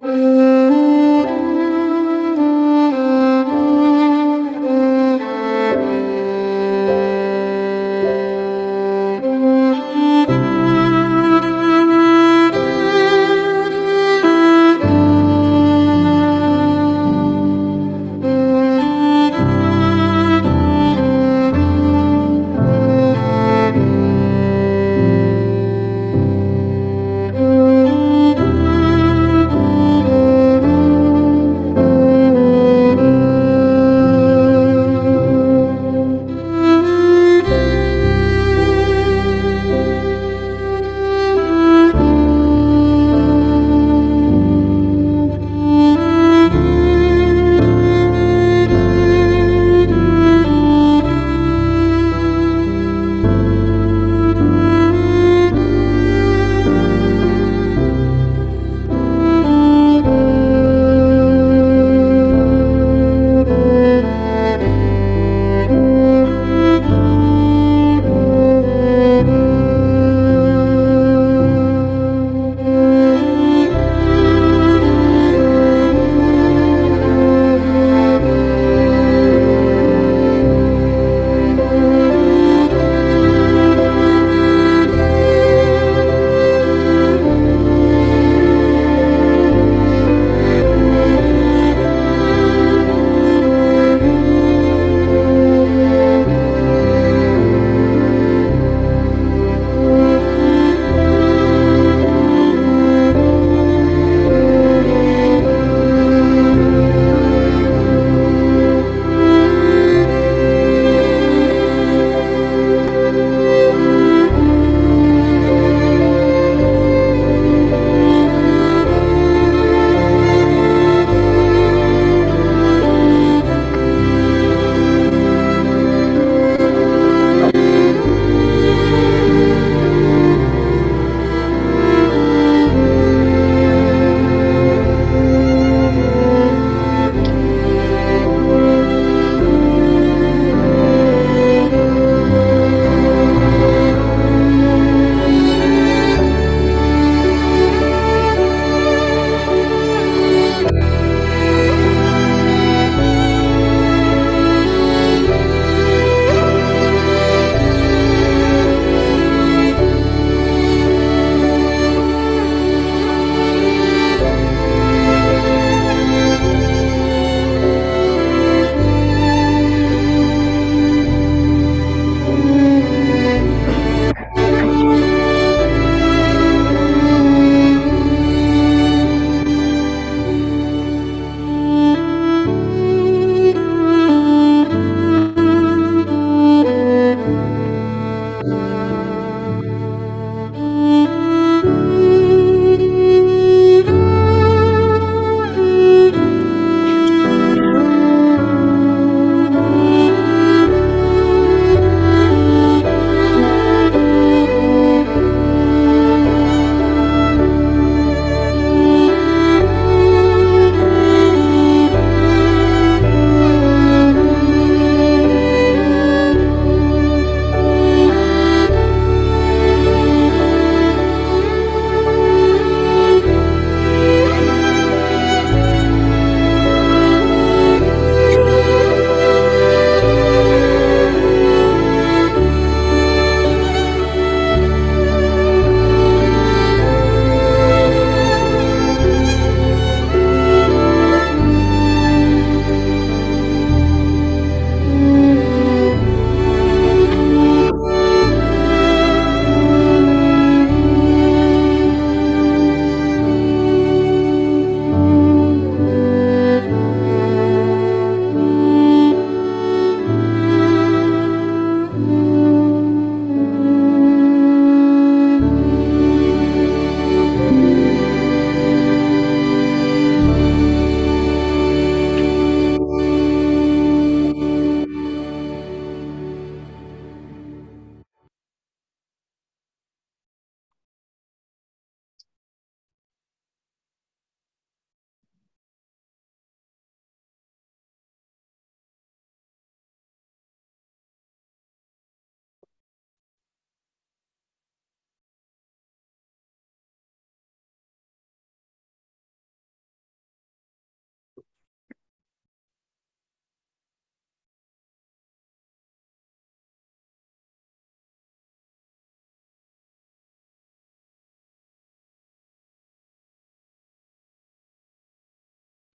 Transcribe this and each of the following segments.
ും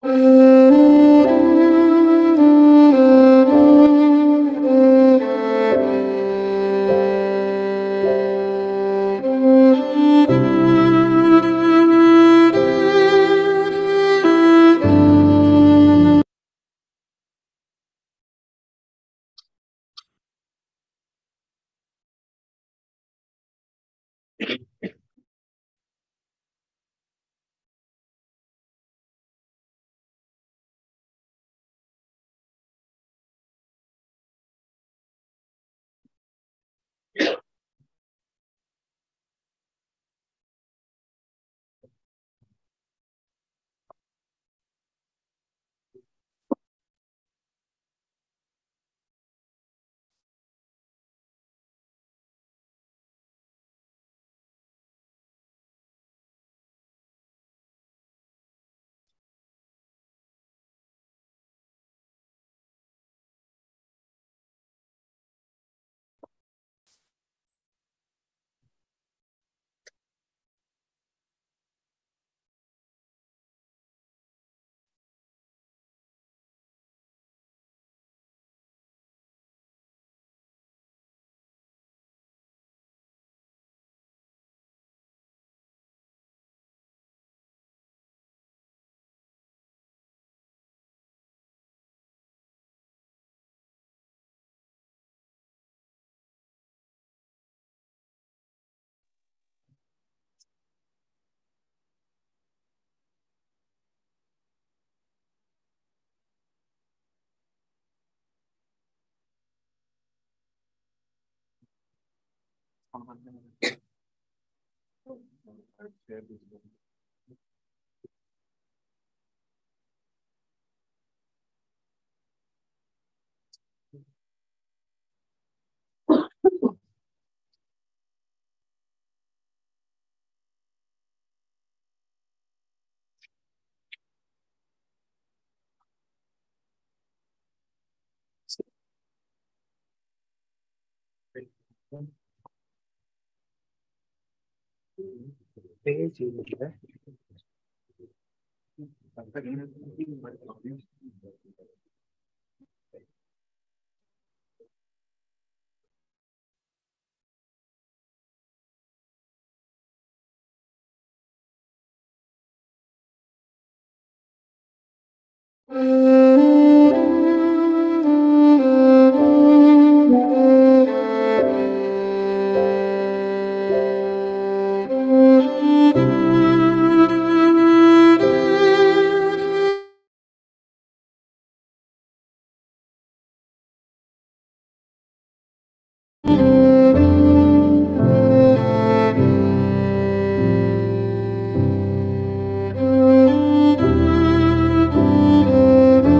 പേ ചെയ്യുന്നില്ല Thank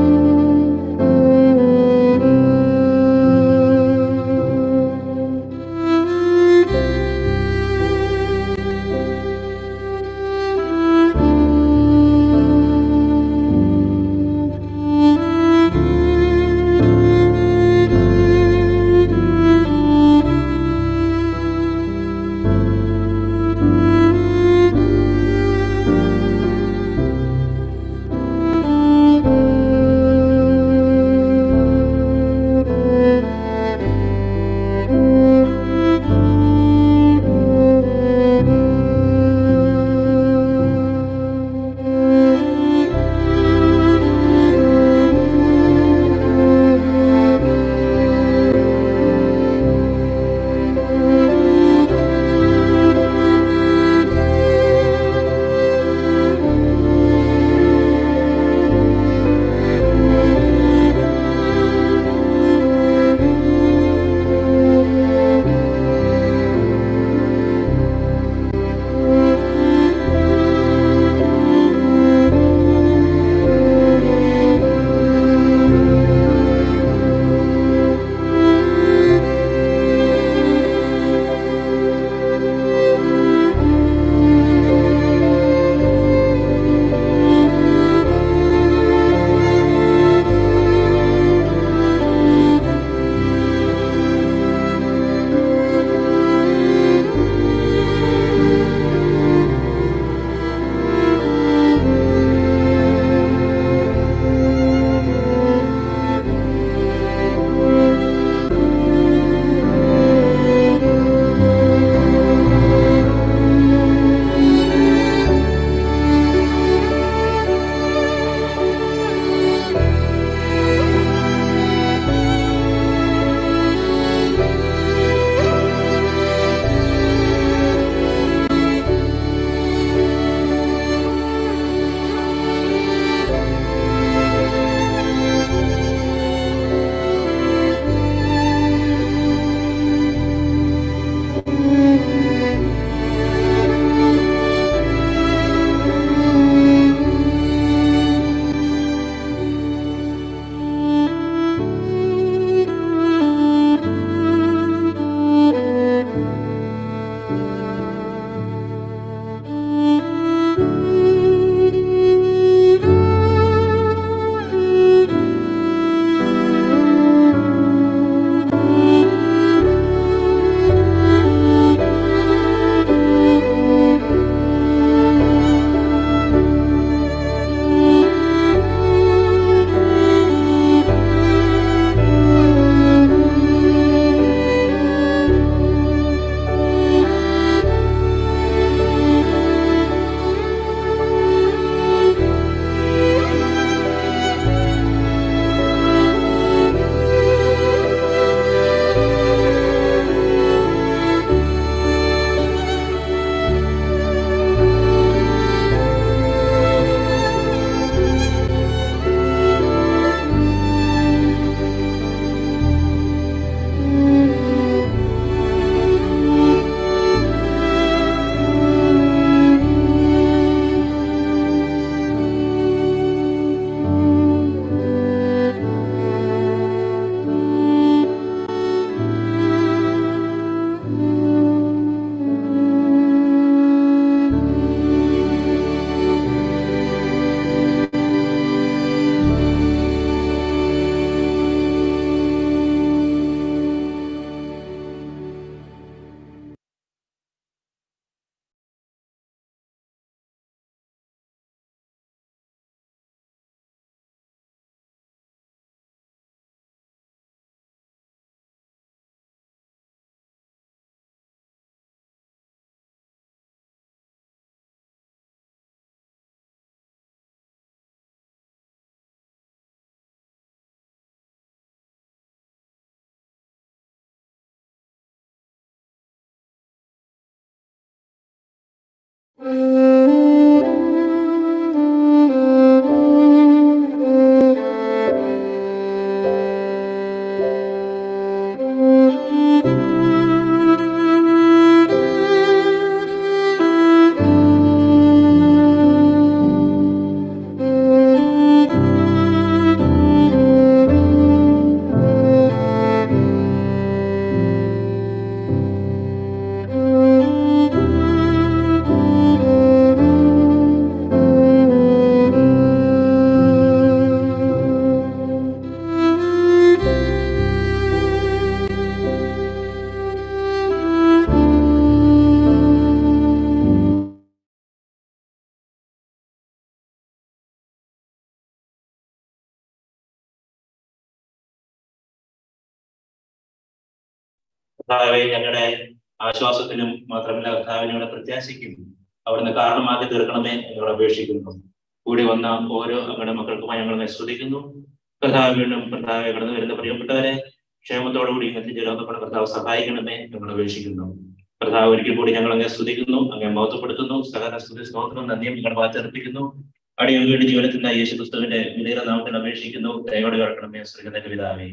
കർത്താവെ ഞങ്ങളുടെ ആശ്വാസത്തിനും മാത്രമല്ല കർത്താവിനോട് പ്രത്യാശയ്ക്കും അവിടുന്ന് കാരണമാക്കി തീർക്കണമേ ഞങ്ങൾ അപേക്ഷിക്കുന്നു കൂടി വന്ന ഓരോ അങ്ങയുടെ മക്കൾക്കുമായി ഞങ്ങൾ സ്തുതിക്കുന്നു കർത്താവ് വീണ്ടും കർത്താവ് കടന്നു വരുന്ന പ്രിയപ്പെട്ടവരെ ക്ഷേമത്തോടുകൂടി ഇങ്ങനത്തെ ജലോകപ്പെട്ട കർത്താവ് സഹായിക്കണമേ ഞങ്ങൾ അപേക്ഷിക്കുന്നു കർത്താവ് ഒരിക്കൽ കൂടി ഞങ്ങൾ അങ്ങ് സ്തുതിക്കുന്നു അങ്ങേ മഹത്വപ്പെടുത്തുന്നു സകല സ്തുതി സ്തോത്രം നന്ദിയും ഞങ്ങളുടെ വാച്ചർപ്പിക്കുന്നു അടിയൻ വേണ്ടി ജീവനത്തിന്റെ യേശു ക്രിസ്തുവിന്റെ വിലീറ നാമത്തിൽ അപേക്ഷിക്കുന്നു ദയോടെ കേൾക്കണമേ ശ്രീകന്റെ പിതാവേ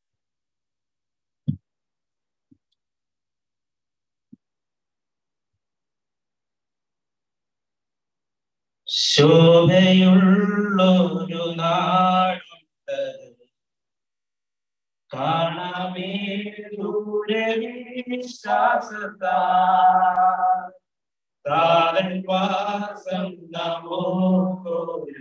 ശോഭയുള്ളൊരു നാടുണ്ട് കാണമേ ദൂരെ വിശ്വാസത്താ താരൻ വാസം നമോക്കൊരു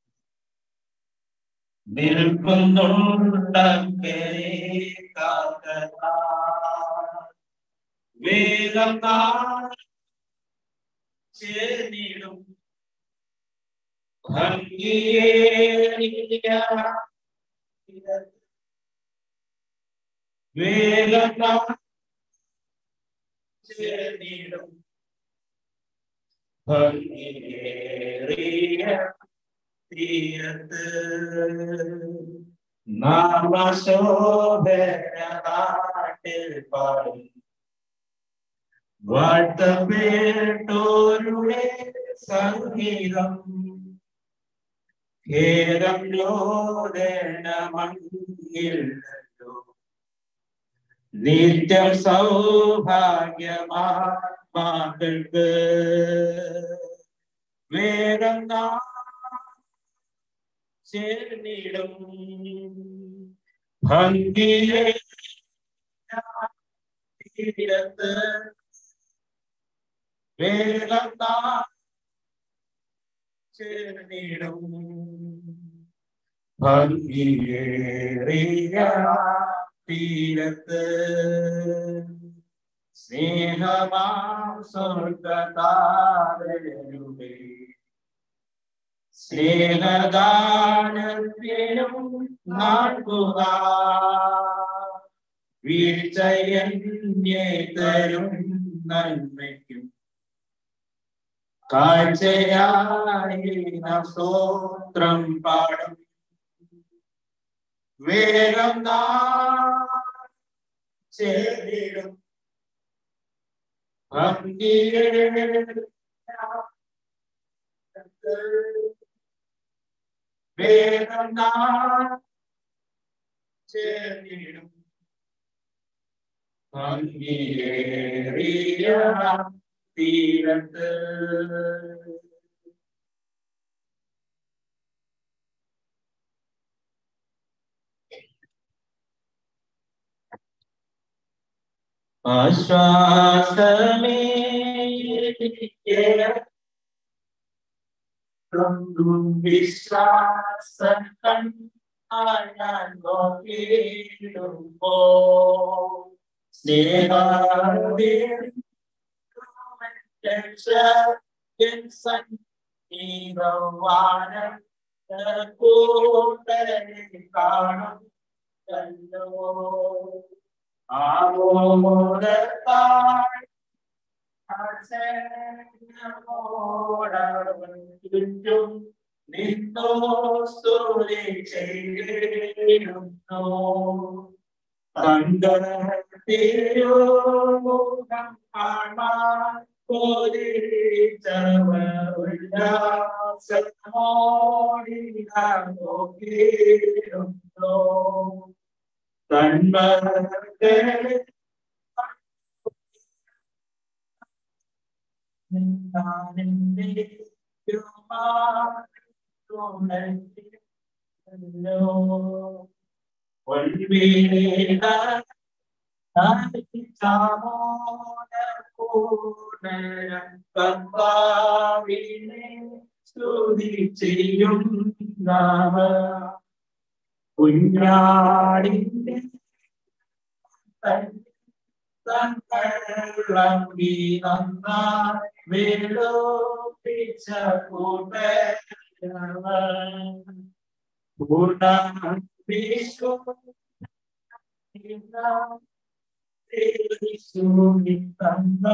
നിൽക്കുന്നുണ്ടക്കരെ കാക്കതാ വേഗം ചേർന്നിടും ഭംഗിയേറിയ വേഗം ചേർന്നിടും ഭംഗിയേറിയ തീരത്ത് നാമശോഭനാട്ടിൽ പാടും വാഴ്ത്തപ്പെട്ടോരുടെ സംഗീതം ഖേദം യോദനമങ്ങില്ലല്ലോ നിത്യം സൗഭാഗ്യമാക്കൾക്ക് വേഗം ചേർന്നിടും ഭംഗിയെ തീരത്ത് വേഗം ചേർന്നിടും ഭംഗിയേറിയ തീരത്ത് സ്നേഹമാം സ്വർഗതാരയുടെ സ്നേഹദാനത്തിനും നാൾക്കുക വീഴ്ചയെ തരും നന്മയ്ക്കും കാഴ്ചയായി നാം സ്തോത്രം പാടും വേഗം ചേരിടും വേഗം ചേരിടും ഭംഗിയേറിയ തീരത്ത് ആശ്വാസമേ വിശ്വാസം ഞാൻ നോക്കിയിടുമ്പോ സ്നേഹാദി സന്നീതവാനം കൂട്ടരെ കാണും കല്ലോ ആമോദത്താൽ ചുറ്റും നിന്നോ സ്തുതി ചെയ്യുന്നു കണ്ടോ കാണാൻ നോക്കിയിരുന്നു തന്മകളെ സ്തുതി ചെയ്യും നാമ കുഞ്ഞാടിന്റെ തങ്ങളി നന്നായി വേളോപ്പിച്ച കൂട്ട വിശ്വ തന്ന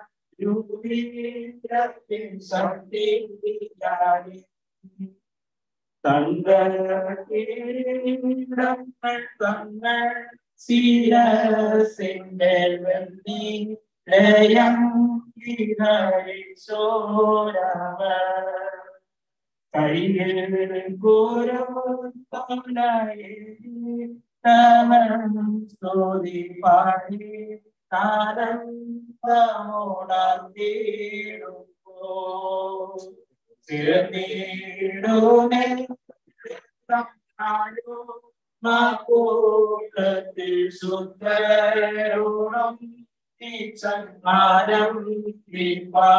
രൂപീകരത്തിൻ ശക്തി തങ്ങൾ തങ്ങൾ ശിരസിന്റെ വെള്ളി ലയം കിരയിച്ചോരവ കയ്യിൽ ഗുരു സ്തുതി പാടി താരന്തമോടാർത്തിടുമ്പോ തിരുനീടുമേ കൂട്ടത്തിൽ ശുദ്ധരോണം ചങ്ങാരം വിപ്പാ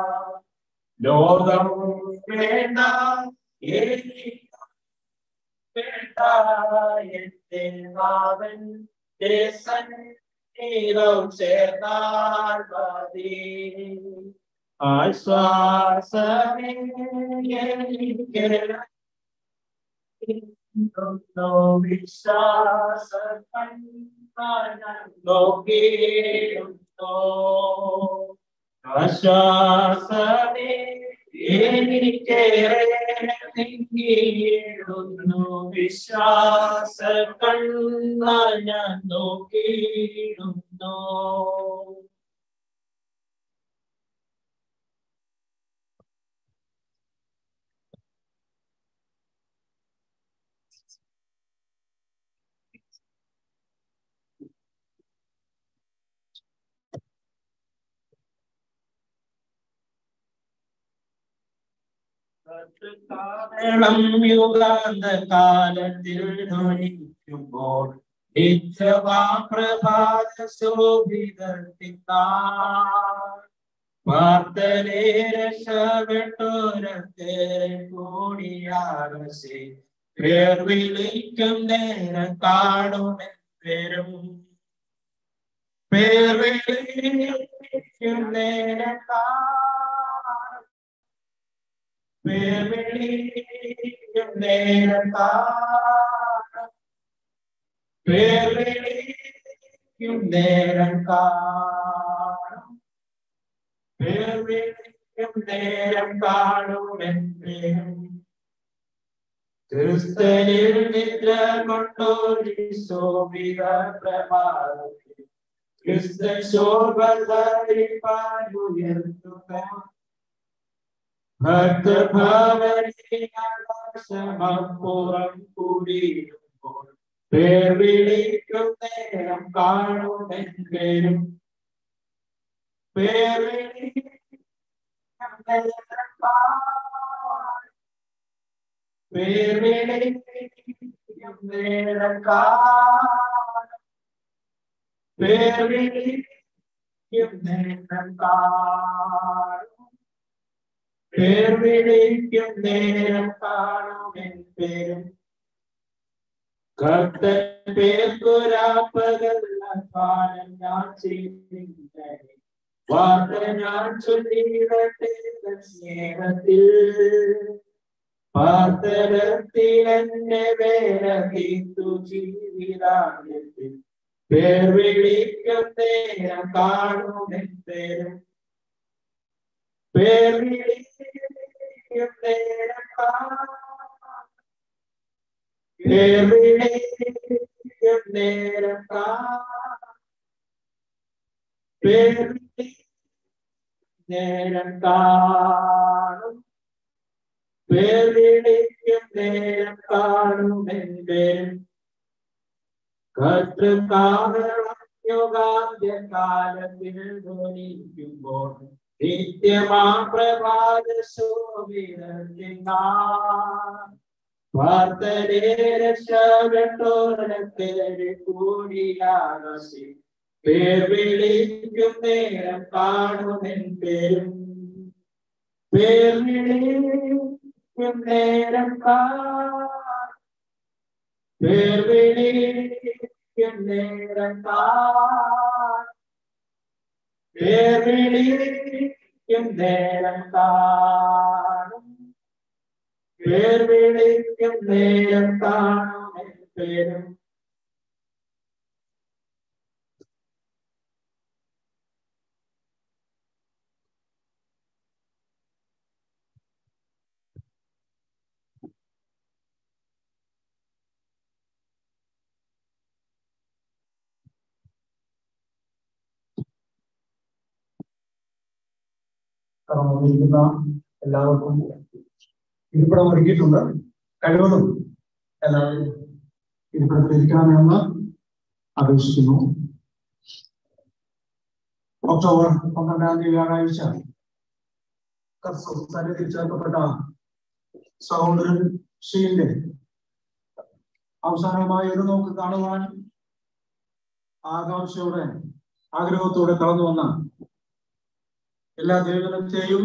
ലോകം വേണ്ട എനിക്ക് വേണ്ട എന്റെ നാവൻ ദേശൻ നീളം ചേർന്നാൽ മതി ആശ്വാസമേ എനിക്ക് വിശ്വാസ നോക്കിയിടുന്നോ ആശ്വാസമേ എനിക്കേറെ നീങ്ങിയിടുന്നു വിശ്വാസ കണ്ണ ഞാൻ നോക്കിയിടുന്നു കാരണം യുഗാന്ത കാലത്തിൽ ധ്വനിക്കുമ്പോൾ നിത്യമാ പ്രഭാത ശോഭിതത്തിനാ വാർത്തനെ രക്ഷപ്പെട്ടോരത്തെ കൂടിയാകസേ പേർ വിളിക്കും നേരം കാണുമെരും പേർ വിളിക്കും നേരം കാണും പേർ വിളിക്കും നേരം കാണും പേർ വിളിക്കും നേരം കാണും പേർ വിളിക്കും നേരം കാണുമെന്നും ക്രിസ്തനിൽ നിദ്ര കൊണ്ടോരി ശോഭിത പ്രഭാതത്തിൽ ക്രിസ്ത ശോഭ ധരിപ്പാനുയർത്തുക ഭക്തഭാവനീയാകാശമപ്പുറം കൂടിയിരുമ്പോൾ പേർ വിളിക്കും നേരം കാണുമെങ്കിലും പേർ വിളിക്കും നേരം കാണും പേർ വിളിക്കും നേരം കാണും പേർ വിളിക്കും നേരം കാണും പേർ വിളിക്കും നേരം കാണുമെൻ പേരും കർത്തൻ പേർക്കുരാപ്പകല്ല കാലം ഞാൻ ചെയ്യുന്നില്ല വാർത്ത ഞാൻ ചൊല്ലിയിടട്ടെ തൻ സ്നേഹത്തിൽ പാർത്തരത്തിൽ എന്നെ വേരഹിത്തു ജീവിതാന്യത്തിൽ പേർ വിളിക്കും നേരം കാണുമെൻ പേരും പേർ വിളിക്കും നേരം കാണും പേർ വിളിക്കും നേരം കാണും പേർ വിളിക്കും നേരം കാണും പേർ വിളിക്കും നേരം കാണും എന്റെ കർത്തൃകാരണം യുഗാന്ത്യകാലത്തിൽ ധ്വനിക്കുമ്പോൾ നിത്യമാ പ്രഭാത ശോഭിതത്തിനാ വാർത്തരെ രക്ഷപ്പെട്ടോരത്തെ കൂടിയാകസി പേർ വിളിക്കും നേരം കാണുമെൻ പേരും പേർ വിളിക്കും നേരം കാണും പേർ വിളിക്കും നേരം കാണും പേർ വിളിക്കും നേരം കാണും പേർ വിളിക്കും നേരം കാണും പേരും കടന്നു വന്നിരിക്കുന്ന എല്ലാവർക്കും ഇരിപ്പിടം ഒരുക്കിയിട്ടുണ്ട് കഴിവതും എല്ലാവരും ഇരിപ്പിടത്തിലിരിക്കണമെന്ന് അപേക്ഷിക്കുന്നു ഒക്ടോബർ പന്ത്രണ്ടാം തീയതി വ്യാഴാഴ്ച സന്നിധി ചേർക്കപ്പെട്ട സഹോദരൻ ഷീലിന്റെ അവസാനമായി ഒരു നോക്ക് കാണുവാൻ ആകാംക്ഷയോടെ ആഗ്രഹത്തോടെ കടന്നു വന്ന എല്ലാ ദൈവജനത്തെയും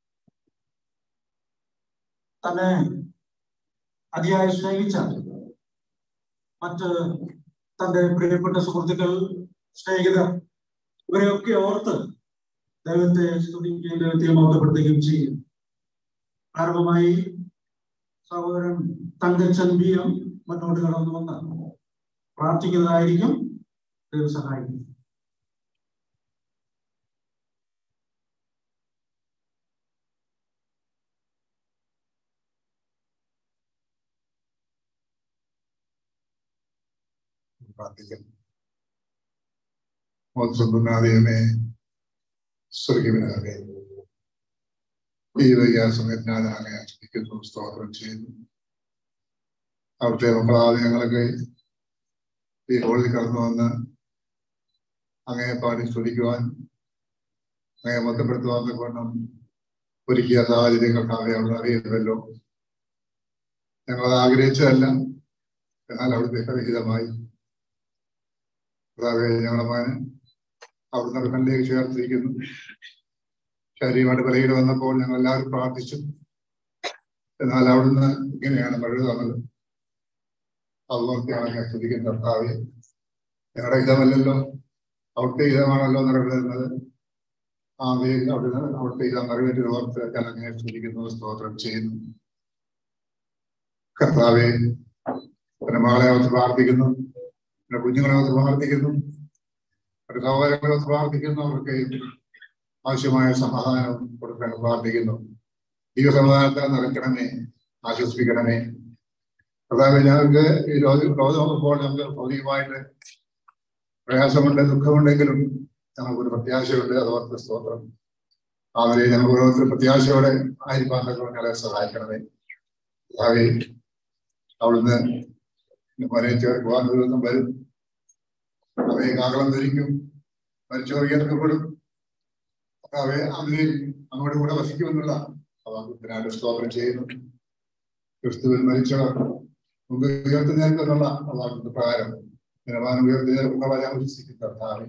തന്നെ അതിയായി സ്നേഹിച്ച മറ്റ് തന്റെ പ്രിയപ്പെട്ട സുഹൃത്തുക്കൾ സ്നേഹിതർ ഇവരെയൊക്കെ ഓർത്ത് ദൈവത്തെ സ്തുതിക്കുകയും ദൈവത്തെ മഹത്വപ്പെടുത്തുകയും ചെയ്യും പ്രാരംഭമായി സഹോദരൻ തങ്കച്ചൻ ബി എം മുന്നോട്ട് കടന്നു വന്ന് പ്രാർത്ഥിക്കുന്നതായിരിക്കും ദൈവം സഹായിക്കും പ്രാർത്ഥിക്കാം മോത്സംബുനാഥയമേ സ്വർഗിവിനാകെ ഈ വൈകിയ സമയത്തിനാകെ ആസ്വദിക്കുന്നു സ്തോത്രം ചെയ്യുന്നു അവിടുത്തെ മക്കളാതെ ഞങ്ങളൊക്കെ ഈ ഹോളിൽ കടന്നു വന്ന് അങ്ങയെ പാടി സ്തുതിക്കുവാൻ അങ്ങയെ ബന്ധപ്പെടുത്തുവാൻ കൊണ്ടും ഒരുക്കിയ സാഹചര്യങ്ങൾക്കാകെ അവിടെ അറിയുന്നല്ലോ ഞങ്ങളത് ആഗ്രഹിച്ചതല്ല എന്നാൽ അവിടുത്തെ വിഹിതമായി കർത്താവെ ഞങ്ങളുടെ മകന് അവിടുന്ന് കണ്ണിലേക്ക് ചേർത്തിരിക്കുന്നു ശരീരമായിട്ട് ബലഹീന വന്നപ്പോൾ ഞങ്ങൾ എല്ലാവരും പ്രാർത്ഥിച്ചു എന്നാൽ അവിടുന്ന് ഇങ്ങനെയാണ് മഴ തന്നത് അതുപോലത്തെയാണ് ഞാൻ സ്തുതിക്കുന്ന കർത്താവെ ഞങ്ങളുടെ ഹിതമല്ലല്ലോ അവിടുത്തെ ഹിതമാണല്ലോ നിറവേറുന്നത് ആ വേഗം അവിടുന്ന് അവിടുത്തെ ഹിതം നിറവേറ്റി ഓർത്ത് ഞാൻ അങ്ങനെ സ്തുതിക്കുന്നു സ്തോത്രം ചെയ്യുന്നു കർത്താവെ എന്റെ മകളെ ഓർത്ത് പ്രാർത്ഥിക്കുന്നു എന്റെ കുഞ്ഞുങ്ങളെ ഓർത്ത് പ്രാർത്ഥിക്കുന്നു എന്റെ സഹോദരങ്ങളെ ഓർത്ത് പ്രാർത്ഥിക്കുന്നു അവർക്ക് ആവശ്യമായ സമാധാനം കൊടുക്കാൻ പ്രാർത്ഥിക്കുന്നു ഈ സമാധാനത്തെ നിറയ്ക്കണമേ ആശ്വസിപ്പിക്കണമേ കർത്താവെ ഞങ്ങൾക്ക് ഈ രോഗം രോഗമാകുമ്പോൾ ഞങ്ങൾക്ക് ഭൗതികമായിട്ട് പ്രയാസമുണ്ട് ദുഃഖമുണ്ടെങ്കിലും ഞങ്ങൾക്കൊരു പ്രത്യാശയുണ്ട് അതോർത്ത് സ്തോത്രം അവരെ ഞങ്ങൾ ഓരോരുത്തർ പ്രത്യാശയോടെ ആയിരിക്കാൻ ഞങ്ങളെ സഹായിക്കണമേ കർത്താവെ അവിടുന്ന് വരെ ചേർക്കുവാൻ ഒരു ദിവസം വരും അവയെ കാകളം ധരിക്കും മരിച്ചവർ ഉയർത്തപ്പെടും അവയെ അതിനെ അങ്ങോട്ട് കൂടെ വസിക്കുമെന്നുള്ള അവനായിട്ട് സ്തോത്രം ചെയ്യുന്നു ക്രിസ്തുവിൽ മരിച്ചവർ മുമ്പ് ഉയർത്തുന്നേൽക്കുന്നുള്ള അള്ളാഹുന്റെ പ്രകാരം നിലവാരം ഉയർത്തുന്നേൽക്കുന്ന ഞാൻ വിശ്വസിക്കും കർത്താവെ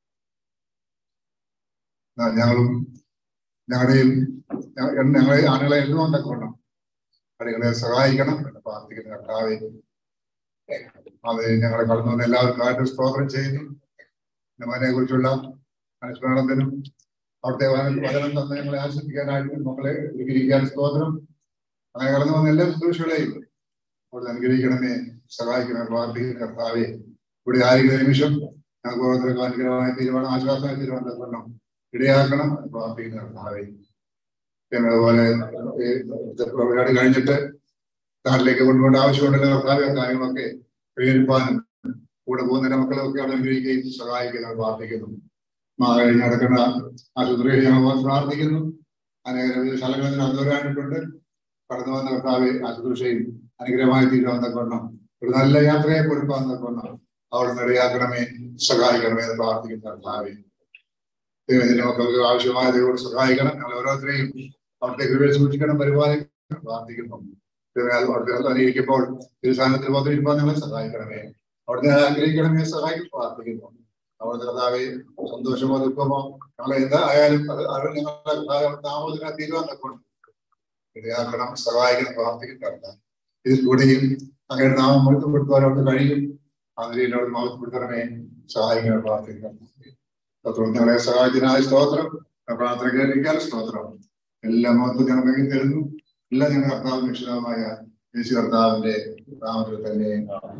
ഞങ്ങളും ഞങ്ങളുടെയും ഞങ്ങളെ ആളുകളെ എഴുതുകൊണ്ടൊക്കെ വേണം അടികളെ സഹായിക്കണം എന്ന് പ്രാർത്ഥിക്കുന്ന കർത്താവെ അത് ഞങ്ങളെ കടന്നു വന്ന എല്ലാവർക്കും ആയിട്ട് സ്തോത്രം ചെയ്യുന്നു നമ്മനെ കുറിച്ചുള്ള അനുസ്മരണത്തിനും അവിടുത്തെ വചനം തന്ന് ഞങ്ങളെ ആശ്വസിക്കാനായിട്ടും മക്കളെ അനുഗ്രഹിക്കാൻ സ്തോത്രം അങ്ങനെ കടന്നു വന്ന എല്ലാ ശുശ്രൂഷകളെയും അവിടെ അനുഗ്രഹിക്കണമേ സഹായിക്കണമേ പ്രാർത്ഥിക്കുന്ന കർത്താവെ ഇവിടെ ആയിരിക്കുന്ന നിമിഷം ഞങ്ങൾക്ക് ഓരോരുത്തർക്കും അനുഗ്രഹമായ തീരുമാനം ആശ്വാസമായ തീരുമാനം തരണം ഇടയാക്കണം എന്ന് പ്രാർത്ഥിക്കുന്ന കർത്താവെ പിന്നെ അതുപോലെ പരിപാടി കഴിഞ്ഞിട്ട് നാട്ടിലേക്ക് കൊണ്ടുപോകേണ്ട ആവശ്യമുണ്ടല്ലോ കർത്താവെ കാര്യങ്ങളൊക്കെ പ്രേരിപ്പാനും കൂടെ പോകുന്ന മക്കളെയൊക്കെ അവിടെ അനുഗ്രഹിക്കുകയും സഹായിക്കുന്ന പ്രാർത്ഥിക്കുന്നു മാ കഴിഞ്ഞ് നടക്കുന്ന ആശുപത്രിയിൽ ഞങ്ങൾ പ്രാർത്ഥിക്കുന്നു അനേക സ്ഥലങ്ങളിൽ അന്തവരായിട്ടുണ്ട് കടന്നു വന്ന കർത്താവ് ആശുപത്രിയും അനുഗ്രഹമായി തീരുവാൻ തക്കണം ഒരു നല്ല യാത്രയെ കൊടുക്കാൻ തക്കണം അവിടെ നിടയാക്കണമേ സഹായിക്കണമേ എന്ന് പ്രാർത്ഥിക്കുന്ന കർത്താവെ ദൈവത്തിന്റെ മക്കൾക്ക് ആവശ്യമായ ദൈവത്തോട് സഹായിക്കണം ഞങ്ങൾ ഓരോരുത്തരെയും അവിടുത്തെ കൃപയിൽ സൂക്ഷിക്കണം പരിപാലിക്കണം പ്രാർത്ഥിക്കുന്നു അവിടുത്തെ അനുകരിക്കുമ്പോൾ തിരുസ്ഥാനത്തിൽ വന്നിരിക്കാൻ ഞങ്ങളെ സഹായിക്കണമേ അവിടുത്തെ ആഗ്രഹിക്കണമേ സഹായിക്കും പ്രാർത്ഥിക്കുന്നു അവിടുത്തെ കർത്താവെ സന്തോഷമോ ദുഃഖമോ ഞങ്ങളെ എന്തായാലും അത് അത് ഞങ്ങളുടെ താമസത്തിന് തീരുവാൻ തക്കൊണ്ട് ഇടയാക്കണം സഹായിക്കണം പ്രാർത്ഥിക്കും കർത്താവ് ഇതിൽ കൂടെയും അങ്ങയുടെ നാമം മുഴുത്തപ്പെടുത്തുവാൻ അവിടെ കഴിയും അതിലൂടെ മഹത്വപ്പെടുത്തണമേ സഹായിക്കണം പ്രാർത്ഥിക്കണം സ്തോത്രം ഞങ്ങളെ സഹായത്തിനായ സ്തോത്രം പ്രാർത്ഥന കേൾക്കാൻ സ്തോത്രം എല്ലാ മഹത്വം ഞങ്ങൾ തരുന്നു എല്ലാം ഞങ്ങളുടെ കർത്താവ് നിശ്ചിതമായ യേശു കർത്താവിന്റെ നാമത്തിൽ തന്നെ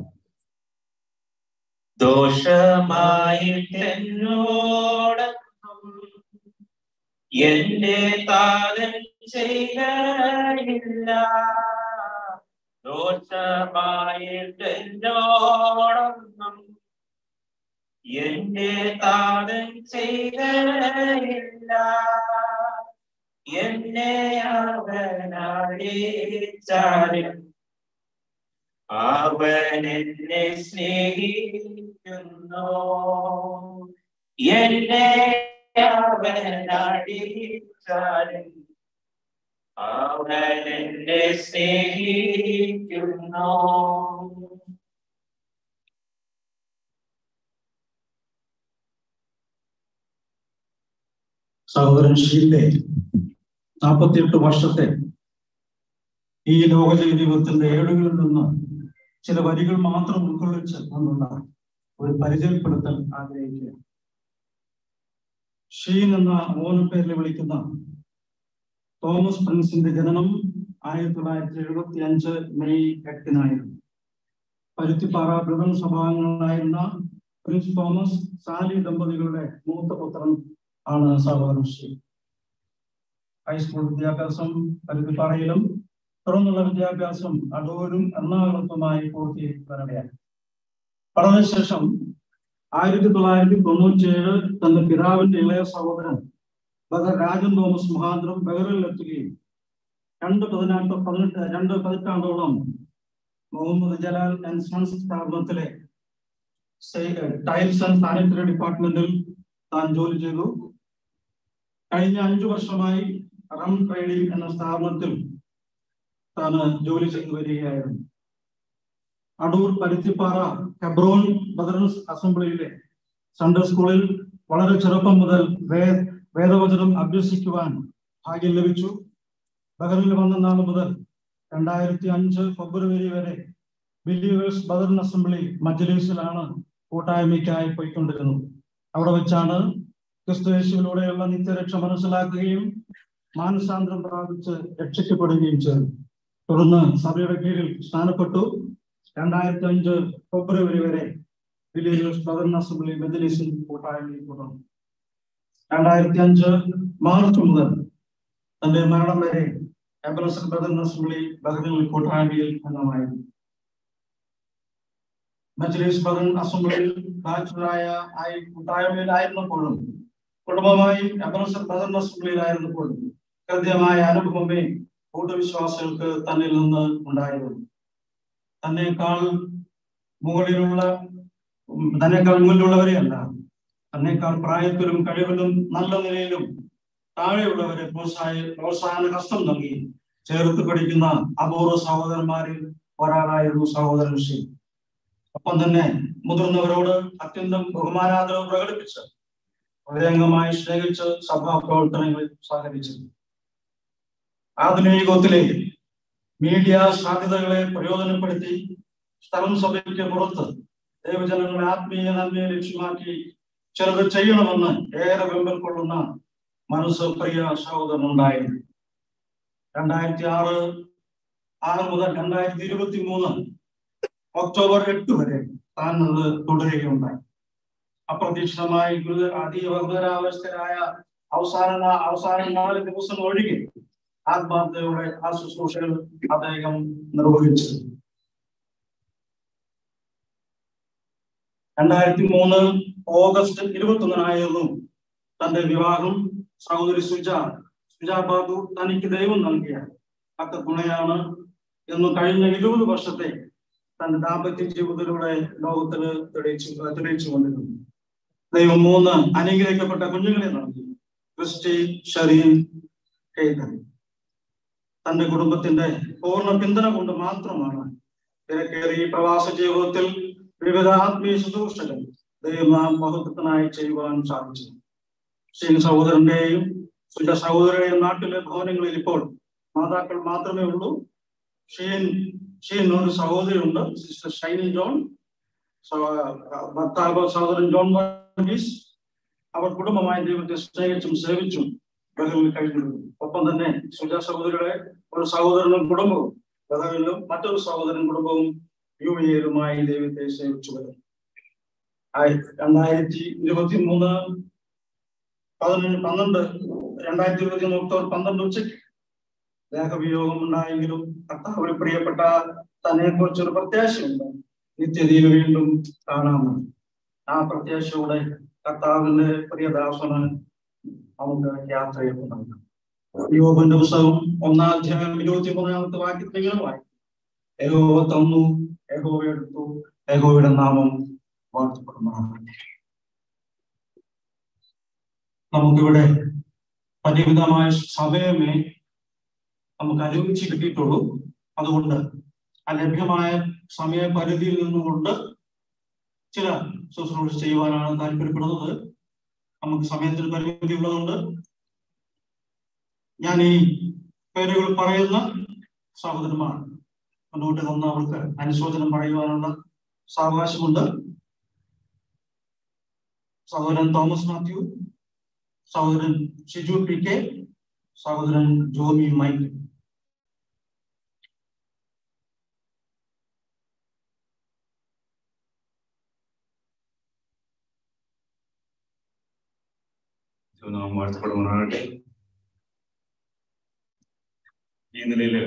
ദോഷമായിട്ടെന്നോടൊന്നും എന്റെ താതൻ ചെയ്തില്ല ദോഷമായിട്ടെന്നോടൊന്നും എന്റെ താതൻ ചെയ്തില്ല എന്നെ അവനടിച്ചാലും അവൻ എന്നെ സ്നേഹിക്കുന്നു എന്നെ അവനടിച്ചാലും അവൻ എന്നെ സ്നേഹിക്കുന്നു സഹോദരൻ ഷീന്റെ നാൽപ്പത്തിയെട്ട് വർഷത്തെ ഈ ലോക ജീവിതത്തിന്റെ ഏടുകളിൽ നിന്ന് ചില വരികൾ മാത്രം ഉൾക്കൊള്ളിച്ച് കൊണ്ടുള്ള ഒരു പരിചയപ്പെടുത്തൽ ആഗ്രഹിക്കുക ഷീൻ എന്ന മൂന്ന് പേരിൽ വിളിക്കുന്ന തോമസ് പ്രിൻസിന്റെ ജനനം ആയിരത്തി തൊള്ളായിരത്തി എഴുപത്തി അഞ്ച് മെയ് എട്ടിനായിരുന്നു പരുത്തിപ്പാറ ബ്രദൻ സഭാംഗങ്ങളായിരുന്ന പ്രിൻസ് തോമസ് സാലി ദമ്പതികളുടെ മൂത്ത പുത്രൻ ആണ് സഹോദരൻ ഷീൻ ഹൈസ്കൂൾ വിദ്യാഭ്യാസം പരുത്തിപ്പാറയിലും തുടർന്നുള്ള വിദ്യാഭ്യാസം അടൂരും എറണാകുളത്തുമായി പൂർത്തീകരിക്കാനിടയായി പഠനശേഷം ആയിരത്തി തൊള്ളായിരത്തി തൊണ്ണൂറ്റിയേഴ് തന്റെ പിതാവിന്റെ ഇളയ സഹോദരൻ ബദർ രാജൻ തോമസ് മുഖാന്തരം ബഹറിലെത്തുകയും രണ്ട് പതിനെട്ട് പതിനെട്ട് രണ്ട് പതിറ്റാണ്ടോളം മുഹമ്മദ് ജലാൽ ആൻഡ് സൺസ് സ്ഥാപനത്തിലെ ടൈൽസ് ആൻഡ് സാനിറ്ററി ഡിപ്പാർട്ട്മെന്റിൽ താൻ ജോലി ചെയ്തു കഴിഞ്ഞ അഞ്ചു വർഷമായി റം ട്രേഡിംഗ് എന്ന സ്ഥാപനത്തിൽ താൻ ജോലി ചെയ്തു വരികയായിരുന്നു അടൂർ പരുത്തിപ്പാറ ഹെബ്രോൺ ബദറൻസ് അസംബ്ലിയിലെ സൺഡേ സ്കൂളിൽ വളരെ ചെറുപ്പം മുതൽ വേ വേദവചനം അഭ്യസിക്കുവാൻ ഭാഗ്യം ലഭിച്ചു ബഹറിൽ വന്ന നാൾ മുതൽ രണ്ടായിരത്തി അഞ്ച് ഫെബ്രുവരി വരെ ബിലീവേഴ്സ് ബദറൻ അസംബ്ലി മജ്ലിസിലാണ് കൂട്ടായ്മയ്ക്കായി പോയിക്കൊണ്ടിരുന്നത് അവിടെ വെച്ചാണ് ക്രിസ്തുയേശുവിലൂടെയുള്ള നിത്യരക്ഷ മനസ്സിലാക്കുകയും മാനസാന്തരം പ്രാപിച്ച് രക്ഷിക്കപ്പെടുകയും ചെയ്തു തുടർന്ന് സഭയുടെ കീഴിൽ സ്ഥാനപ്പെട്ടു രണ്ടായിരത്തി അഞ്ച് ഫെബ്രുവരി വരെ ബിലീവേഴ്സ് ബദറൻ അസംബ്ലി മെദലീസിൽ കൂട്ടായ്മയിൽ തുടർന്നു രണ്ടായിരത്തി അഞ്ച് മാർച്ച് മുതൽ തന്റെ മരണം വരെ എബറസൽ ബദറൻ അസംബ്ലി ബഹറിനിൽ കൂട്ടായ്മയിൽ അംഗമായിരുന്നു മജ്ലിസ് ബദറൻ അസംബ്ലിയിൽ ബാച്ചുലറായ ആയി കൂട്ടായ്മയിലായിരുന്നപ്പോഴും കുടുംബമായി എബറസൽ ബദറൻ അസംബ്ലിയിലായിരുന്നപ്പോഴും ഹൃദ്യമായ അനുഭവമേ കൂട്ടവിശ്വാസികൾക്ക് തന്നിൽ നിന്ന് ഉണ്ടായിരുന്നു തന്നെക്കാൾ മുകളിലുള്ള തന്നെക്കാൾ മുന്നിലുള്ളവരെയല്ല തന്നെക്കാൾ പ്രായത്തിലും കഴിവിലും നല്ല നിലയിലും താഴെയുള്ളവരെ പ്രോത്സാഹി പ്രോത്സാഹന ഹസ്തം നൽകി ചേർത്ത് പഠിക്കുന്ന അപൂർവ സഹോദരന്മാരിൽ ഒരാളായിരുന്നു സഹോദരൻ ഷീ ഒപ്പം തന്നെ മുതിർന്നവരോട് അത്യന്തം ബഹുമാനാദരവ് പ്രകടിപ്പിച്ച് ഹൃദയംഗമായി സ്നേഹിച്ച് സഭാ പ്രവർത്തനങ്ങളിൽ സഹകരിച്ചു ആധുനിക യുഗത്തിലെ മീഡിയ സാധ്യതകളെ പ്രയോജനപ്പെടുത്തി സ്ഥലം സഭയ്ക്ക് പുറത്ത് ദൈവജനങ്ങളെ ആത്മീയ നന്മയെ ലക്ഷ്യമാക്കി ചിലത് ചെയ്യണമെന്ന് ഏറെ വെമ്പൽ കൊള്ളുന്ന മനസ്സ് പ്രിയ സഹോദരനുണ്ടായിരുന്നു രണ്ടായിരത്തി ആറ് ആറ് മുതൽ രണ്ടായിരത്തി ഇരുപത്തി മൂന്ന് ഒക്ടോബർ എട്ട് വരെ താൻ അത് തുടരുകയുണ്ടായി അപ്രതീക്ഷിതമായി ഗുരുത അതീവ ഗുരുതരാവസ്ഥരായ അവസാന നാ- അവസാന നാല് ദിവസം ഒഴികെ ആത്മാർത്ഥതയോടെ ആ ശുശ്രൂഷകൾ അദ്ദേഹം നിർവഹിച്ചു രണ്ടായിരത്തി മൂന്ന് ഓഗസ്റ്റ് ഇരുപത്തി ഒന്നിനായിരുന്നു തന്റെ വിവാഹം സഹോദരി സുജ സുജ ബാബു തനിക്ക് ദൈവം നൽകിയ അത്ത തുണയാണ് എന്ന് കഴിഞ്ഞ ഇരുപത് വർഷത്തെ തന്റെ ദാമ്പത്യ ജീവിതത്തിലൂടെ ലോകത്തിന് തെളിയിച്ചു തെളിയിച്ചു കൊണ്ടിരുന്നു ദൈവം മൂന്ന് അനുഗ്രഹിക്കപ്പെട്ട കുഞ്ഞുങ്ങളെ നൽകി ക്രിസ്റ്റി ഷരീൻ കേതൻ തന്റെ കുടുംബത്തിന്റെ പൂർണ്ണ പിന്തുണ കൊണ്ട് മാത്രമാണ് തിരക്കേറിയ ഈ പ്രവാസ ജീവിതത്തിൽ വിവിധ ആത്മീയ ശുശ്രൂഷകൾ ദൈവം മഹത്വത്തിനായി ചെയ്യുവാൻ സാധിച്ചു ശ്രീ സഹോദരന്റെയും സുജ സഹോദരന്റെയും നാട്ടിലെ ഭവനങ്ങളിൽ ഇപ്പോൾ മാതാക്കൾ മാത്രമേ ഉള്ളൂ ഷീൻ ഷീൻ ഒരു സഹോദരിയുണ്ട് സിസ്റ്റർ ഷൈനി ജോൺ സഹ- ഭർത്താവ് സഹോദരൻ ജോൺ വർഗീസ് അവർ കുടുംബമായി ദൈവത്തെ സ്നേഹിച്ചും സേവിച്ചും ബഹറിൽ കഴിഞ്ഞിരുന്നു ഒപ്പം തന്നെ സുജ സഹോദരിയുടെ ഒരു സഹോദരനും കുടുംബവും ബഹറിലും മറ്റൊരു സഹോദരൻ കുടുംബവും യു എയിലുമായി ദൈവത്തെ സേവിച്ചു വരുന്നു ആയി- രണ്ടായിരത്തി ഇരുപത്തി മൂന്ന് പതിനഞ്ച് പന്ത്രണ്ട് രണ്ടായിരത്തി ഇരുപത്തി മൂന്ന് ഒക്ടോബർ പന്ത്രണ്ട് ഉച്ചയ്ക്ക് ദേഹവിയോഗം ഉണ്ടായെങ്കിലും കർത്താവിന് പ്രിയപ്പെട്ട തന്നെ കുറിച്ചൊരു പ്രത്യാശയുണ്ട് നിത്യതയിൽ വീണ്ടും കാണാമെന്ന് ആ പ്രത്യാശയോടെ കർത്താവിന്റെ പ്രിയദാസന് നമുക്ക് യാത്ര ചെയ്യുന്നുണ്ട് യോബിന്റെ പുസ്തകം ഒന്നാം അധ്യായം ഇരുപത്തി മൂന്നാമത്തെ വാക്യത്തിൽ ഇങ്ങനെ വായിക്കും യഹോവ തന്നു യഹോവ എടുത്തു യഹോവയുടെ നാമം വാഴ്ത്തപ്പെടുന്നതാണ് നമുക്കിവിടെ പരിമിതമായ സമയമേ നമുക്ക് അനുവദിച്ച് കിട്ടിയിട്ടുള്ളൂ അതുകൊണ്ട് ആ ലഭ്യമായ സമയപരിധിയിൽ നിന്നുകൊണ്ട് ചില ശുശ്രൂഷ ചെയ്യുവാനാണ് താല്പര്യപ്പെടുന്നത് നമുക്ക് സമയത്തിന് പരിമിതി ഉള്ളതുകൊണ്ട് ഞാൻ ഈ പേരുകൾ പറയുന്ന സഹോദരന്മാർ മുന്നോട്ട് വന്ന് അവർക്ക് അനുശോചനം പറയുവാനുള്ള സാവകാശമുണ്ട് സഹോദരൻ തോമസ് മാത്യു സഹോദരൻ ഷിജു പി കെ സഹോദരൻ ജോമി മൈക്ക് നാം വാഴ്ത്തപ്പെടുവാനാകട്ടെ ഈ നിലയില്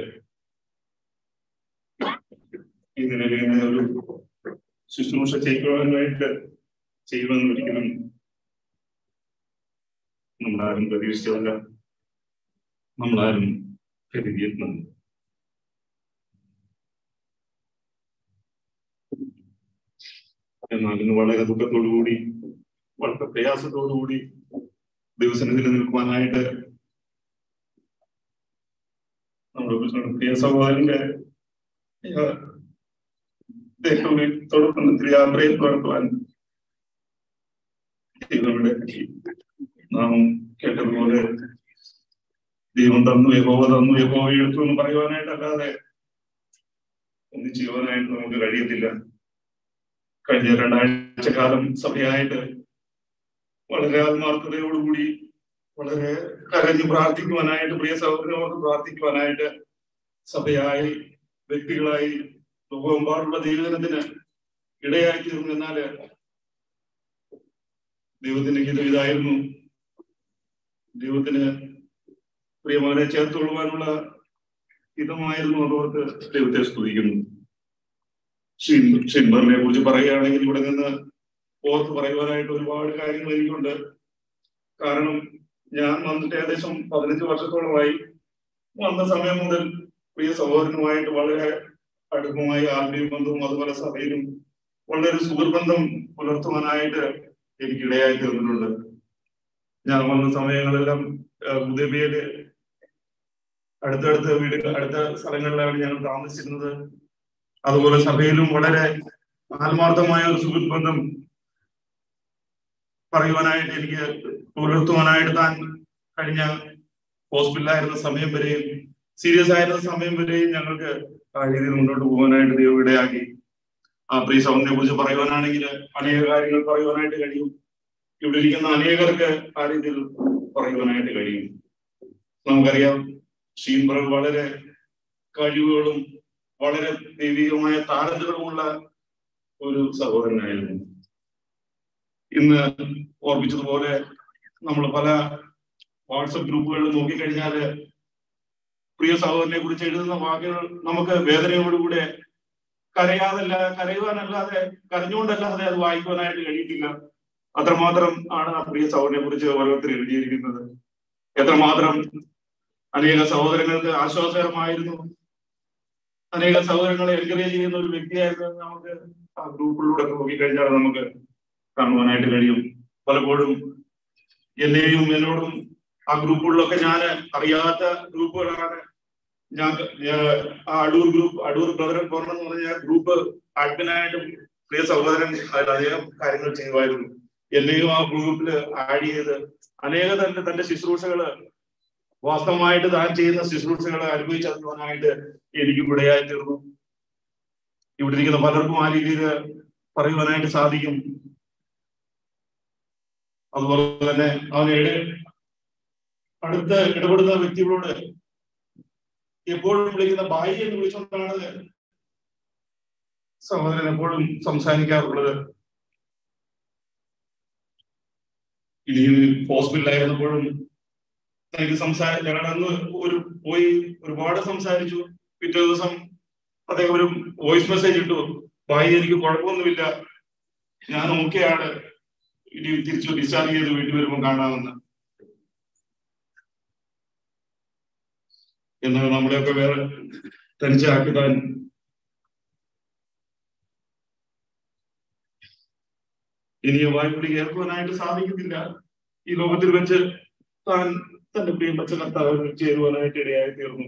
ഈ നിലയിൽ ഇങ്ങനെ ഒരു ശുശ്രൂഷ ചെയ്യുവാനായിട്ട് ചെയ്യുമെന്ന് ഒരിക്കലും നമ്മളാരും പ്രതീക്ഷിച്ചതല്ല നമ്മളാരും കരുതിയിരുന്നത് എന്നാൽ ഇന്ന് വളരെ ദുഃഖത്തോടുകൂടി വളരെ പ്രയാസത്തോടുകൂടി ദിവസത്തിൽ നിൽക്കുവാനായിട്ട് നമ്മുടെ പ്രിയ സഹോദരന്റെ ദേഹത്തോടൊപ്പം യാത്രയിൽ നടത്തുവാൻ ദൈവയുടെ നാം കേട്ടതുപോലെ ദൈവം തന്നു യഹോവ തന്നു യഹോവ എടുത്തു എന്ന് പറയുവാനായിട്ടല്ലാതെ ഒന്നും ചെയ്യുവാനായിട്ട് നമുക്ക് കഴിയത്തില്ല കഴിഞ്ഞ രണ്ടാഴ്ച കാലം സഭയായിട്ട് വളരെ ആത്മാർത്ഥതയോടുകൂടി വളരെ കരഞ്ഞു പ്രാർത്ഥിക്കുവാനായിട്ട് പ്രിയ സഹോദരനോട് പ്രാർത്ഥിക്കുവാനായിട്ട് സഭയായി വ്യക്തികളായി ലോകമെമ്പാടുള്ള ദൈവജനത്തിന് ഇടയായി തീർന്നു എന്നാല് ദൈവത്തിന്റെ ഹിതം ഇതായിരുന്നു ദൈവത്തിന് പ്രിയമകനെ ചേർത്തുകൊള്ളുവാനുള്ള ഹിതമായിരുന്നു അതോർത്ത് ദൈവത്തെ സ്തുതിക്കുന്നു ഷിൻബറിനെ കുറിച്ച് പറയുകയാണെങ്കിൽ ഇവിടെ നിന്ന് ഓർത്ത് പറയുവാനായിട്ട് ഒരുപാട് കാര്യങ്ങൾ എനിക്കുണ്ട് കാരണം ഞാൻ വന്നിട്ട് ഏകദേശം പതിനഞ്ച് വർഷത്തോളമായി വന്ന സമയം മുതൽ പ്രിയ സഹോദരനുമായിട്ട് വളരെ അടുപ്പമായി ആത്മീയ ബന്ധവും അതുപോലെ സഭയിലും വളരെ സുഹൃബന്ധം പുലർത്തുവാനായിട്ട് എനിക്ക് ഇടയായി തീർന്നിട്ടുണ്ട് ഞാൻ വന്ന സമയങ്ങളെല്ലാം ഉദയബിയില് അടുത്തടുത്ത വീട് അടുത്ത സ്ഥലങ്ങളിലാണ് ഞങ്ങൾ താമസിച്ചിരുന്നത് അതുപോലെ സഭയിലും വളരെ ആത്മാർത്ഥമായ ഒരു സുഹൃത്ത് ബന്ധം പറയുവാനായിട്ട് എനിക്ക് പുലർത്തുവാനായിട്ട് താൻ കഴിഞ്ഞ ഹോസ്പിറ്റലായിരുന്ന സമയം വരെയും സീരിയസ് ആയിരുന്ന സമയം വരെയും ഞങ്ങൾക്ക് ആ രീതിയിൽ മുന്നോട്ട് പോകാനായിട്ട് ദൈവം ഇടയാക്കി ആ പ്രിയ സൗന്ദര്യെ കുറിച്ച് പറയുവാനാണെങ്കിൽ അനേക കാര്യങ്ങൾ പറയുവാനായിട്ട് കഴിയും ഇവിടെ ഇരിക്കുന്ന അനേകർക്ക് ആ രീതിയിൽ പറയുവാനായിട്ട് കഴിയും നമുക്കറിയാം ഷീംബർ വളരെ കഴിവുകളും വളരെ ദൈവികമായ താരതകളുമുള്ള ഒരു സഹോദരനായിരുന്നു ഇന്ന് ഓർമ്മിച്ചതുപോലെ നമ്മൾ പല വാട്സപ്പ് ഗ്രൂപ്പുകളിൽ നോക്കിക്കഴിഞ്ഞാല് പ്രിയ സഹോദരനെ കുറിച്ച് എഴുതുന്ന വാക്കുകൾ നമുക്ക് വേദനയോടുകൂടെ കരയാതല്ല കരയുവാനല്ലാതെ കരഞ്ഞുകൊണ്ടല്ലാതെ അത് വായിക്കുവാനായിട്ട് കഴിയത്തില്ല അത്രമാത്രം ആണ് ആ പ്രിയ സഹോദരനെ കുറിച്ച് ഓരോരുത്തർ എഴുതിയിരിക്കുന്നത് എത്രമാത്രം അനേക സഹോദരങ്ങൾക്ക് ആശ്വാസകരമായിരുന്നു അനേക സഹോദരങ്ങളെ എൻകറേജ് ചെയ്യുന്ന ഒരു വ്യക്തിയായിരുന്നു നമുക്ക് ആ ഗ്രൂപ്പിലൂടെ നോക്കിക്കഴിഞ്ഞാൽ നമുക്ക് കാണുവാനായിട്ട് കഴിയും പലപ്പോഴും എന്നെയും എന്നോടും ആ ഗ്രൂപ്പുകളിലൊക്കെ ഞാൻ അറിയാത്ത ഗ്രൂപ്പുകളാണ് ഞാൻ ആ Adoor group Adoor brethren forum എന്ന് പറഞ്ഞ ഗ്രൂപ്പ് അഡ്മിനായിട്ട് പ്രിയ സഹോദരൻ അതിൽ അനേകം കാര്യങ്ങൾ ചെയ്യുമായിരുന്നു എന്നെയും ആ ഗ്രൂപ്പിൽ ആഡ് ചെയ്ത് അനേക തന്റെ തന്റെ ശുശ്രൂഷകള് വാസ്തവമായിട്ട് താൻ ചെയ്യുന്ന ശുശ്രൂഷകളെ അനുഭവിച്ചറിയുവാനായിട്ട് എനിക്ക് ഇവിടെയായി തീർന്നു ഇവിടെ ഇരിക്കുന്ന പലർക്കും ആ രീതിയിൽ പറയുവാനായിട്ട് സാധിക്കും അതുപോലെ തന്നെ അവന് അടുത്ത് ഇടപെടുന്ന വ്യക്തികളോട് എപ്പോഴും വിളിക്കുന്ന ബായി എന്ന് വിളിച്ചുകൊണ്ടാണ് സഹോദരൻ എപ്പോഴും സംസാരിക്കാറുള്ളത് ഇനി ഹോസ്പിറ്റലായിരുന്നപ്പോഴും എനിക്ക് സംസാര ഞങ്ങളന്ന് ഒരു പോയി ഒരുപാട് സംസാരിച്ചു പിറ്റേ ദിവസം അദ്ദേഹം ഒരു വോയിസ് മെസ്സേജ് ഇട്ടു ബായി എനിക്ക് കുഴപ്പമൊന്നുമില്ല ഞാൻ ഓക്കെയാണ് ഇനി തിരിച്ചു ഡിസ്ചാർജ് ചെയ്ത് വീട്ടിൽ വരുമ്പോൾ കാണാമെന്ന് എന്നാൽ നമ്മളെയൊക്കെ വേറെ തനിച്ചാക്കി താൻ ഇനി വായ്പടി കേൾക്കുവാനായിട്ട് സാധിക്കുന്നില്ല ഈ ലോകത്തിൽ വെച്ച് താൻ തന്റെ പ്രിയപ്പെട്ട കർത്താവിൽ ചേരുവാനായിട്ട് ഇടയായി തീർന്നു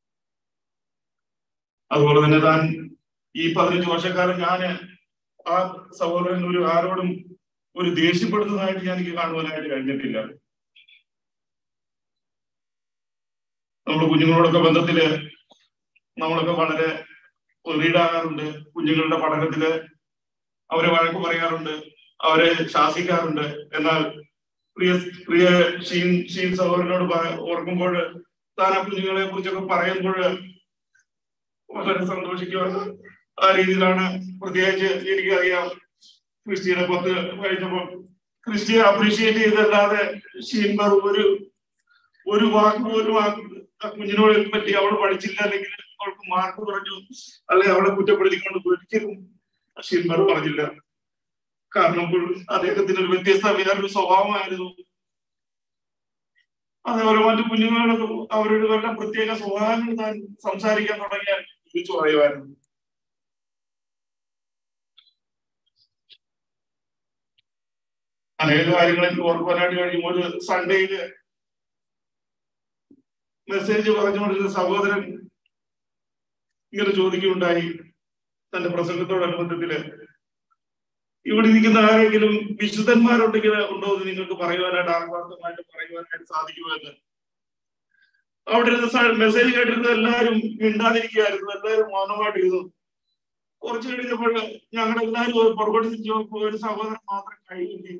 അതുപോലെ തന്നെ താൻ ഈ പതിനഞ്ച് വർഷക്കാലം ഞാന് ആ സഹോദരൻ ഒരു ആരോടും ഒരു ദേഷ്യപ്പെടുന്നതായിട്ട് ഞാൻ എനിക്ക് കാണുവാനായിട്ട് കഴിഞ്ഞിട്ടില്ല നമ്മൾ കുഞ്ഞുങ്ങളോടൊക്കെ ബന്ധത്തില് നമ്മളൊക്കെ വളരെ റീഡാകാറുണ്ട് കുഞ്ഞുങ്ങളുടെ പഠനത്തില് അവരെ വഴക്ക് പറയാറുണ്ട് അവരെ ശാസിക്കാറുണ്ട് എന്നാൽ പ്രിയ പ്രിയ ഷീൻ ഷീൻ സഹോദരനോട് പ- ഓർക്കുമ്പോൾ താൻ ആ കുഞ്ഞുങ്ങളെ കുറിച്ചൊക്കെ പറയുമ്പോൾ വളരെ സന്തോഷിക്കുവാണ് ആ രീതിയിലാണ് പ്രത്യേകിച്ച് എനിക്കറിയാം ക്രിസ്റ്റിയുടെ പത്ത് കഴിഞ്ഞപ്പോൾ ക്രിസ്റ്റിയെ അപ്രീഷിയേറ്റ് ചെയ്തല്ലാതെ ഷീൻബർ ഒരു ഒരു വാക്ക് പോലും ആ ആ കുഞ്ഞിനോട് പറ്റി അവൾ പഠിച്ചില്ല അല്ലെങ്കിൽ അവൾക്ക് മാർക്ക് കുറഞ്ഞു അല്ലെ അവളെ കുറ്റപ്പെടുത്തിക്കൊണ്ട് ഒരിക്കലും ഷീൻബർ പറഞ്ഞില്ല കാരണം പുൾ- അദ്ദേഹത്തിന് ഒരു വ്യത്യസ്ത വേറൊരു സ്വഭാവമായിരുന്നു അതേപോലെ മറ്റു കുഞ്ഞുങ്ങളൊക്കെ അവരുടെ വല്ല പ്രത്യേക സ്വഭാവങ്ങൾ താൻ സംസാരിക്കാൻ തുടങ്ങിയാൽ തിരിച്ചു പറയുമായിരുന്നു അനേക കാര്യങ്ങൾ എനിക്ക് ഓർക്കുവാനായിട്ട് കഴിയും ഒരു സൺഡേയില് മെസ്സേജ് പറഞ്ഞുകൊണ്ടിരുന്ന സഹോദരൻ ഇങ്ങനെ ചോദിക്കുകയുണ്ടായി തന്റെ പ്രസംഗത്തോടനുബന്ധത്തില് ഇവിടെ ഇരിക്കുന്ന ആരെങ്കിലും വിശുദ്ധന്മാരുണ്ടെങ്കിൽ ഉണ്ടോ എന്ന് നിങ്ങൾക്ക് പറയുവാനായിട്ട് ആത്മാർത്ഥമായിട്ട് പറയുവാനായിട്ട് സാധിക്കുമെന്ന് അവിടെ ഇരുന്ന് മെസ്സേജ് കേട്ടിരുന്ന എല്ലാവരും മിണ്ടാതിരിക്കുകയായിരുന്നു എല്ലാവരും മൗനമായിട്ടിരുന്നു കുറച്ച് കഴിഞ്ഞപ്പോൾ ഞങ്ങൾ എല്ലാവരും പുറകോട്ട് തിരിച്ചു നോക്കുമ്പോൾ ഒരു സഹോദരൻ മാത്രം കഴിയുകയും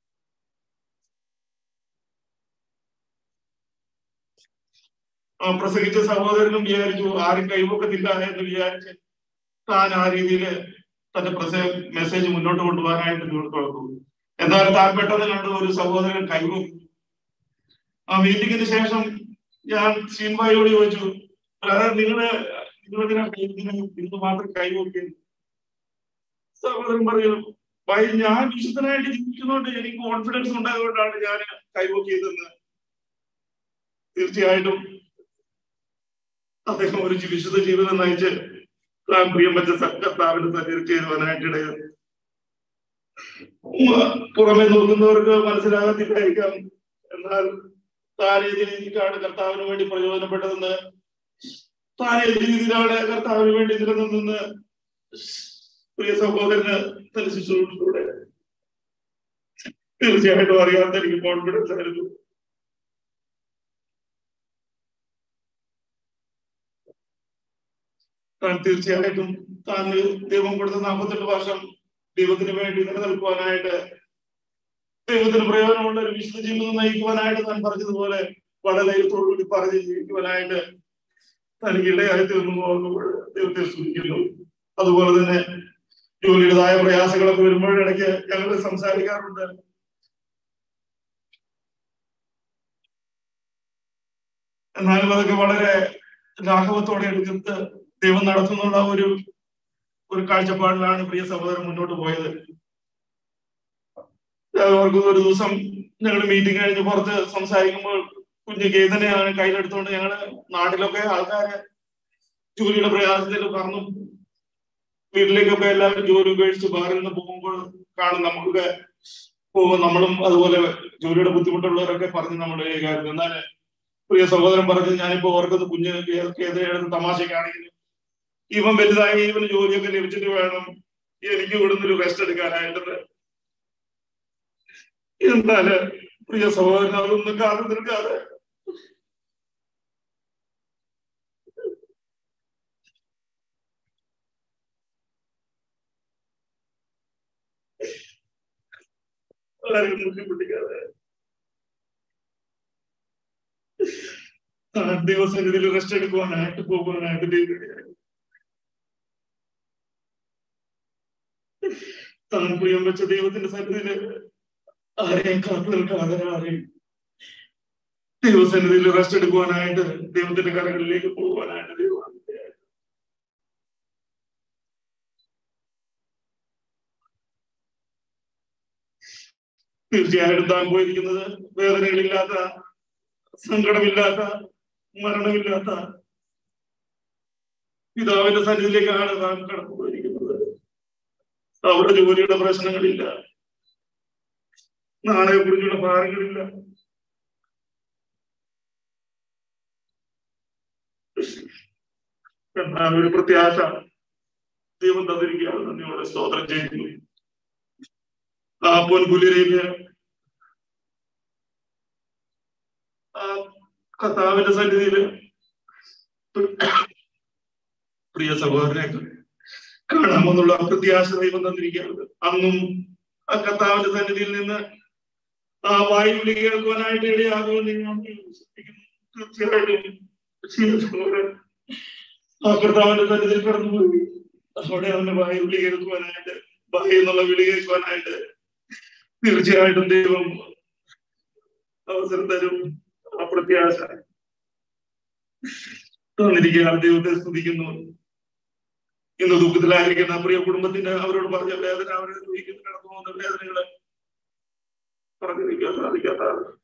ആ പ്രസംഗിച്ച സഹോദരനും വിചാരിച്ചു ആരും കൈവക്കത്തില്ല എന്ന് വിചാരിച്ച് താൻ ആ രീതിയിൽ തന്റെ പ്രസ മെസ്സേജ് മുന്നോട്ട് കൊണ്ടുപോകാനായിട്ട് തീർത്തു എന്നാൽ താൻ പെട്ടെന്ന് കണ്ട് ഒരു സഹോദരൻ കൈവക്കും ആ മീറ്റിംഗിന് ശേഷം ഞാൻ സീൻബായിയോട് ചോദിച്ചു "ബ്രദർ, നിങ്ങള് നിങ്ങളെന്തിനാ ഇതിന് ഇത് മാത്രം കൈവക്കി സഹോദരൻ പറഞ്ഞു ഭായി ഞാൻ വിശുദ്ധനായിട്ട് ജീവിക്കുന്നതുകൊണ്ട് എനിക്ക് കോൺഫിഡൻസ് ഉണ്ടായതുകൊണ്ടാണ് ഞാൻ കൈവക്കിയതെന്ന് തീർച്ചയായിട്ടും അദ്ദേഹം ഒരു ജി- വിശുദ്ധ ജീവിതം നയിച്ച് താൻ പ്രിയപ്പെട്ട കർത്താവിന് സഞ്ചരി ചെയ്യുവാനായിട്ടിടയിൽ പുറമെ നോക്കുന്നവർക്ക് മനസ്സിലാകത്തില്ലായിരിക്കാം എന്നാൽ താൻ ഏത് രീതിക്കാണ് കർത്താവിന് വേണ്ടി പ്രയോജനപ്പെട്ടതെന്ന് താൻ ഏത് രീതിയിലാണ് കർത്താവിന് വേണ്ടി നിലനിന്നെന്ന് പ്രിയ സഹോദരന് തന്റെ ശുശ്രൂഷയിലൂടെ തീർച്ചയായിട്ടും അറിയാത്ത എനിക്ക് കോൺഫിഡൻസ് ആയിരുന്നു താൻ തീർച്ചയായിട്ടും താൻ ദൈവം കൊടുത്ത നാൽപ്പത്തെട്ട് വർഷം ദൈവത്തിന് വേണ്ടി നിലനിൽക്കുവാനായിട്ട് ദൈവത്തിന് പ്രയോജനമുള്ള ഒരു വിശുദ്ധ ജീവിതം നയിക്കുവാനായിട്ട് താൻ പറഞ്ഞതുപോലെ വളരെ ദൈവത്തോടുകൂടി പറഞ്ഞ് ജീവിക്കുവാനായിട്ട് തനിക്ക് ഇടയായി തീർന്നു ഓർക്കുമ്പോൾ ദൈവത്തെ സ്തുതിക്കുന്നു അതുപോലെ തന്നെ ജോലിയുടേതായ പ്രയാസങ്ങളൊക്കെ വരുമ്പോഴിടയ്ക്ക് ഞങ്ങൾ സംസാരിക്കാറുണ്ട് എന്നാലും അതൊക്കെ വളരെ ലാഘവത്തോടെ എടുത്ത് ദൈവം നടത്തുന്നുള്ള ഒരു ഒരു കാഴ്ചപ്പാടിലാണ് പ്രിയ സഹോദരൻ മുന്നോട്ട് പോയത് ഞാൻ ഓർക്കുന്ന ഒരു ദിവസം ഞങ്ങൾ മീറ്റിംഗ് കഴിഞ്ഞ് പുറത്ത് സംസാരിക്കുമ്പോൾ കുഞ്ഞു ഗീതനെയാണ് കയ്യിലെടുത്തുകൊണ്ട് ഞങ്ങള് നാട്ടിലൊക്കെ ആൾക്കാര് ജോലിയുടെ പ്രയാസത്തിൽ പറഞ്ഞു വീട്ടിലേക്കൊക്കെ എല്ലാവരും ജോലി ഉപേക്ഷിച്ച് ബാറിൽ നിന്ന് പോകുമ്പോൾ കാണും നമുക്കൊക്കെ പോകും നമ്മളും അതുപോലെ ജോലിയുടെ ബുദ്ധിമുട്ടുള്ളവരൊക്കെ പറഞ്ഞ് നമ്മുടെ കാര്യത്തിൽ എന്നാൽ പ്രിയ സഹോദരൻ പറഞ്ഞു ഞാനിപ്പോ ഓർക്കുന്ന കുഞ്ഞ് കേന്ദ്രയുടെ തമാശക്കാണെങ്കിൽ ഇവൻ വലുതായി ഇവന് ജോലിയൊക്കെ ലഭിച്ചിട്ട് വേണം എനിക്ക് ഇവിടുന്ന് ഒരു റെസ്റ്റ് എടുക്കാനായിട്ട് എന്നാല് പ്രിയ സഹോദരൻ അതൊന്നും കാത്തു നിൽക്കാതെ വളരെ ബുദ്ധിമുട്ടിക്കാതെ താൻ ദൈവസന്നിധിയിൽ റെസ്റ്റ് എടുക്കുവാനായിട്ട് പോകുവാനായിട്ട് ദൈവം താൻ പ്രിയം വെച്ച ദൈവത്തിന്റെ സന്നിധിയില് ആരെയും കാത്തു നിൽക്കാതെ ആരെയും ദൈവസന്നിധിയിൽ റെസ്റ്റ് എടുക്കുവാനായിട്ട് ദൈവത്തിന്റെ കരങ്ങളിലേക്ക് പോകുവാനായിട്ട് ദൈവം തീർച്ചയായിട്ടും താൻ പോയിരിക്കുന്നത് വേദനകളില്ലാത്ത സങ്കടമില്ലാത്ത മരണമില്ലാത്ത പിതാവിന്റെ സന്നിധിയിലേക്കാണ് താൻ കടന്നു പോയിരിക്കുന്നത് അവിടെ ജോലിയുടെ പ്രശ്നങ്ങളില്ല നാളെ കുറിച്ചുള്ള ഭാരങ്ങളില്ല എന്നാൽ ഒരു പ്രത്യാശ ദൈവം തന്നിരിക്കുകയാണ് നന്ദിയോടെ സ്തോത്രം ചെയ്യുന്നു ആ പൊൻപുലിരയില് ആ കർത്താവിന്റെ സന്നിധിയില് പ്രിയ സഹോദരനെ കാണാമെന്നുള്ള പ്രത്യാശ ദൈവം തന്നിരിക്കുകയാണ് അന്നും ആ കർത്താവിന്റെ സന്നിധിയിൽ നിന്ന് ആ വായു വിളി കേൾക്കുവാനായിട്ട് ഇടയാകുമെന്ന് ഞാൻ വിശ്വസിക്കുന്നു തീർച്ചയായിട്ടും പ്രിയ സഹോദരൻ ആ കർത്താവിന്റെ സന്നിധിയിൽ കടന്നുപോയി അവിടെ അവന്റെ വായു വിളി കേൾക്കുവാനായിട്ട് വായു എന്നുള്ള വിളി കേൾക്കുവാനായിട്ട് തീർച്ചയായിട്ടും ദൈവം അവസരം തരും ആ പ്രത്യാശ തന്നിരിക്കുകയാണ് ദൈവത്തെ സ്തുതിക്കുന്നു ഇന്ന് ദുഃഖത്തിലായിരിക്കുന്ന പ്രിയ കുടുംബത്തിന്റെ അവരോട് പറഞ്ഞ വേദന അവരെ അനുഭവിക്കുന്ന കടന്നു പോകുന്ന വേദനകളെ പറഞ്ഞിരിക്കാൻ സാധിക്കാത്ത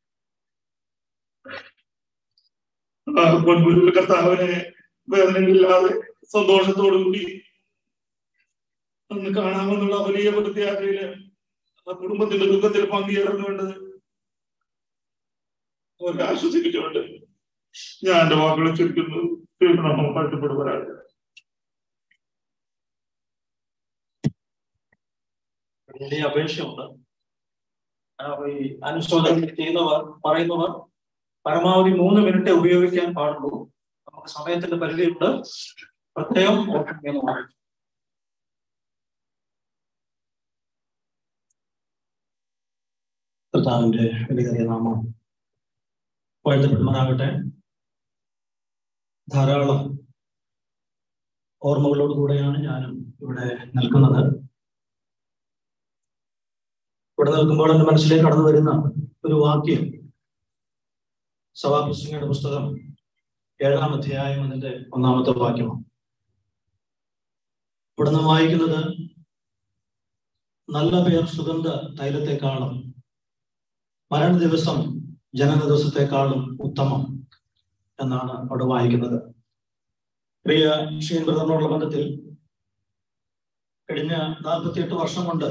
ആ പൊൻപുരിൽ കർത്താവിനെ വേദനകളില്ലാതെ സന്തോഷത്തോടു കൂടി അന്ന് കാണാമെന്നുള്ള വലിയ പ്രത്യാശയില് ആ കുടുംബത്തിന്റെ ദുഃഖത്തിൽ പങ്കുചേർന്നുകൊണ്ട് അവരെ ആശ്വസിപ്പിച്ചുകൊണ്ട് ഞാൻ എന്റെ വാക്കുകളെ ചുരുക്കുന്നു നമ്മൾ പാട്ടുപ്പെടുവാനാണ് വലിയ അപേക്ഷയുണ്ട് ആ, ഈ അനുശോചനം ചെയ്യുന്നവർ പറയുന്നവർ പരമാവധി മൂന്ന് മിനിറ്റ് ഉപയോഗിക്കാൻ പാടുള്ളൂ നമുക്ക് സമയത്തിന്റെ പരിധിയുണ്ട് പ്രത്യേകം ഓർമ്മിക്കുന്നതാണ് കർത്താവിന്റെ വലിയ നാമം വാഴ്ത്തപ്പെടുമാറാകട്ടെ ധാരാളം ഓർമ്മകളോടുകൂടെയാണ് ഞാനും ഇവിടെ നിൽക്കുന്നത് ഇവിടെ നിൽക്കുമ്പോൾ എന്റെ മനസ്സിലേക്ക് കടന്നു വരുന്ന ഒരു വാക്യം സഭാപ്രസംഗയുടെ പുസ്തകം ഏഴാം അധ്യായം അതിന്റെ ഒന്നാമത്തെ വാക്യമാണ് ഇവിടെ നിന്ന് വായിക്കുന്നത് നല്ല പേർ സുഗന്ധ തൈലത്തെക്കാളും മരണ ദിവസം ജനന ദിവസത്തെക്കാളും ഉത്തമം എന്നാണ് അവിടെ വായിക്കുന്നത് പ്രിയ ഷീൻ ബ്രദറിനോടുള്ള ബന്ധത്തിൽ കഴിഞ്ഞ നാൽപ്പത്തിയെട്ട് വർഷം കൊണ്ട്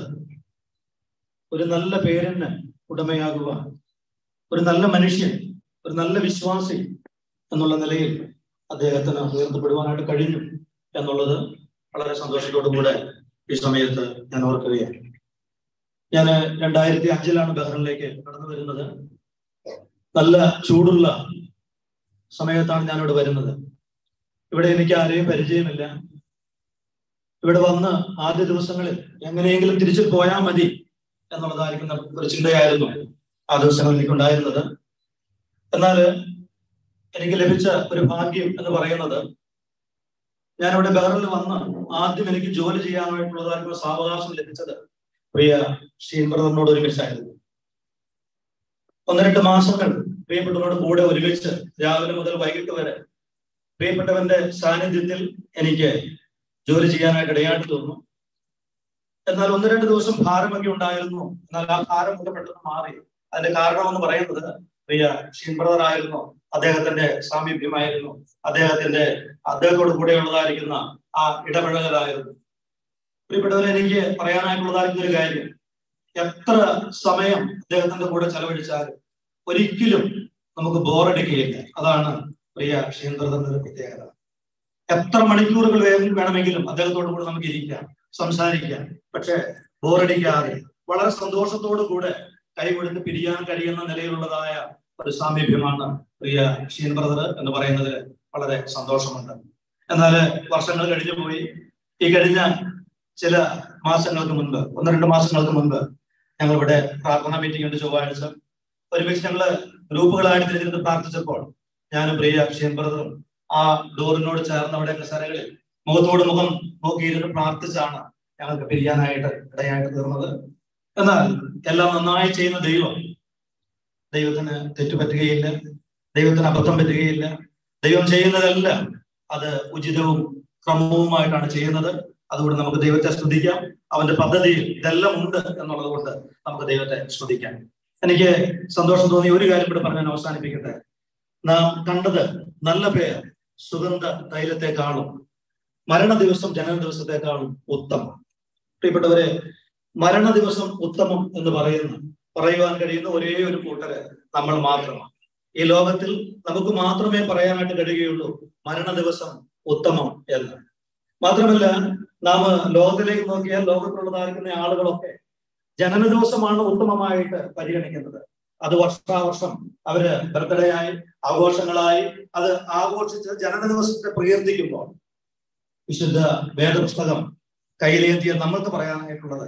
ഒരു നല്ല പേരിന് ഉടമയാകുക ഒരു നല്ല മനുഷ്യൻ ഒരു നല്ല വിശ്വാസി എന്നുള്ള നിലയിൽ അദ്ദേഹത്തിന് ഉയർത്തപ്പെടുവാനായിട്ട് കഴിഞ്ഞു എന്നുള്ളത് വളരെ സന്തോഷത്തോടു കൂടെ ഈ സമയത്ത് ഞാൻ ഓർക്കുകയാണ് ഞാൻ രണ്ടായിരത്തി അഞ്ചിലാണ് ബഹ്റിനിലേക്ക് കടന്നു വരുന്നത് നല്ല ചൂടുള്ള സമയത്താണ് ഞാൻ ഇവിടെ വരുന്നത് ഇവിടെ എനിക്ക് ആരെയും പരിചയമില്ല ഇവിടെ വന്ന് ആദ്യ ദിവസങ്ങളിൽ എങ്ങനെയെങ്കിലും തിരിച്ചു പോയാൽ മതി എന്നുള്ളതായിരിക്കുന്ന ഒരു ചിന്തയായിരുന്നു ആ ദിവസങ്ങളിൽ എനിക്കുണ്ടായിരുന്നത് എന്നാൽ എനിക്ക് ലഭിച്ച ഒരു ഭാഗ്യം എന്ന് പറയുന്നത് ഞാൻ ഇവിടെ ബഹറിൽ വന്ന് ആദ്യം എനിക്ക് ജോലി ചെയ്യാനായിട്ടുള്ളതായിട്ടുള്ള സാവകാശം ലഭിച്ചത് പ്രിയ ഷീൻ ബ്രദറിനോട് ഒരുമിച്ചായിരുന്നു ഒന്ന് രണ്ട് മാസങ്ങൾ പ്രിയപ്പെട്ടവരോട് കൂടെ ഒരുമിച്ച് രാവിലെ മുതൽ വൈകിട്ട് വരെ പ്രിയപ്പെട്ടവന്റെ സാന്നിധ്യത്തിൽ എനിക്ക് ജോലി ചെയ്യാനായിട്ട് ഇടയായിട്ട് തോന്നുന്നു എന്നാൽ ഒന്ന് രണ്ട് ദിവസം ഭാരമൊക്കെ ഉണ്ടായിരുന്നു എന്നാൽ ആ ഭാരം ഒക്കെ പെട്ടെന്ന് മാറി അതിന്റെ കാരണം എന്ന് പറയുന്നത് പ്രിയ ഷീൻ ബ്രദർ ആയിരുന്നു അദ്ദേഹത്തിന്റെ സാമീപ്യമായിരുന്നു അദ്ദേഹത്തിന്റെ അദ്ദേഹത്തോട് കൂടെയുള്ളതായിരിക്കുന്ന ആ ഇടപെടലായിരുന്നു പ്രിയപ്പെട്ടവരെ എനിക്ക് പറയാനായിട്ടുള്ളതായിരിക്കുന്ന ഒരു കാര്യം എത്ര സമയം അദ്ദേഹത്തിന്റെ കൂടെ ചെലവഴിച്ചാലും ഒരിക്കലും നമുക്ക് ബോറടിക്കുകയില്ല അതാണ് പ്രിയ ഷീൻ ബ്രദറിന്റെ ഒരു പ്രത്യേകത എത്ര മണിക്കൂറുകൾ വേ- വേണമെങ്കിലും അദ്ദേഹത്തോട് കൂടെ നമുക്ക് ഇരിക്കാം സംസാരിക്കാം പക്ഷെ ബോറടിക്കാതെ വളരെ സന്തോഷത്തോടു കൂടെ കൈകൊടുത്ത് പിരിയാൻ കഴിയുന്ന നിലയിലുള്ളതായ ഒരു സാമീപ്യമാണ് പ്രിയ ഷീൻ ബ്രദർ എന്ന് പറയുന്നതിൽ വളരെ സന്തോഷമുണ്ട് എന്നാൽ വർഷങ്ങൾ കഴിഞ്ഞു പോയി ഈ കഴിഞ്ഞ ചില മാസങ്ങൾക്ക് മുൻപ് ഒന്ന് രണ്ട് മാസങ്ങൾക്ക് മുൻപ് ഞങ്ങൾ ഇവിടെ പ്രാർത്ഥനാ മീറ്റിംഗ് ഉണ്ട് ചൊവ്വാഴ്ച ഒരുമിച്ച് ഞങ്ങള് ഗ്രൂപ്പുകളായിട്ട് തിരിഞ്ഞിട്ട് പ്രാർത്ഥിച്ചപ്പോൾ ഞാനും പ്രിയ ഷീൻ ബ്രദറും ആ ഡോറിനോട് ചേർന്ന് അവിടെ കസരകളിൽ മുഖത്തോട് മുഖം നോക്കിയിരുന്ന് പ്രാർത്ഥിച്ചാണ് ഞങ്ങൾക്ക് പിരിയാനായിട്ട് ഇടയായിട്ട് തീർന്നത് എന്നാൽ എല്ലാം നന്നായി ചെയ്യുന്ന ദൈവം ദൈവത്തിന് തെറ്റുപറ്റുകയില്ല ദൈവത്തിന് അബദ്ധം പറ്റുകയില്ല ദൈവം ചെയ്യുന്നതെല്ലാം അത് ഉചിതവും ക്രമവുമായിട്ടാണ് ചെയ്യുന്നത് അതുകൊണ്ട് നമുക്ക് ദൈവത്തെ സ്തുതിക്കാം അവന്റെ പദ്ധതിയിൽ ഇതെല്ലാം ഉണ്ട് എന്നുള്ളത് കൊണ്ട് നമുക്ക് ദൈവത്തെ സ്തുതിക്കാം എനിക്ക് സന്തോഷം തോന്നിയ ഒരു കാര്യം കൂടെ പറഞ്ഞ് ഞാൻ അവസാനിപ്പിക്കട്ടെ നാം കണ്ടത് നല്ല പേർ സുഗന്ധ തൈലത്തെക്കാളും മരണ ദിവസം ജനന ദിവസത്തെക്കാളും ഉത്തമം പ്രിയപ്പെട്ടവരെ മരണ ദിവസം ഉത്തമം എന്ന് പറയുന്ന പറയുവാൻ കഴിയുന്ന ഒരേ ഒരു കൂട്ടര് നമ്മൾ മാത്രമാണ് ഈ ലോകത്തിൽ നമുക്ക് മാത്രമേ പറയാനായിട്ട് കഴിയുകയുള്ളൂ മരണ ദിവസം ഉത്തമം എന്ന് മാത്രമല്ല നാം ലോകത്തിലേക്ക് നോക്കിയാൽ ലോകത്തുള്ളതായിരിക്കുന്ന ആളുകളൊക്കെ ജനന ദിവസമാണ് ഉത്തമമായിട്ട് പരിഗണിക്കുന്നത് അത് വർഷാവർഷം അവര് ബർത്ത്ഡേ ആയി ആഘോഷങ്ങളായി അത് ആഘോഷിച്ച് ജനന ദിവസത്തെ പ്രകീർത്തിക്കുമ്പോൾ വിശുദ്ധ വേദപുസ്തകം കയ്യിലേന്തിയ നമ്മൾക്ക് പറയാനായിട്ടുള്ളത്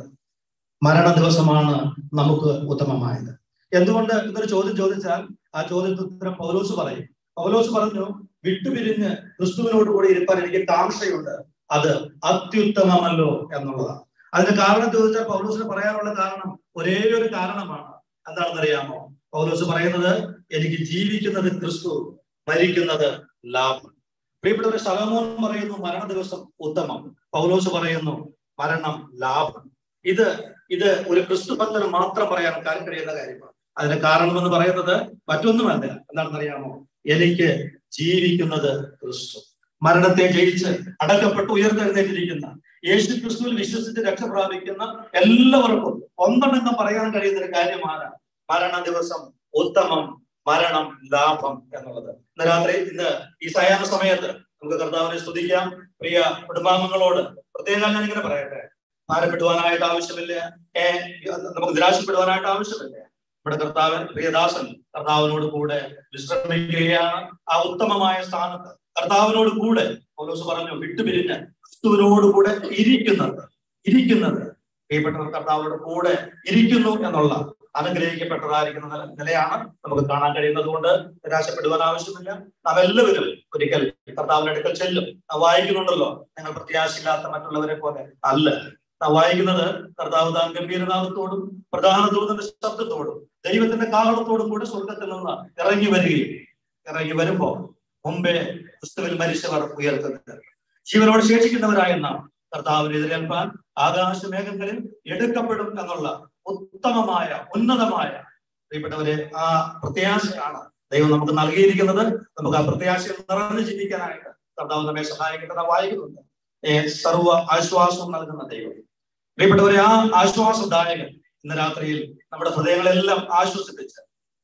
മരണ ദിവസമാണ് നമുക്ക് ഉത്തമമായത് എന്തുകൊണ്ട് എന്നൊരു ചോദ്യം ചോദിച്ചാൽ ആ ചോദ്യത്തിന് ഉത്തരം പൗലോസ് പറയും പൗലോസ് പറഞ്ഞു വിട്ടുപിരിഞ്ഞ് ക്രിസ്തുവിനോട് കൂടി ഇരിപ്പാൻ എനിക്ക് കാംക്ഷയുണ്ട് അത് അത്യുത്തമമല്ലോ എന്നുള്ളതാണ് അതിന് കാരണം ചോദിച്ചാൽ പൗലോസിന് പറയാനുള്ള കാരണം ഒരേ ഒരു കാരണമാണ് എന്താണെന്നറിയാമോ പൗലോസ് പറയുന്നത് എനിക്ക് ജീവിക്കുന്നത് ക്രിസ്തു മരിക്കുന്നത് ലാഭം പ്രിയപ്പെട്ടവരെ സലമോൻ പറയുന്നു മരണ ദിവസം ഉത്തമം പൗലോസ് പറയുന്നു മരണം ലാഭം ഇത് ഇത് ഒരു ക്രിസ്തു ഭക്തന് മാത്രം പറയാൻ കാര്യം കഴിയുന്ന കാര്യമാണ് അതിന്റെ കാരണം എന്ന് പറയുന്നത് മറ്റൊന്നുമല്ല എന്താണെന്നറിയാമോ എനിക്ക് ജീവിക്കുന്നത് ക്രിസ്തു മരണത്തെ ജയിച്ച് അടക്കപ്പെട്ട് ഉയർത്തെഴുന്നേറ്റിരിക്കുന്ന യേശു ക്രിസ്തുവിൽ വിശ്വസിച്ച് രക്ഷ പ്രാപിക്കുന്ന എല്ലാവർക്കും ഒന്നടങ്കം പറയാൻ കഴിയുന്ന ഒരു കാര്യമാണ് മരണ ദിവസം ഉത്തമം മരണം ലാഭം എന്നുള്ളത് ഇന്ന് രാത്രി ഇന്ന് ഈ സായാഹ്ന സമയത്ത് നമുക്ക് കർത്താവിനെ സ്തുതിക്കാം പ്രിയ കുടുംബാംഗങ്ങളോട് പ്രത്യേകം ഞാൻ ഇങ്ങനെ പറയട്ടെ ഭാരപ്പെടുവാനായിട്ട് ആവശ്യമില്ല ഏ നമുക്ക് നിരാശപ്പെടുവാനായിട്ട് ആവശ്യമില്ല ഇവിടെ കർത്താവൻ പ്രിയദാസൻ കർത്താവിനോട് കൂടെ വിശ്രമിക്കുകയാണ് ആ ഉത്തമമായ സ്ഥാനത്ത് കർത്താവിനോട് കൂടെ പൗലോസ് പറഞ്ഞു വിട്ടുപിരിഞ്ഞ് ക്രിസ്തുവിനോട് കൂടെ ഇരിക്കുന്നത് ഇരിക്കുന്നത് പ്രിയപ്പെട്ടവർ കർത്താവിനോട് കൂടെ ഇരിക്കുന്നു എന്നുള്ള അനുഗ്രഹിക്കപ്പെട്ടതായിരിക്കുന്ന നില- നിലയാണ് നമുക്ക് കാണാൻ കഴിയുന്നത് കൊണ്ട് നിരാശപ്പെടുവാൻ ആവശ്യമില്ല നാം എല്ലാവരും ഒരിക്കൽ കർത്താവിന്റെ അടുക്കൽ ചെല്ലും നാം വായിക്കുന്നുണ്ടല്ലോ നിങ്ങൾ പ്രത്യാശയില്ലാത്ത മറ്റുള്ളവരെ പോലെ അല്ല നാം വായിക്കുന്നത് കർത്താവ് താൻ ഗംഭീരനാഥത്തോടും പ്രധാന ദൂതന്റെ ശബ്ദത്തോടും ദൈവത്തിന്റെ കാഹളത്തോടും കൂടെ സ്വർഗത്തിൽ നിന്ന് ഇറങ്ങി വരികയും ഇറങ്ങി വരുമ്പോ മുമ്പേ ക്രിസ്തുവിൽ മരിച്ചവർ ഉയർത്തുന്നത് ജീവനോട് ശേഷിക്കുന്നവരായ നാം കർത്താവിനെ എതിരേൽപ്പാൻ ആകാശമേഘങ്ങളിൽ എടുക്കപ്പെടും എന്നുള്ള ഉത്തമമായ ഉന്നതമായ പ്രിയപ്പെട്ടവരെ ആ പ്രത്യാശയാണ് ദൈവം നമുക്ക് നൽകിയിരിക്കുന്നത് നമുക്ക് ആ പ്രത്യാശയിൽ നിറഞ്ഞു ജീവിക്കാനായിട്ട് കർത്താവ് നമ്മെ സഹായിക്കേണ്ടത് വായിക്കുന്നുണ്ട് ഏ, സർവ്വ ആശ്വാസവും നൽകുന്ന ദൈവം പ്രിയപ്പെട്ടവരെ ആ ആശ്വാസദായകൻ ഇന്ന് രാത്രിയിൽ നമ്മുടെ ഹൃദയങ്ങളെല്ലാം ആശ്വസിപ്പിച്ച്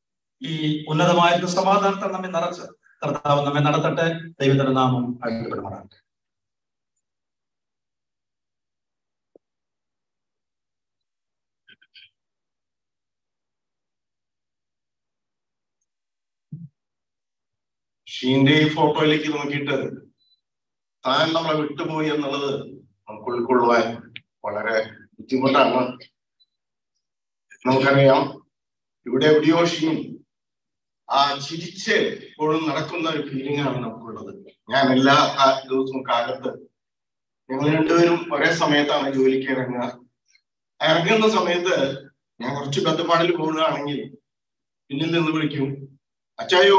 ഈ ഉന്നതമായ സമാധാനത്തെ നമ്മെ നിറച്ച് കർത്താവ് നമ്മെ നടത്തട്ടെ ദൈവത്തിന്റെ നാമം അഴിക്കപ്പെടുമാറാകട്ടെ ഷീന്റെ ഈ ഫോട്ടോയിലേക്ക് നോക്കിയിട്ട് താൻ നമ്മളെ വിട്ടുപോയി എന്നുള്ളത് നമുക്ക് ഉൾക്കൊള്ളുവാൻ വളരെ ബുദ്ധിമുട്ടാണ് നമുക്കറിയാം ഇവിടെ എവിടെയോ ഷീൻ ആ ചിരിച്ച് എപ്പോഴും നടക്കുന്ന ഒരു ഫീലിംഗ് ആണ് നമുക്കുള്ളത് ഞാൻ എല്ലാ കാ- ദിവസവും കാലത്ത് ഞങ്ങൾ രണ്ടുപേരും ഒരേ സമയത്താണ് ജോലിക്ക് ഇറങ്ങുക ആ ഇറങ്ങുന്ന സമയത്ത് ഞാൻ കുറച്ച് ബന്ധപ്പാടിൽ പോകുകയാണെങ്കിൽ പിന്നിൽ നിന്ന് വിളിക്കും അച്ചായോ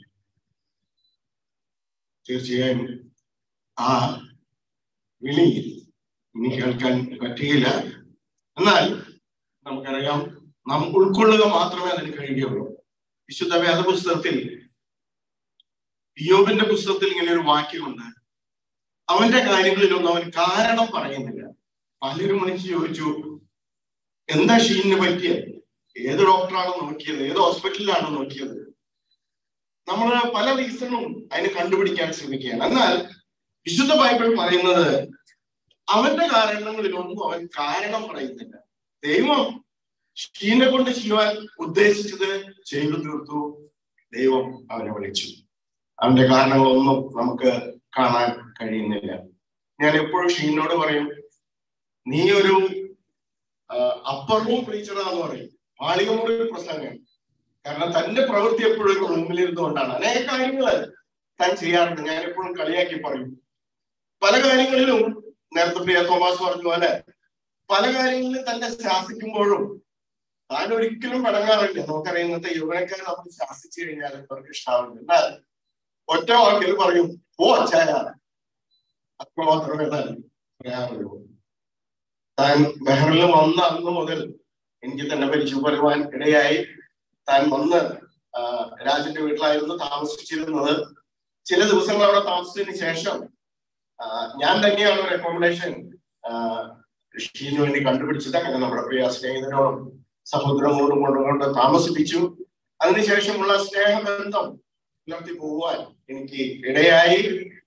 തീർച്ചയായും ആ വിളി ഇനി കേൾക്കാൻ പറ്റുകയില്ല എന്നാൽ നമുക്കറിയാം നാം ഉൾക്കൊള്ളുക മാത്രമേ അതിന് കഴിയുകയുള്ളൂ വിശുദ്ധ വേദപുസ്തകത്തിൽ യോബിന്റെ പുസ്തകത്തിൽ ഇങ്ങനെ ഒരു വാക്യമുണ്ട് അവന്റെ കാര്യങ്ങളിലൊന്നും അവൻ കാരണം പറയുന്നില്ല പലരും വിളിച്ച് ചോദിച്ചു എന്താ ഷീനിന് പറ്റിയത് ഏത് ഡോക്ടറാണ് നോക്കിയത് ഏത് ഹോസ്പിറ്റലിലാണ് നോക്കിയത് നമ്മൾ പല റീസണും അതിന് കണ്ടുപിടിക്കാൻ ശ്രമിക്കുകയാണ് എന്നാൽ വിശുദ്ധ ബൈബിൾ പറയുന്നത് അവന്റെ കാരണങ്ങളിലൊന്നും അവൻ കാരണം പറയുന്നില്ല ദൈവം ഷീനെ കൊണ്ട് ചെയ്യുവാൻ ഉദ്ദേശിച്ചത് ചെയ്തു തീർത്തു ദൈവം അവനെ വിളിച്ചു അവന്റെ കാരണങ്ങളൊന്നും നമുക്ക് കാണാൻ കഴിയുന്നില്ല ഞാൻ എപ്പോഴും ഷീനോട് പറയും നീ ഒരു അപ്പർ റൂം പ്രീച്ചറാന്ന് പറയും മാളികമുറി പ്രസംഗം കാരണം തന്റെ പ്രവൃത്തി എപ്പോഴും ഒരു റൂമിലിരുന്നുകൊണ്ടാണ് അനേക കാര്യങ്ങൾ താൻ ചെയ്യാറുണ്ട് ഞാൻ എപ്പോഴും കളിയാക്കി പറയും പല കാര്യങ്ങളിലും നേരത്തെ പ്രിയ തോമസ് പറഞ്ഞ പോലെ പല കാര്യങ്ങളിലും തന്നെ ശാസിക്കുമ്പോഴും താൻ ഒരിക്കലും പടങ്ങാറില്ല നമുക്കറിയാം ഇന്നത്തെ യുവനക്കാർ നമ്മൾ ശാസിച്ചു കഴിഞ്ഞാൽ അവർക്ക് ഇഷ്ടാവില്ല എന്നാൽ ഒറ്റ വാക്കിൽ പറയും ഓ അച്ചായ അത്ര മാത്രമേ താൻ പറയാറുള്ളൂ താൻ ബഹറിൽ വന്ന അന്ന് മുതൽ എനിക്ക് തന്നെ പരിചയപ്പെടുവാൻ ഇടയായി താൻ വന്ന് ആ, രാജന്റെ വീട്ടിലായിരുന്നു താമസിച്ചിരുന്നത് ചില ദിവസങ്ങൾ അവിടെ താമസിച്ചതിന് ശേഷം ആ, ഞാൻ തന്നെയാണ് റെക്കമെൻഡേഷൻ ഷീന് വേണ്ടി കണ്ടുപിടിച്ചത് അങ്ങനെ നമ്മുടെ പ്രിയ സ്നേഹിതരോടും സമുദ്രങ്ങളോടും കൊണ്ടുകൊണ്ട് താമസിപ്പിച്ചു അതിനുശേഷമുള്ള സ്നേഹബന്ധം പുലർത്തി പോകുവാൻ എനിക്ക് ഇടയായി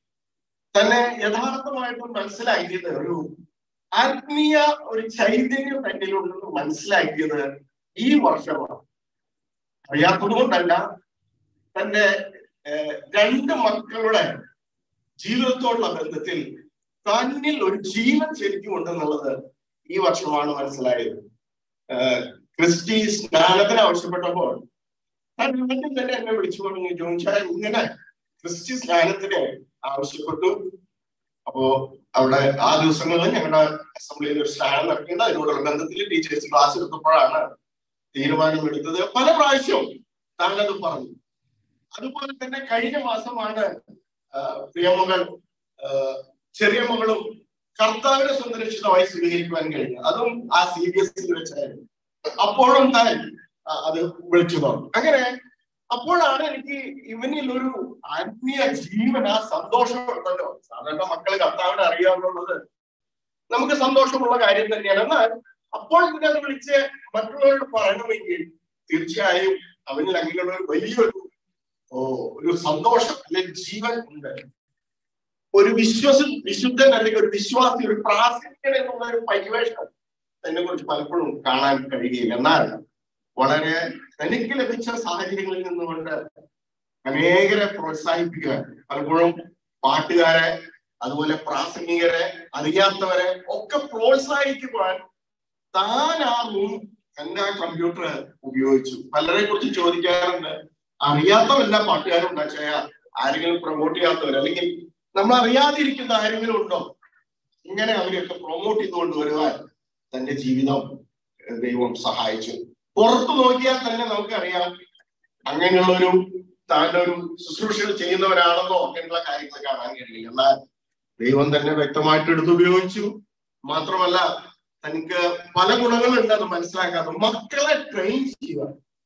തന്നെ യഥാർത്ഥമായിട്ടും മനസ്സിലാക്കിയത് ഒരു ആത്മീയ ഒരു ചൈതന്യം തന്നിലുണ്ടെന്ന് മനസ്സിലാക്കിയത് ഈ വർഷമാണ് അറിയാത്തത് കൊണ്ടല്ല തന്റെ ഏഹ്, രണ്ട് മക്കളുടെ ജീവിതത്തോടുള്ള ബന്ധത്തിൽ തന്നിൽ ഒരു ജീവൻ ശരിക്കും ഉണ്ടെന്നുള്ളത് ഈ വർഷമാണ് മനസ്സിലായത് ഏഹ്, ക്രിസ്റ്റി സ്നാനത്തിന് ആവശ്യപ്പെട്ടപ്പോൾ താൻ ആദ്യം തന്നെ എന്നെ വിളിച്ചു പറഞ്ഞു ജോൺചാൻ ഇങ്ങനെ ക്രിസ്റ്റി സ്നാനത്തിന് ആവശ്യപ്പെട്ടു അപ്പോ അവിടെ ആ ദിവസങ്ങളിൽ ഞങ്ങളുടെ അസംബ്ലിയിൽ ഒരു സ്നാനം നടക്കേണ്ട അതിനോടുള്ള ബന്ധത്തിൽ ടീച്ചേഴ്സ് ക്ലാസ് എടുത്തപ്പോഴാണ് തീരുമാനമെടുത്തത് പല പ്രാവശ്യവും താനത് പറഞ്ഞു അതുപോലെ തന്നെ കഴിഞ്ഞ മാസമാണ് ആ, പ്രിയമകൾ ആ, ചെറിയ മകളും കർത്താവിനെ സുന്ദരക്ഷിതമായി സ്വീകരിക്കുവാൻ കഴിഞ്ഞു അതും ആ സി ബി എസ് ഇ വെച്ചായിരുന്നു അപ്പോഴും താൻ ആ, അത് വിളിച്ചു പറഞ്ഞു അങ്ങനെ അപ്പോഴാണ് എനിക്ക് ഇവനിൽ ഒരു ആത്മീയ ജീവൻ ആ സന്തോഷം ഉണ്ടല്ലോ സാധാരണ മക്കള് കർത്താവിനെ അറിയാവുന്നത് നമുക്ക് സന്തോഷമുള്ള കാര്യം തന്നെയാണ് എന്നാൽ അപ്പോൾ ഇതിനെ അത് വിളിച്ച് മറ്റുള്ളവരോട് പറയണമെങ്കിൽ തീർച്ചയായും അവനിൽ അങ്ങനെയുള്ള ഒരു വലിയൊരു ഓ ഒരു സന്തോഷം അല്ലെങ്കിൽ ജീവൻ ഉണ്ട് ഒരു വിശ്വസ വിശുദ്ധൻ അല്ലെങ്കിൽ ഒരു വിശ്വാസി ഒരു പ്രാർത്ഥിക്കൻ എന്നുള്ള ഒരു പരിവേഷം അതിനെ കുറിച്ച് പലപ്പോഴും കാണാൻ കഴിയുകയില്ല എന്നാൽ വളരെ തനിക്ക് ലഭിച്ച സാഹചര്യങ്ങളിൽ നിന്നുകൊണ്ട് അനേകരെ പ്രോത്സാഹിപ്പിക്കുക പലപ്പോഴും പാട്ടുകാരെ അതുപോലെ പ്രാസംഗികരെ അറിയാത്തവരെ ഒക്കെ പ്രോത്സാഹിക്കുവാൻ താൻ ആ റൂം തന്റെ ആ കമ്പ്യൂട്ടർ ഉപയോഗിച്ചു പലരെ കുറിച്ച് ചോദിക്കാറുണ്ട് അറിയാത്തവല്ല പാട്ടുകാരും ഉണ്ടാച്ചായ ആരെങ്കിലും പ്രൊമോട്ട് ചെയ്യാത്തവർ അല്ലെങ്കിൽ നമ്മൾ അറിയാതിരിക്കുന്ന ആരെങ്കിലും ഉണ്ടോ ഇങ്ങനെ അവരെയൊക്കെ പ്രൊമോട്ട് ചെയ്ത് കൊണ്ടുവരുവാൻ തന്റെ ജീവിതം ഏഹ്, ദൈവം സഹായിച്ചു പുറത്തു നോക്കിയാൽ തന്നെ നമുക്കറിയാം അങ്ങനെയുള്ള ഒരു താനൊരു ശുശ്രൂഷകൾ ചെയ്യുന്നവരാണെന്നോ അങ്ങനെയുള്ള കാര്യങ്ങൾ കാണാൻ കഴിയില്ല എന്നാൽ ദൈവം തന്നെ വ്യക്തമായിട്ട് എടുത്ത് ഉപയോഗിച്ചു മാത്രമല്ല തനിക്ക് പല ഗുണങ്ങളുണ്ട് അത് മനസ്സിലാക്കാതെ മക്കളെ ട്രെയിൻ ചെയ്യുക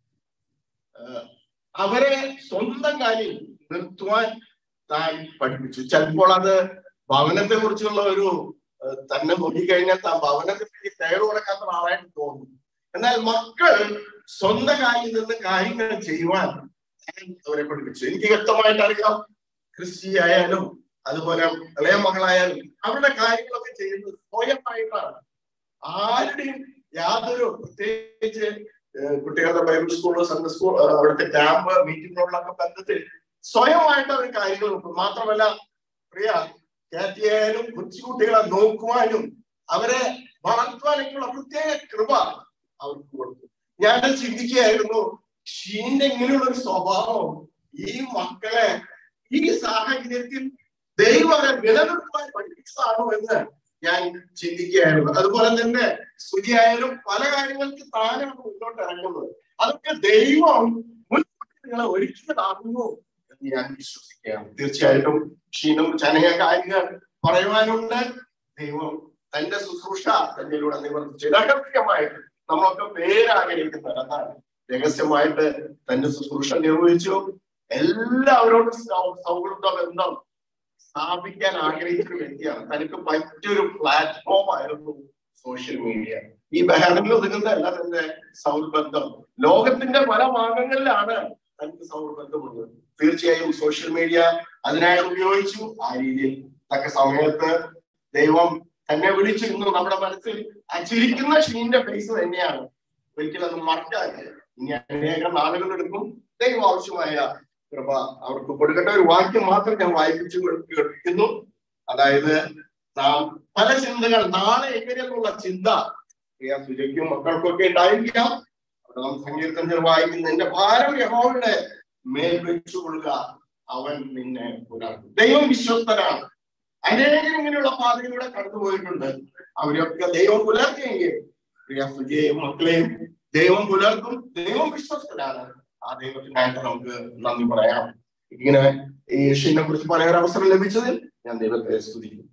ഏഹ് അവരെ സ്വന്തം കാര്യം നിർത്തുവാൻ താൻ പഠിപ്പിച്ചു ചിലപ്പോൾ അത് ഭവനത്തെ കുറിച്ചുള്ള ഒരു ഏഹ് തന്നെ നോക്കിക്കഴിഞ്ഞാൽ താൻ ഭവനത്തിൽ കയറ് കൊടുക്കാത്ത ആളായിട്ട് തോന്നും എന്നാൽ മക്കൾ സ്വന്തം കാലിൽ നിന്ന് കാര്യങ്ങൾ ചെയ്യുവാൻ താൻ അവരെ പഠിപ്പിച്ചു എനിക്ക് വ്യക്തമായിട്ട് അറിയാം ക്രിസ്റ്റി ആയാലും അതുപോലെ ഇളയ മകളായാലും അവരുടെ കാര്യങ്ങളൊക്കെ ചെയ്യുന്നത് സ്വയമായിട്ടാണ് ആരുടെയും യാതൊരു പ്രത്യേകിച്ച് ഏഹ് കുട്ടികളുടെ ബൈബിൾ സ്കൂൾ സൺഡേ സ്കൂൾ ഏഹ് അവിടുത്തെ ക്യാമ്പ് മീറ്റിങ്ങുകളിലൊക്കെ ബന്ധത്തിൽ സ്വയമായിട്ട് അവർ കാര്യങ്ങൾ നോക്കും മാത്രമല്ല പ്രിയ കാറ്റിയായാലും കൊച്ചുകുട്ടികളെ നോക്കുവാനും അവരെ വളർത്തുവാനൊക്കെയുള്ള പ്രത്യേക കൃപ അവർക്ക് കൊടുക്കും ഞാൻ ചിന്തിക്കുകയായിരുന്നു ഷീന്റെ ഇങ്ങനെയുള്ള ഒരു സ്വഭാവം ഈ മക്കളെ ഈ സാഹചര്യത്തിൽ ദൈവം അവരെ നിലനിർത്തുവാൻ പഠിപ്പിച്ചതാണോ എന്ന് ഞാൻ ചിന്തിക്കുകയായിരുന്നു അതുപോലെ തന്നെ സ്തുതിയായാലും പല കാര്യങ്ങൾക്ക് താനാണ് മുന്നോട്ട് ഇറങ്ങുന്നത് അതൊക്കെ ദൈവം മുൻകൂട്ടി നിങ്ങളെ ഒരുക്കിയതാകുന്നു എന്ന് ഞാൻ വിശ്വസിക്കുകയാണ് തീർച്ചയായിട്ടും ക്ഷീണം ചനയ കാര്യങ്ങൾ പറയുവാനുണ്ട് ദൈവം തന്റെ ശുശ്രൂഷ തന്നിലൂടെ നിവർത്തിച്ചു രഹസ്യമായിട്ട് നമ്മളൊക്കെ പേരാഗ്രഹിക്കുന്നത് അതാണ് രഹസ്യമായിട്ട് തന്റെ ശുശ്രൂഷ നിർവഹിച്ചു എല്ലാവരോടും സൗ- സൗഹൃദ ബന്ധം സ്ഥാപിക്കാൻ ആഗ്രഹിച്ച ഒരു വ്യക്തിയാണ് തനിക്ക് പറ്റിയൊരു പ്ലാറ്റ്ഫോം ആയിരുന്നു സോഷ്യൽ മീഡിയ ഈ ബഹറിൽ ഒതുങ്ങുന്നതല്ല തന്റെ സൗഹൃദം ലോകത്തിന്റെ പല ഭാഗങ്ങളിലാണ് തനിക്ക് സൗഹൃദമുള്ളത് തീർച്ചയായും സോഷ്യൽ മീഡിയ അതിനായി ഉപയോഗിച്ചു ആ രീതിയിൽ തക്ക സമയത്ത് ദൈവം തന്നെ വിളിച്ചു ഇന്ന് നമ്മുടെ മനസ്സിൽ ആ ചിരിക്കുന്ന ഷീന്റെ ഫേസ് തന്നെയാണ് ഒരിക്കലും അത് മറക്കാതെ ഇനി അനേകം നാളുകൾ എടുക്കും ദൈവം ആവശ്യമായ കൃപ അവർക്ക് കൊടുക്കേണ്ട ഒരു വാക്യം മാത്രം ഞാൻ വായിപ്പിച്ചു കേൾപ്പിക്കുന്നു അതായത് നാം പല ചിന്തകൾ നാളെ എങ്ങനെയെന്നുള്ള ചിന്ത പ്രിയ സുജയ്ക്കും മക്കൾക്കൊക്കെ ഉണ്ടായിരിക്കാം അവിടെ നാം സങ്കീർത്തനത്തിൽ വായിക്കുന്ന എന്റെ ഭാരം യഹോവയുടെ മേൽ വെച്ചുകൊള്ളുക അവൻ നിന്നെ പുലർത്തും ദൈവം വിശ്വസ്തനാണ് അനേകം ഇങ്ങനെയുള്ള പാതയിലൂടെ കടന്നുപോയിട്ടുണ്ട് അവരൊക്കെ ദൈവം പുലർത്തിയെങ്കിൽ പ്രിയ സുജയെയും മക്കളെയും ദൈവം പുലർത്തും ദൈവം വിശ്വസ്തനാണ് ആ ദൈവത്തിനായിട്ട് നമുക്ക് നന്ദി പറയാം ഇങ്ങനെ ഈ ഷീനെ കുറിച്ച് പറയാൻ ഒരു അവസരം ലഭിച്ചതിൽ ഞാൻ ദൈവത്തെ സ്തുതിക്കുന്നു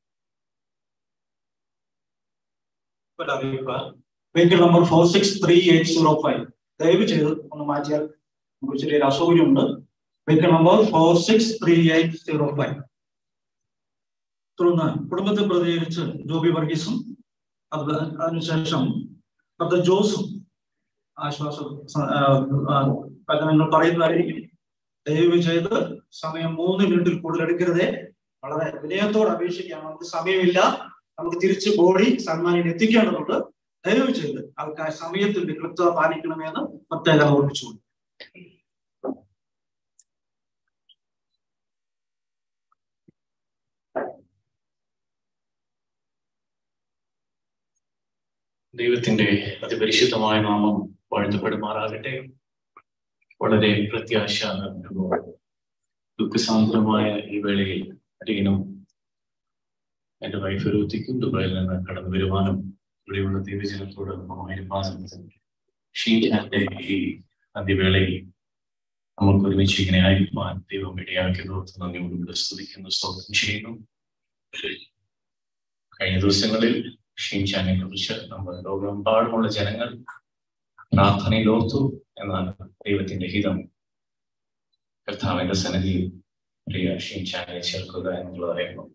ഒരു അറിയിപ്പ് vehicle number four six three eight zero five ദയവ് ചെയ്ത് ഒന്ന് മാറ്റിയാൽ നമുക്ക് ചെറിയൊരു അസൗകര്യമുണ്ട് vehicle number four six three eight zero five തുടർന്ന് കുടുംബത്തെ പ്രതികരിച്ച് ജോബി വർഗീസും അത് അതിനുശേഷം ഡോക്ടർ ജോസും ആശ്വാസ സ- ആ, ആ, വചനങ്ങൾ പറയുന്നതായിരിക്കും ദയവ് ചെയ്ത് സമയം മൂന്ന് മിനിറ്റിൽ കൂടുതൽ എടുക്കരുതേ വളരെ വിനയത്തോട് അപേക്ഷിക്കാം നമുക്ക് സമയമില്ല നമുക്ക് തിരിച്ച് ബോഡി സന്മാനിയിൽ എത്തിക്കേണ്ടതുണ്ട് ദയവ് ചെയ്ത് ആൾക്കാർ സമയത്തിന്റെ കൃത്യത പാലിക്കണമെന്ന് പ്രത്യേകം ഓർമ്മിച്ചുകൊണ്ട് ദൈവത്തിന്റെ അതിപരിശുദ്ധമായ നാമം വാഴ്ത്തപ്പെടുമാറാകട്ടെ വളരെ പ്രത്യാശ നൽകുന്നു ദുഃഖസാന്ദ്രമായ ഈ വേളയിൽ അടിയനും എന്റെ വൈഫ് രൂത്തിക്കും ദുബായിൽ നിന്ന് കടന്നു വരുവാനും ഇവിടെയുള്ള ദൈവജനത്തോട് മഹായിരിപ്പാനും ഷീജാന്റെ ഈ അന്ത്യവേളയിൽ നമുക്ക് ഒരുമിച്ച് ഇങ്ങനെ ആയിരിക്കാൻ ദൈവം ഇടയാക്കിയതോർത്ത് നന്ദിയോട് സ്തുതിക്കുന്നു സ്തോത്രം ചെയ്യുന്നു കഴിഞ്ഞ ദിവസങ്ങളിൽ ഷീൻചാനെ കുറിച്ച് നമ്മൾ ലോകമെമ്പാടുമുള്ള ജനങ്ങൾ പ്രാർത്ഥനയിൽ ഓർത്തു എന്നാണ് ദൈവത്തിന്റെ ഹിതം കർത്താവിന്റെ സന്നിധിയിൽ പ്രിയ ഷീൻചാനെ ചേർക്കുക എന്നുള്ളതായിരുന്നു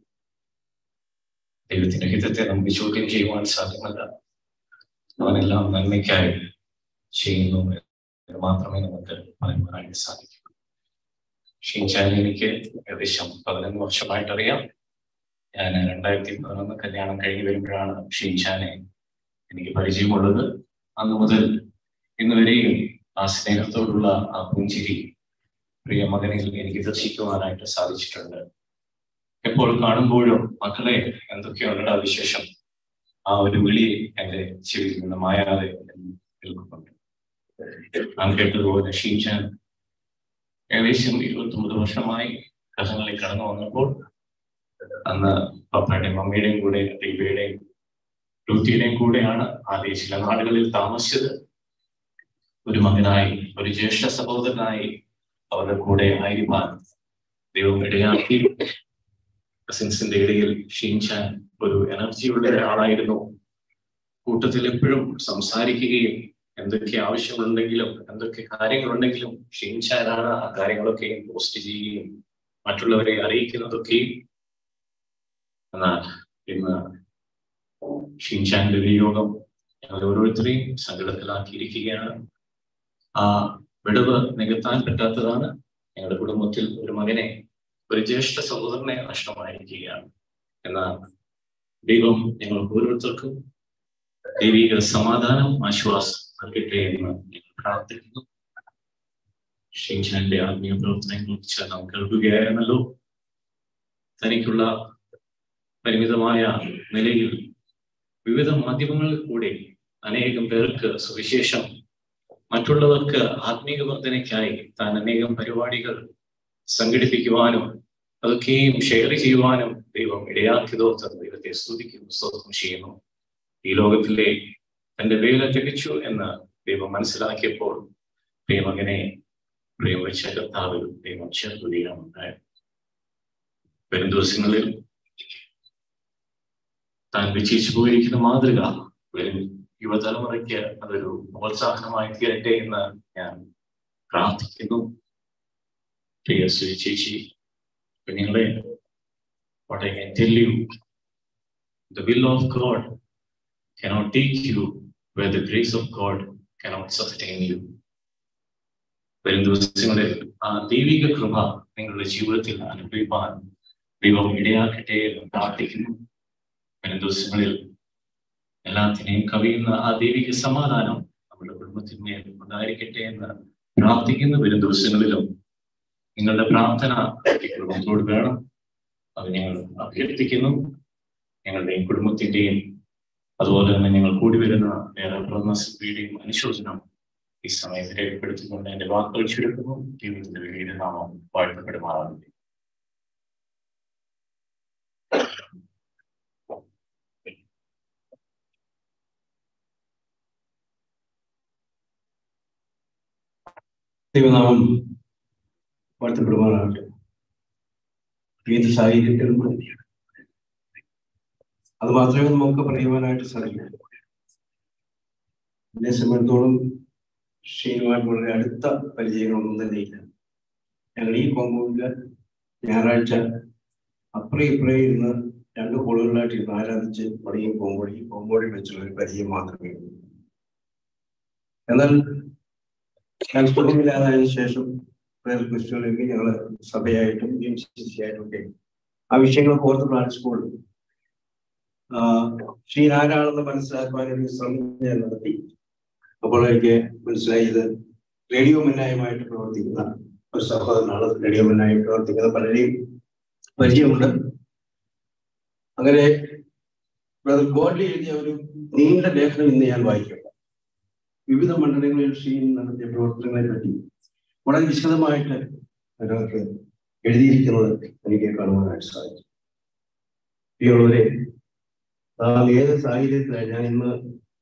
ദൈവത്തിന്റെ ഹിതത്തെ നമുക്ക് ചോദ്യം ചെയ്യുവാൻ സാധ്യമല്ല അവനെല്ലാം നന്മയ്ക്കായി ചെയ്യുന്നു എന്ന് മാത്രമേ നമുക്ക് പറയുവാനായിട്ട് സാധിക്കൂ ഷീൻചാനെ എനിക്ക് ഏകദേശം പതിനൊന്ന് വർഷമായിട്ട് അറിയാം ഞാൻ രണ്ടായിരത്തി പതിനൊന്ന് കല്യാണം കഴിഞ്ഞ് വരുമ്പോഴാണ് ഷീൻഷാനെ എനിക്ക് പരിചയമുള്ളത് അന്ന് മുതൽ ഇന്ന് വരെയും ആ സ്നേഹത്തോടുള്ള ആ പുഞ്ചിരി പ്രിയ മകനിൽ എനിക്ക് ദർശിക്കുവാനായിട്ട് സാധിച്ചിട്ടുണ്ട് എപ്പോൾ കാണുമ്പോഴും മക്കളെ എന്തൊക്കെയുണ്ട് വിശേഷം ആ ഒരു വിളി എന്റെ ചെവിയിൽ നിന്ന് മായാതെ കേൾക്കുന്നുണ്ട് നാം കേട്ടതുപോലെ ഷീൻഷാൻ ഏകദേശം ഇരുപത്തി ഒമ്പത് വർഷമായി കഥകളിൽ കടന്നു വന്നപ്പോൾ അന്ന് പപ്പയുടെയും മമ്മിയുടെയും കൂടെ ദീപയുടെയും ലൂത്തിയുടെയും കൂടെയാണ് ആദ്യ ചില നാടുകളിൽ താമസിച്ചത് ഒരു മകനായി ഒരു ജ്യേഷ്ഠ സഹോദരനായി അവരുടെ കൂടെ ആയിരിക്കാൻ ദൈവം ഇടയാക്കി കസിൻസിന്റെ ഇടയിൽ ഷീൻചാൻ ഒരു എനർജിയുള്ള ഒരാളായിരുന്നു കൂട്ടത്തിൽ എപ്പോഴും സംസാരിക്കുകയും എന്തൊക്കെ ആവശ്യമുണ്ടെങ്കിലും എന്തൊക്കെ കാര്യങ്ങളുണ്ടെങ്കിലും ഷീൻചാനാണ് ആ കാര്യങ്ങളൊക്കെയും പോസ്റ്റ് ചെയ്യുകയും മറ്റുള്ളവരെ അറിയിക്കുന്നതൊക്കെയും എന്നാൽ ഇന്ന് ഷിൻചാന്റെ വിയോഗം ഞങ്ങൾ ഓരോരുത്തരെയും സങ്കടത്തിലാക്കിയിരിക്കുകയാണ് ആ വിടവ് നികത്താൻ പറ്റാത്തതാണ് ഞങ്ങളുടെ കുടുംബത്തിൽ ഒരു മകനെ ഒരു ജ്യേഷ്ഠ സഹോദരനെ നഷ്ടമായിരിക്കുകയാണ് എന്നാൽ ദൈവം ഞങ്ങൾ ഓരോരുത്തർക്കും ദൈവിക സമാധാനം ആശ്വാസം നൽകട്ടെ എന്ന് ഞങ്ങൾ പ്രാർത്ഥിക്കുന്നു ഷിൻചാന്റെ ആത്മീയ പ്രവർത്തനങ്ങളെ കുറിച്ച് നാം കേൾക്കുകയായിരുന്നല്ലോ തനിക്കുള്ള പരിമിതമായ നിലയിൽ വിവിധ മാധ്യമങ്ങളിൽ കൂടെ അനേകം പേർക്ക് സുവിശേഷം മറ്റുള്ളവർക്ക് ആത്മീക വർധനയ്ക്കായി താൻ അനേകം പരിപാടികൾ സംഘടിപ്പിക്കുവാനും അതൊക്കെയും ഷെയർ ചെയ്യുവാനും ദൈവം ഇടയാക്കിയതോർത്ത് ദൈവത്തെ സ്തുതിക്കുന്നു സ്തോത്രം ചെയ്യുന്നു ഈ ലോകത്തിലെ തന്റെ വേല തികച്ചു എന്ന് ദൈവം മനസ്സിലാക്കിയപ്പോൾ ദൈവമകനെ പ്രിയം വെച്ച കർത്താവ് ദൈവം ചേർക്കുകയാണ് ഉണ്ടായത് വരും ദിവസങ്ങളിൽ താൻ വിജയിച്ചു പോയിരിക്കുന്ന മാതൃക വരും യുവതലമുറയ്ക്ക് അതൊരു പ്രോത്സാഹനമായി തീരട്ടെ എന്ന് ഞാൻ പ്രാർത്ഥിക്കുന്നു പ്രിയ ശ്രീ ചേച്ചി കുഞ്ഞുങ്ങളെ what I can tell you, the will of God cannot take you where the grace of God cannot sustain you. വരും ദിവസങ്ങളിൽ ആ ദൈവിക കൃപ നിങ്ങളുടെ ജീവിതത്തിൽ അനുഭവിപ്പാൻ ദൈവം ഇടയാക്കട്ടെ എന്ന് പ്രാർത്ഥിക്കുന്നു വരും ദിവസങ്ങളിൽ എല്ലാത്തിനെയും കവിയുന്ന ആ ദൈവിക സമാധാനം നമ്മുടെ കുടുംബത്തിന്മേൽ ഉണ്ടായിരിക്കട്ടെ എന്ന് പ്രാർത്ഥിക്കുന്ന വരും ദിവസങ്ങളിലും നിങ്ങളുടെ പ്രാർത്ഥന ഈ കുടുംബത്തോട് വേണം അത് ഞങ്ങൾ അഭ്യർത്ഥിക്കുന്നു ഞങ്ങളുടെയും കുടുംബത്തിന്റെയും അതുപോലെ തന്നെ ഞങ്ങൾ കൂടി വരുന്ന വേറെ പിറന്ന സഭയുടെയും അനുശോചനം ഈ സമയത്ത് രേഖപ്പെടുത്തിക്കൊണ്ട് എന്റെ വാക്കുകൾ ചുരുക്കുന്നു ദൈവത്തിന്റെ വലിയ നാമം വാഴ്ത്തപ്പെടുമാറാകുന്നു ദൈവനാമം വാഴ്ത്തപ്പെടുമാറാകട്ടെ ഏത് സാഹചര്യത്തിലും തന്നെയാണ് അത് മാത്രമേ നമുക്ക് പറയുവാനായിട്ട് സാധിക്കൂ എന്നെ സംബന്ധിച്ചോളം ഷീനുമായിട്ട് വളരെ അടുത്ത പരിചയങ്ങളൊന്നും തന്നെയില്ല ഞങ്ങൾ ഈ കോമ്പൗണ്ടില് ഞായറാഴ്ച അപ്പുറം ഇപ്പുറം ഇരുന്ന് രണ്ട് കോളുകളിലായിട്ട് ഇരുന്ന് ആരാധിച്ച് പണിയും പോകുമ്പോഴി പോകുമ്പോഴി വെച്ചുള്ള ഒരു പരിചയം മാത്രമേ ഉള്ളൂ എന്നാൽ ഞാൻ കുടുംബമില്ലാതായതിനു ശേഷം വേറെ ക്രിസ്തുവിലേക്ക് ഞങ്ങൾ സഭയായിട്ടും ആയിട്ടും ഒക്കെ ആ വിഷയങ്ങൾ ഓർത്ത് പ്രാർത്ഥിച്ചപ്പോൾ ശ്രീ ആരാണെന്ന് മനസ്സിലാക്കുവാൻ ഒരു ശ്രമം ഞാൻ നടത്തി അപ്പോൾ എനിക്ക് മനസ്സിലായി ഇത് റേഡിയോ മന്നായമായിട്ട് പ്രവർത്തിക്കുന്ന ഒരു സഹോദരനാണ് റേഡിയോ മന്നായി പ്രവർത്തിക്കുന്ന പലരെയും പരിചയമുണ്ട് അങ്ങനെ ബ്രദർ ഗോഡ്ലി എഴുതിയ ഒരു നീണ്ട ലേഖനം ഇന്ന് ഞാൻ വായിക്കുക വിവിധ മണ്ഡലങ്ങളിൽ ഷീ നടത്തിയ പ്രവർത്തനങ്ങളെ പറ്റി വളരെ വിശദമായിട്ട് അതിനകത്ത് എഴുതിയിരിക്കുന്നത് എനിക്ക് കാണുവാനായിട്ട് സാധിച്ചു പ്രിയമുള്ളവരെ നാം ഏത് സാഹചര്യത്തിലാണ് ഞാൻ ഇന്ന്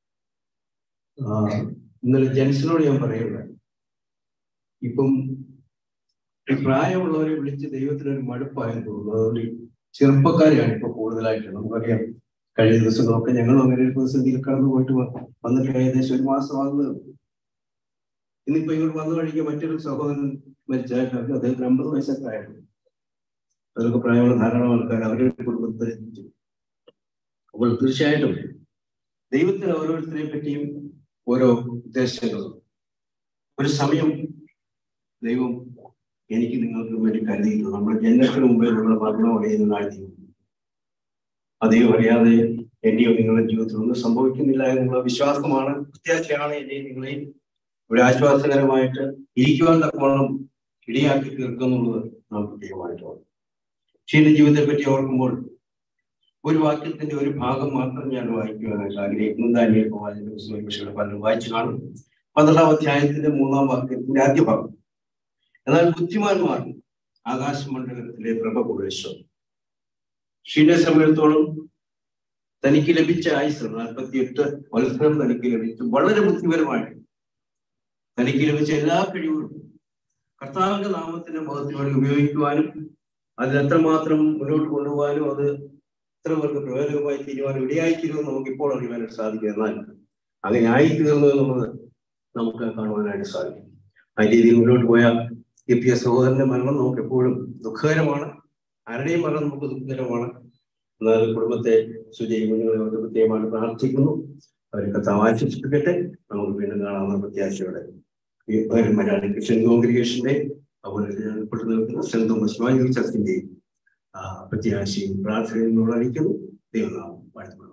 ഇന്നലെ ജെൻസിനോട് ഞാൻ പറയുന്നത് ഇപ്പം ഈ പ്രായമുള്ളവരെ വിളിച്ച് ദൈവത്തിന് ഒരു മടുപ്പായെന്ന് തോന്നുന്നു അതുകൊണ്ട് ചെറുപ്പക്കാരെയാണ് ഇപ്പൊ കൂടുതലായിട്ട് നമുക്കറിയാം കഴിഞ്ഞ ദിവസങ്ങളൊക്കെ ഞങ്ങളും അങ്ങനെ ഒരു പ്രതിസന്ധിയിൽ കടന്നു പോയിട്ട് വന്നിട്ട് ഏകദേശം ഒരു മാസമാകുന്നത് ഇന്നിപ്പോ ഇങ്ങോട്ട് വന്നു കഴിക്കാൻ മറ്റൊരു സഹോദരൻ മരിച്ചായിട്ട് അദ്ദേഹത്തിന് അമ്പത് വയസ്സൊക്കെ ആയിരുന്നു അതൊക്കെ പ്രായമുള്ള ധാരാളം ആൾക്കാർ അവരുടെ കുടുംബത്തെ അപ്പോൾ തീർച്ചയായിട്ടും ദൈവത്തിന് ഓരോരുത്തരെ പറ്റിയും ഓരോ ഉദ്ദേശങ്ങളും ഒരു സമയം ദൈവം എനിക്ക് നിങ്ങൾക്ക് വേണ്ടി കരുതിയിരുന്നു നമ്മുടെ ജന്മത്തിന് മുമ്പേ നമ്മൾ മരണം അറിയുന്നതാണ് ദൈവം അധികം അറിയാതെ എന്റെയോ നിങ്ങളുടെ ജീവിതത്തിൽ ഒന്നും സംഭവിക്കുന്നില്ല എന്നുള്ള വിശ്വാസമാണ് പ്രത്യാശയാണ് എന്നെയും നിങ്ങളെയും ഒരു ആശ്വാസകരമായിട്ട് ഇരിക്കുവാൻ തക്കവണ്ണം ഇടിയാക്കി തീർക്കുന്നുള്ളത് നാം പ്രത്യേകമായിട്ടാണ് ക്ഷീണ ജീവിതത്തെ പറ്റി ഓർക്കുമ്പോൾ ഒരു വാക്യത്തിന്റെ ഒരു ഭാഗം മാത്രം ഞാൻ വായിക്കുവാനായിട്ട് ആഗ്രഹിക്കുന്നു ദാനിയൽ പ്രവാചകന്റെ പുസ്തകങ്ങളുടെ പലരും വായിച്ചു കാണും പന്ത്രണ്ടാം അധ്യായത്തിന്റെ മൂന്നാം വാക്യത്തിന്റെ ആദ്യ ഭാഗം എന്നാൽ ബുദ്ധിമാന്മാർ ആകാശമണ്ഡലത്തിലെ പ്രഭ പ്രവേശം ക്ഷീണ സമയത്തോളം തനിക്ക് ലഭിച്ച ആയുസ് നാൽപ്പത്തിയെട്ട് വത്സരം തനിക്ക് ലഭിച്ചു വളരെ ബുദ്ധിപരമായിട്ട് തനിക്ക് ലഭിച്ച എല്ലാ കഴിവുകളും കർത്താവിന്റെ നാമത്തിന്റെ മുഖത്തിന് വേണ്ടി ഉപയോഗിക്കുവാനും അത് എത്രമാത്രം മുന്നോട്ട് കൊണ്ടുപോകാനും അത് എത്ര പേർക്ക് പ്രയോജനമായി തീരുവാനും ഇടയായിത്തീരുമെന്ന് നമുക്ക് ഇപ്പോൾ അറിയാനായിട്ട് സാധിക്കും എന്നാൽ അങ്ങനെ ആയിത്തീർന്നു എന്നുള്ളത് നമുക്ക് കാണുവാനായിട്ട് സാധിക്കും ആ രീതിയിൽ മുന്നോട്ട് പോയ എ പി എസ് സഹോദരന്റെ മരണം നമുക്ക് എപ്പോഴും ദുഃഖകരമാണ് ആരുടെയും മരണം നമുക്ക് ദുഃഖകരമാണ് എന്നാൽ കുടുംബത്തെ സുജയ് കുഞ്ഞുങ്ങളെ അവർക്ക് പ്രത്യേകമായിട്ട് പ്രാർത്ഥിക്കുന്നു അവരൊക്കെ തമാശിപ്പിക്കട്ടെ നമുക്ക് വീണ്ടും കാണാവുന്ന പ്രത്യാശയോടെ ഈ ഒരു മലയാളി ക്രിസ്ത്യൻ കോൺഗ്രിഗേഷന്റെ അതുപോലെ ഉൾപ്പെട്ടു നിൽക്കുന്ന സെന്റ് തോമസ് മാനുവൽ ചർച്ചിന്റെയും പ്രത്യാശയും പ്രാർത്ഥനയും നമ്മൾ അറിയിക്കുന്നു ദൈവനാമം വാഴ്ത്തുകൊള്ളുക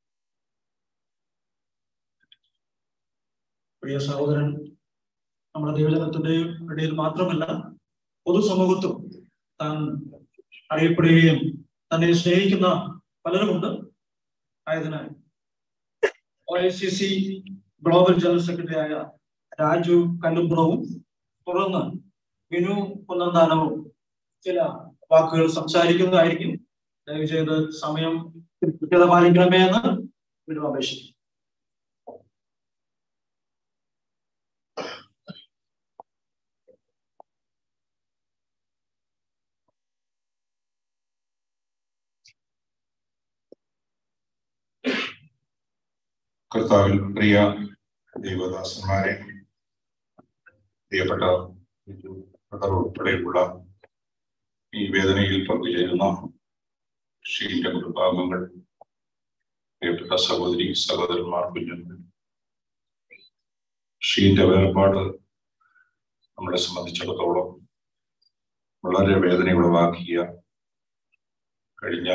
പ്രിയ സഹോദരൻ നമ്മുടെ ദൈവജനത്തിന്റെ ഇടയിൽ മാത്രമല്ല പൊതുസമൂഹത്തും താൻ അറിയപ്പെടുകയും തന്നെ സ്നേഹിക്കുന്ന പലരുമുണ്ട് ആയതിനാൽ O I C C global general secretary ആയ രാജു കല്ലുംപുറവും തുടർന്ന് വിനു കുന്നന്താനവും ചില വാക്കുകൾ സംസാരിക്കുന്നതായിരിക്കും ദയവ് ചെയ്ത് സമയം കൃത്യത പാലിക്കണമേ എന്ന് വീണ്ടും അപേക്ഷിക്കും കർത്താവിൽ പ്രിയ ദൈവദാസന്മാരെ പ്രിയപ്പെട്ട ബ്രദർ ഉൾപ്പെടെയുള്ള ഈ വേദനയിൽ പങ്കുചേരുന്ന ഷീന്റെ കുടുംബാംഗങ്ങൾ പ്രിയപ്പെട്ട സഹോദരി സഹോദരന്മാർ കുഞ്ഞുങ്ങൾ ഷീന്റെ വേർപാട് നമ്മളെ സംബന്ധിച്ചിടത്തോളം വളരെ വേദന ഉളവാക്കിയ കഴിഞ്ഞ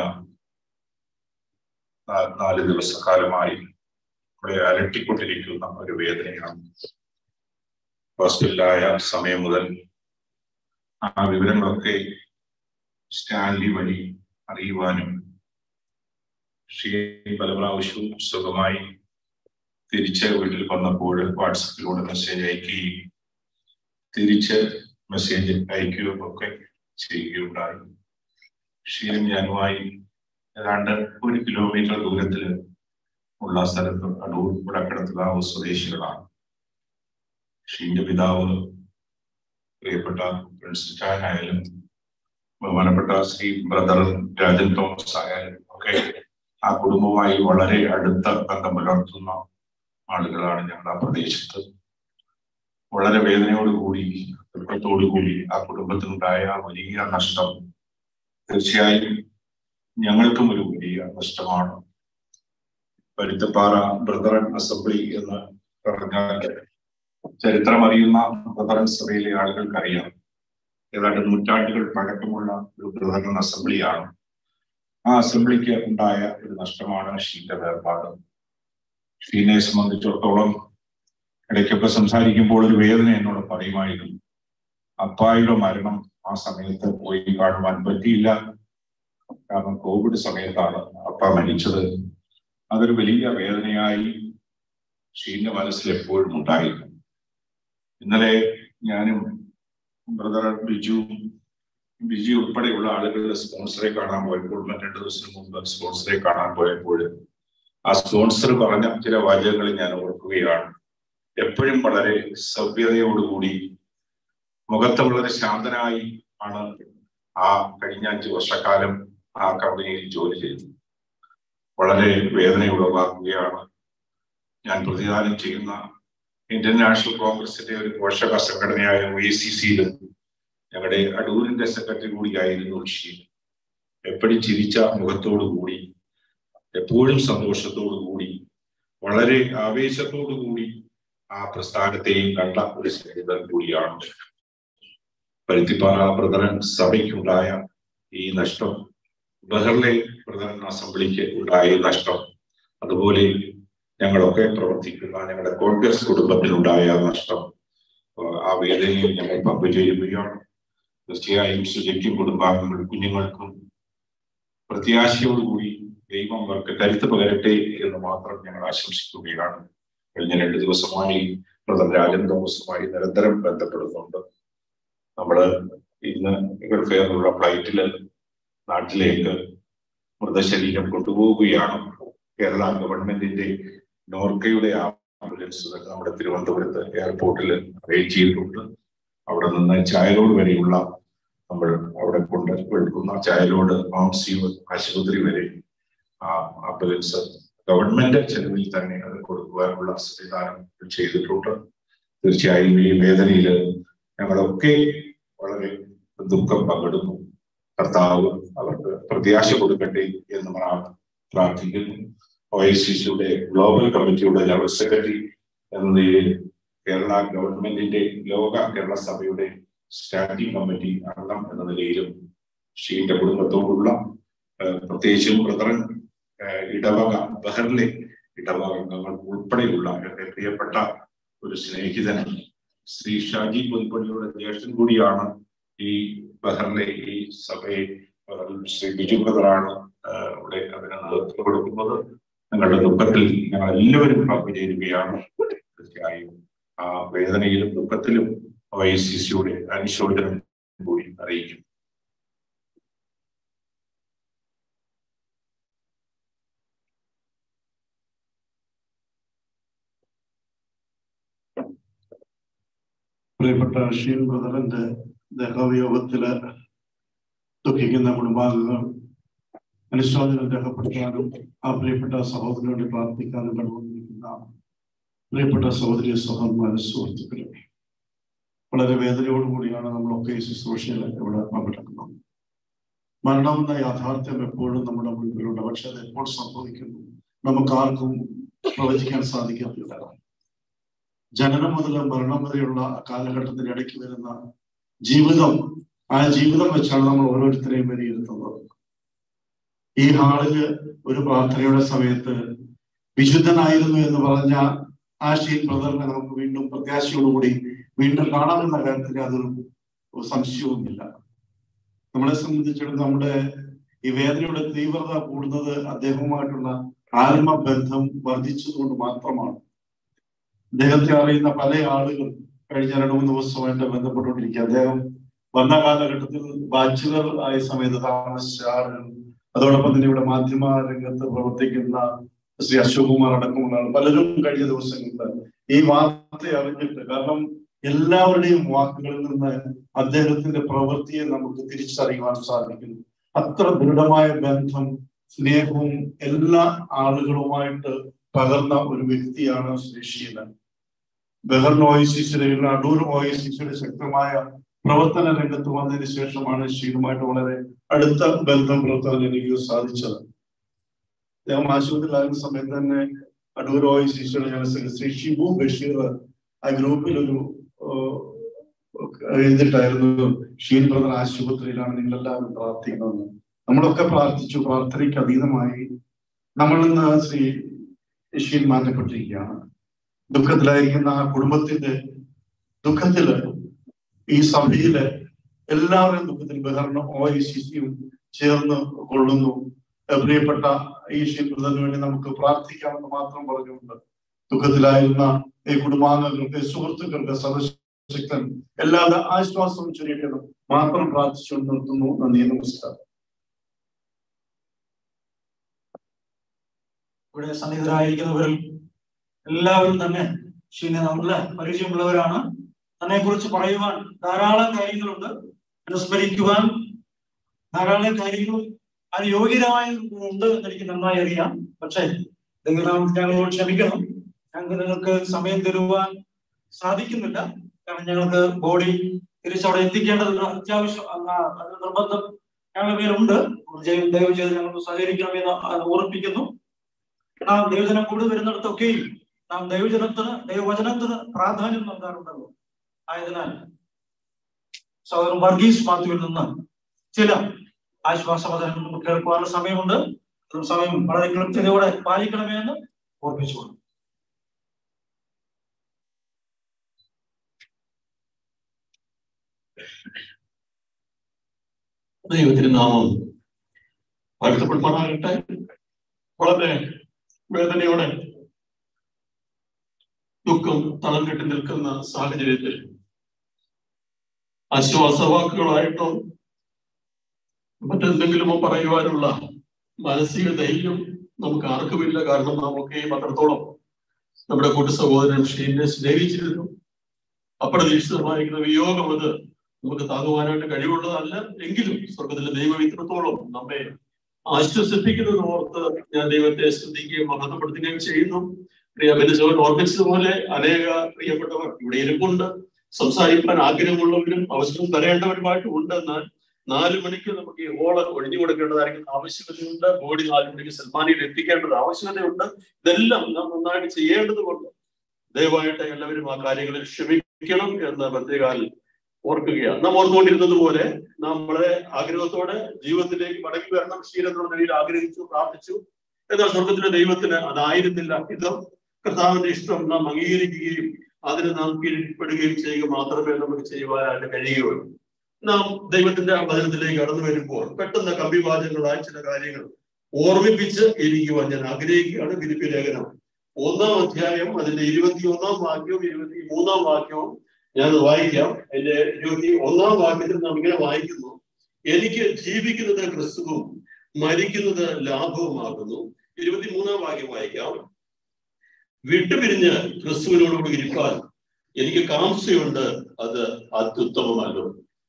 നാ- നാല് ദിവസക്കാലമായി നമ്മളെ അലട്ടിക്കൊണ്ടിരിക്കുന്ന ഒരു വേദനയാണ് ഹോസ്പിറ്റലായ സമയം മുതൽ ആ വിവരങ്ങളൊക്കെ സ്റ്റാൻലി വഴി അറിയുവാനും ഷീ പല പ്രാവശ്യവും സുഖമായി തിരിച്ച് വീട്ടിൽ വന്നപ്പോൾ വാട്സപ്പിലൂടെ മെസ്സേജ് അയക്കുകയും തിരിച്ച് മെസ്സേജ് അയക്കുകയും ഒക്കെ ചെയ്യുകയുണ്ടായി ഷീനും ഞാനുമായി ഏതാണ്ട് ഒരു കിലോമീറ്റർ ദൂരത്തിൽ ഉള്ള സ്ഥലത്ത് അടൂർ വടക്കടത്തുകാവ് സ്വദേശികളാണ് ഷീന്റെ പിതാവ് പ്രിയപ്പെട്ട പ്രിൻസ് ചാൻ ആയാലും ബഹുമാനപ്പെട്ട ശ്രീ ബ്രദർ രാജൻ തോമസ് ആയാലും ഒക്കെ ആ കുടുംബവുമായി വളരെ അടുത്ത ബന്ധം പുലർത്തുന്ന ആളുകളാണ് ഞങ്ങളുടെ ആ പ്രദേശത്ത് വളരെ വേദനയോടുകൂടി ദുഃഖത്തോടുകൂടി ആ കുടുംബത്തിനുണ്ടായ വലിയ നഷ്ടം തീർച്ചയായും ഞങ്ങൾക്കും ഒരു വലിയ നഷ്ടമാണ് പരുത്തപ്പാറ ബ്രദറൻ അസംബ്ലി എന്ന് പറഞ്ഞാൽ ചരിത്രം അറിയുന്ന ബ്രദറൻ സഭയിലെ ആളുകൾക്കറിയാം ഏതാണ്ട് നൂറ്റാണ്ടുകൾ പഴക്കമുള്ള ഒരു ബ്രദറൻ അസംബ്ലിയാണ് ആ അസംബ്ലിക്ക് ഉണ്ടായ ഒരു നഷ്ടമാണ് ഷീന്റെ വേർപാട് ഷീനെ സംബന്ധിച്ചിടത്തോളം ഇടയ്ക്കൊക്കെ സംസാരിക്കുമ്പോൾ ഒരു വേദന എന്നോട് പറയുമായിരുന്നു അപ്പായുടെ മരണം ആ സമയത്ത് പോയി കാണുവാൻ പറ്റിയില്ല കാരണം കോവിഡ് സമയത്താണ് അപ്പ മരിച്ചത് അതൊരു വലിയ വേദനയായി ഷീന്റെ മനസ്സിൽ എപ്പോഴും ഉണ്ടായിരുന്നു ഇന്നലെ ഞാനും ബ്രദർ ബിജു ബിജു ഉൾപ്പെടെയുള്ള ആളുകളുടെ സ്പോൺസറെ കാണാൻ പോയപ്പോൾ രണ്ടു ദിവസം മുമ്പ് സ്പോൺസറെ കാണാൻ പോയപ്പോൾ ആ സ്പോൺസർ പറഞ്ഞ ചില വാചകങ്ങൾ ഞാൻ ഓർക്കുകയാണ് എപ്പോഴും വളരെ സഭ്യതയോടുകൂടി മുഖത്ത് വളരെ ശാന്തനായി ആണ് ആ കഴിഞ്ഞ അഞ്ച് വർഷക്കാലം ആ കമ്പനിയിൽ ജോലി ചെയ്തു വളരെ വേദന ഉളവാക്കുകയാണ് ഞാൻ പ്രതിദാനം ചെയ്യുന്ന ഇന്ത്യൻ നാഷണൽ കോൺഗ്രസിന്റെ ഒരു പോഷക സംഘടനയായ ഒ സി സിയിൽ ഞങ്ങളുടെ അടൂരിന്റെ സെക്രട്ടറി കൂടിയായിരുന്നു ഷീ എപ്പോഴും ചിരിച്ച മുഖത്തോടു കൂടി എപ്പോഴും സന്തോഷത്തോടു കൂടി വളരെ ആവേശത്തോടു കൂടി ആ പ്രസ്ഥാനത്തെയും കണ്ട ഒരു സ്നേഹിതൻ കൂടിയാണ് പരുത്തിപ്പാറ പ്രധാന സഭയ്ക്കുണ്ടായ ഈ നഷ്ടം ബഹർലെ പ്രധാന അസംബ്ലിക്ക് ഉണ്ടായ നഷ്ടം അതുപോലെ ഞങ്ങളൊക്കെ പ്രവർത്തിക്കുന്ന ഞങ്ങളുടെ കോൺഗ്രസ് കുടുംബത്തിനുണ്ടായ നഷ്ടം ആ വേദനയിൽ ഞങ്ങൾ പങ്കുചേരുകയാണ് തീർച്ചയായും സുജയ്ക്കും കുടുംബാംഗങ്ങൾ കുഞ്ഞുങ്ങൾക്കും പ്രത്യാശയോടുകൂടി ദൈവം അവർക്ക് കരുത്ത് പകരട്ടെ എന്ന് മാത്രം ഞങ്ങൾ ആശംസിക്കുകയാണ് കഴിഞ്ഞ രണ്ട് ദിവസമായി പ്രഥം രാജൻ തോമസുമായി നിരന്തരം ബന്ധപ്പെടുന്നുണ്ട് നമ്മള് ഇന്ന് ഗൾഫെയറിനുള്ള ഫ്ലൈറ്റില് നാട്ടിലേക്ക് മൃതശരീരം കൊണ്ടുപോവുകയാണ് കേരള ഗവൺമെന്റിന്റെ നോർക്കയുടെ ആംബുലൻസ് നമ്മുടെ തിരുവനന്തപുരത്ത് എയർപോർട്ടിൽ അറേഞ്ച് ചെയ്തിട്ടുണ്ട് അവിടെ നിന്ന് ചായലോട് വരെയുള്ള നമ്മൾ അവിടെ കൊണ്ട് എടുക്കുന്ന ചായലോട് മാംസിയോ ആശുപത്രി വരെ ആ ആംബുലൻസ് ഗവൺമെന്റ് ചെലവിൽ തന്നെ അത് കൊടുക്കുവാനുള്ള സംവിധാനം ചെയ്തിട്ടുണ്ട് തീർച്ചയായും ഈ വേദനയിൽ ഞങ്ങളൊക്കെ വളരെ ദുഃഖം പങ്കിടുന്നു കർത്താവ് അവർക്ക് പ്രത്യാശ കൊടുക്കട്ടെ എന്ന് പ്രാർത്ഥിക്കുന്നു ഒ ഐ സി സിയുടെ ഗ്ലോബൽ കമ്മിറ്റിയുടെ ജനറൽ സെക്രട്ടറി എന്ന നിലയിൽ കേരള ഗവൺമെന്റിന്റെ ലോക കേരള സഭയുടെ സ്റ്റാൻഡിംഗ് കമ്മിറ്റി അംഗം എന്ന നിലയിലും ഷീന്റെ കുടുംബത്തോടുള്ള പ്രത്യേകിച്ചും ബ്രദറൻ ഇടവക ബഹറിലെ ഇടവക അംഗങ്ങൾ ഉൾപ്പെടെയുള്ള എന്റെ പ്രിയപ്പെട്ട ഒരു സ്നേഹിതൻ ശ്രീ ഷാജി പൊൻപള്ളിയുടെ ജ്യേഷ്ഠൻ കൂടിയാണ് ഈ ബഹറിലെ ഈ സഭയെ ശ്രീ ബിജു ബ്രദറാണ് ഇവിടെ അതിന് നേതൃത്വം കൊടുക്കുന്നത് നിങ്ങളുടെ ദുഃഖത്തിൽ ഞങ്ങൾ എല്ലാവരും പങ്കുചേരുകയാണ് തീർച്ചയായും ആ വേദനയിലും ദുഃഖത്തിലും ഐ സി സിയുടെ അനുശോചനം കൂടി അറിയിക്കും പ്രിയപ്പെട്ട ഷീൻ ബ്രദറിന്റെ ദേഹവിയോഗത്തില് ദുഃഖിക്കുന്ന കുടുംബാംഗങ്ങൾ അനുശോചനം രേഖപ്പെടുത്താനും ആ പ്രിയപ്പെട്ട സഹോദരന് വേണ്ടി പ്രാർത്ഥിക്കാനും കടന്നുകൊണ്ടിരിക്കുന്ന പ്രിയപ്പെട്ട സഹോദരി സഹോദരന്മാരെ സുഹൃത്തുക്കളെ വളരെ വേദനയോടുകൂടിയാണ് നമ്മളൊക്കെ ഈ ശുശ്രൂഷയിൽ ഇവിടെ പങ്കെടുക്കുന്നത് മരണം എന്ന യാഥാർത്ഥ്യം എപ്പോഴും നമ്മുടെ മുൻപിലുണ്ട് പക്ഷെ അത് എപ്പോൾ സംഭവിക്കുന്നു നമുക്ക് ആർക്കും പ്രവചിക്കാൻ സാധിക്കാത്തില്ല ജനനം മുതൽ മരണം വരെയുള്ള കാലഘട്ടത്തിന് ഇടയ്ക്ക് വരുന്ന ജീവിതം ആ ജീവിതം വെച്ചാണ് നമ്മൾ ഓരോരുത്തരെയും വിലയിരുത്തുന്നത് ഈ ഹാളില് ഒരു പ്രാർത്ഥനയുടെ സമയത്ത് വിശുദ്ധനായിരുന്നു എന്ന് പറഞ്ഞ ആ ഷീൻ ബ്രദറിനെ നമുക്ക് വീണ്ടും പ്രത്യാശയോടുകൂടി വീണ്ടും കാണാമെന്ന കാര്യത്തിൽ യാതൊരു സംശയവുമില്ല നമ്മളെ സംബന്ധിച്ചിടത്തോളം നമ്മുടെ ഈ വേദനയുടെ തീവ്രത കൂടുന്നത് അദ്ദേഹവുമായിട്ടുള്ള ആത്മബന്ധം വർദ്ധിച്ചതുകൊണ്ട് മാത്രമാണ് അദ്ദേഹത്തെ അറിയുന്ന പല ആളുകൾ കഴിഞ്ഞ രണ്ടു മൂന്ന് ദിവസമായിട്ട് ബന്ധപ്പെട്ടുകൊണ്ടിരിക്കുക അദ്ദേഹം വന്ന കാലഘട്ടത്തിൽ ബാച്ചിലർ ആയ സമയത്ത് താമസിച്ച ആളുകൾ അതോടൊപ്പം തന്നെ ഇവിടെ മാധ്യമ രംഗത്ത് പ്രവർത്തിക്കുന്ന ശ്രീ അശോക് കുമാർ അടക്കമുള്ള ആൾ പലരും കഴിഞ്ഞ ദിവസങ്ങളിൽ ഈ വാർത്ത അറിഞ്ഞിട്ട് കാരണം എല്ലാവരുടെയും വാക്കുകളിൽ നിന്ന് അദ്ദേഹത്തിന്റെ പ്രവൃത്തിയെ നമുക്ക് തിരിച്ചറിയുവാൻ സാധിക്കുന്നു അത്ര ദൃഢമായ ബന്ധം സ്നേഹവും എല്ലാ ആളുകളുമായിട്ട് പകർന്ന ഒരു വ്യക്തിയാണ് Shri Sheelan Bahrain O I C സിയുടെ അടൂർ ഒ ഐ സി സിയുടെ ശക്തമായ പ്രവർത്തന രംഗത്ത് വന്നതിന് ശേഷമാണ് ഷീനുമായിട്ട് വളരെ അടുത്ത ബന്ധം പുലർത്താൻ എനിക്ക് സാധിച്ചത് അദ്ദേഹം ആശുപത്രിയിലായിരുന്ന സമയത്ത് തന്നെ അടൂർ ഓയ ശിശുയുടെ ജനറൽ സെക്രട്ടറി ശ്രീ ഷിബു ബഷീർ ആ ഗ്രൂപ്പിൽ ഒരു എഴുതിട്ടായിരുന്നു ഷീൻ ബ്രദർ ആശുപത്രിയിലാണ് നിങ്ങൾ എല്ലാവരും പ്രാർത്ഥിക്കണമെന്ന് നമ്മളൊക്കെ പ്രാർത്ഥിച്ചു പ്രാർത്ഥനയ്ക്ക് അതീതമായി നമ്മളിൽ നിന്ന് ശ്രീ ഷീൻ മാറ്റപ്പെട്ടിരിക്കുകയാണ് ദുഃഖത്തിലായിരിക്കുന്ന ആ കുടുംബത്തിന്റെ ദുഃഖത്തില് ഈ സഭയില് എല്ലാവരും ദുഃഖത്തിൽ ബഹറിനും ഒ ഐ സി സിയും ചേർന്ന് കൊള്ളുന്നു പ്രിയപ്പെട്ട ഈ ബ്രദറിന് വേണ്ടി നമുക്ക് പ്രാർത്ഥിക്കാമെന്ന് മാത്രം പറഞ്ഞുകൊണ്ട് ദുഃഖത്തിലായിരുന്ന ഈ കുടുംബാംഗങ്ങൾക്ക് സുഹൃത്തുക്കൾക്ക് സദസ്യക്തൻ എല്ലാവരും ആശ്വാസവും ചൊരിയട്ടെന്ന് മാത്രം പ്രാർത്ഥിച്ചുകൊണ്ട് നിർത്തുന്നു നന്ദി നമസ്കാരം ഇവിടെ സന്നിഹിതരായിരിക്കുന്നവരിൽ എല്ലാവരും തന്നെ ഷീനെ നമ്മളെ പരിചയമുള്ളവരാണ് തന്നെ കുറിച്ച് പറയുവാൻ ധാരാളം കാര്യങ്ങളുണ്ട് അനുസ്മരിക്കുവാൻ ധാരാളം കാര്യങ്ങൾ അതിന് യോഗ്യരായ ഉണ്ട് എന്ന് എനിക്ക് നന്നായി അറിയാം പക്ഷേ ദൈവനാം ഞങ്ങളോട് ക്ഷമിക്കണം ഞങ്ങൾക്ക് നിങ്ങൾക്ക് സമയം തരുവാൻ സാധിക്കുന്നില്ല കാരണം ഞങ്ങൾക്ക് ബോഡി തിരിച്ചവിടെ എത്തിക്കേണ്ടത് അത്യാവശ്യം ആ, അത് നിർബന്ധം ഞങ്ങളുടെ മേലുണ്ട് ദയവ് ദയവ് ചെയ്ത് ഞങ്ങൾ സഹകരിക്കണമെന്ന് ഓർപ്പിക്കുന്നു നാം ദൈവജനം കൂടി വരുന്നിടത്തൊക്കെയും നാം ദൈവജനത്തിന് ദൈവവചനത്തിന് പ്രാധാന്യം നൽകാറുണ്ടല്ലോ ആയതിനാൽ സഹോദരൻ വർഗീസ് മാത്യുവിൽ നിന്ന് ചില ആശ്വാസവചനങ്ങൾ നമുക്ക് കേൾക്കുവാനുള്ള സമയമുണ്ട് അതും സമയം വളരെ കൃത്യതയോടെ പാലിക്കണമേ എന്ന് ഓർപ്പിച്ചുകൊണ്ട് ദൈവത്തിന് നാമം വാഴ്ത്തപ്പെടുമാറാകട്ടെ വളരെ വേദനയോടെ ദുഃഖം തളം കെട്ടി നിൽക്കുന്ന സാഹചര്യത്തിൽ ആശ്വാസവാക്കുകളായിട്ടോ മറ്റെന്തെങ്കിലുമോ പറയുവാനുള്ള മാനസിക ധൈര്യം നമുക്ക് ആർക്കുമില്ല കാരണം നാം ഒക്കെയും അത്രത്തോളം നമ്മുടെ കൂട്ടു സഹോദരൻ ഷീനെ സ്നേഹിച്ചിരുന്നു അപ്രതീക്ഷിതമായിരിക്കുന്ന വിയോഗം അത് നമുക്ക് താങ്ങുവാനായിട്ട് കഴിവുള്ളതല്ല എങ്കിലും സ്വർഗത്തിലെ ദൈവം ഇത്രത്തോളം നമ്മെ ആശ്വസിപ്പിക്കുന്നത് ഓർത്ത് ഞാൻ ദൈവത്തെ സ്തുതിക്കുകയും മഹത്വപ്പെടുത്തുകയും ചെയ്യുന്നു പ്രിയ ബെനിസോൻ ഓർമ്മിച്ചതുപോലെ അനേക പ്രിയപ്പെട്ടവർ ഇവിടെ ഇരിപ്പുണ്ട് സംസാരിക്കാൻ ആഗ്രഹമുള്ളവരും അവസരം തരേണ്ടവരുമായിട്ടും ഉണ്ട് എന്നാൽ നാല് മണിക്ക് നമുക്ക് ഈ ഹോള് ഒഴിഞ്ഞു കൊടുക്കേണ്ടതായിരിക്കുന്ന ആവശ്യകതയുണ്ട് ബോഡി നാല് മണിക്ക് സൽമാനിയിൽ എത്തിക്കേണ്ടത് ആവശ്യകതയുണ്ട് ഇതെല്ലാം നാം നന്നായിട്ട് ചെയ്യേണ്ടതുകൊണ്ട് ദയവായിട്ട് എല്ലാവരും ആ കാര്യങ്ങളിൽ ക്ഷമിക്കണം എന്ന് പ്രത്യേകാൽ ഓർക്കുകയാണ് നാം ഓർത്തുകൊണ്ടിരുന്നത് പോലെ നാം വളരെ ആഗ്രഹത്തോടെ ജീവിതത്തിലേക്ക് മടങ്ങി വരണം ശീലത്തിലുള്ള നിലയിൽ ആഗ്രഹിച്ചു പ്രാർത്ഥിച്ചു എന്നാൽ സ്വർഗത്തിലെ ദൈവത്തിന് അതായിരുന്നില്ല ഹിതം കർത്താവിന്റെ ഇഷ്ടം നാം അംഗീകരിക്കുകയും അതിന് നാം കീഴ്പ്പെടുകയും ചെയ്യുക മാത്രമേ നമുക്ക് ചെയ്യുവാനായിട്ട് കഴിയുകയുള്ളൂ നാം ദൈവത്തിന്റെ ആ വചനത്തിലേക്ക് കടന്നു വരുമ്പോൾ പെട്ടെന്ന് കമ്പിവാചങ്ങളായ ചില കാര്യങ്ങൾ ഓർമ്മിപ്പിച്ച് ഇരിക്കുവാൻ ഞാൻ ആഗ്രഹിക്കുകയാണ് ഫിലിപ്പി ലേഖനം ഒന്നാം അധ്യായം അതിന്റെ ഇരുപത്തി ഒന്നാം വാക്യവും ഇരുപത്തി മൂന്നാം വാക്യവും ഞാൻ വായിക്കാം അതിന്റെ ഇരുപത്തി ഒന്നാം വാക്യത്തിൽ നാം ഇങ്ങനെ വായിക്കുന്നു എനിക്ക് ജീവിക്കുന്നത് ക്രിസ്തുവും മരിക്കുന്നത് ലാഭവുമാകുന്നു ഇരുപത്തി മൂന്നാം വാക്യം വായിക്കാം വിട്ടുപിരിഞ്ഞ് ക്രിസ്തുവിനോടുകൂടി ഇരിക്കാൻ എനിക്ക് കാംക്ഷയുണ്ട് അത് അത്യുത്തമമല്ലോ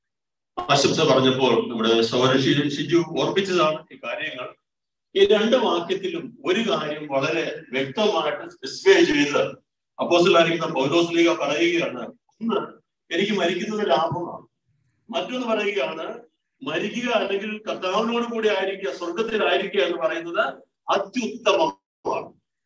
ആശംസ പറഞ്ഞപ്പോൾ നമ്മുടെ സൗര ഷിജു ഓർപ്പിച്ചതാണ് ഈ കാര്യങ്ങൾ ഈ രണ്ട് വാക്യത്തിലും ഒരു കാര്യം വളരെ വ്യക്തമായിട്ട് സ്പെസിഫൈ ചെയ്ത് അപ്പോസിലായിരിക്കുന്ന പൗലോസ് ലീഗ പറയുകയാണ് ഒന്ന് എനിക്ക് മരിക്കുന്നത് ലാഭമാണ് മറ്റൊന്ന് പറയുകയാണ് മരിക്കുക അല്ലെങ്കിൽ കർത്താവിനോട് കൂടി ആയിരിക്കുക സ്വർഗത്തിലായിരിക്കുക എന്ന് പറയുന്നത് അത്യുത്തമമാണ്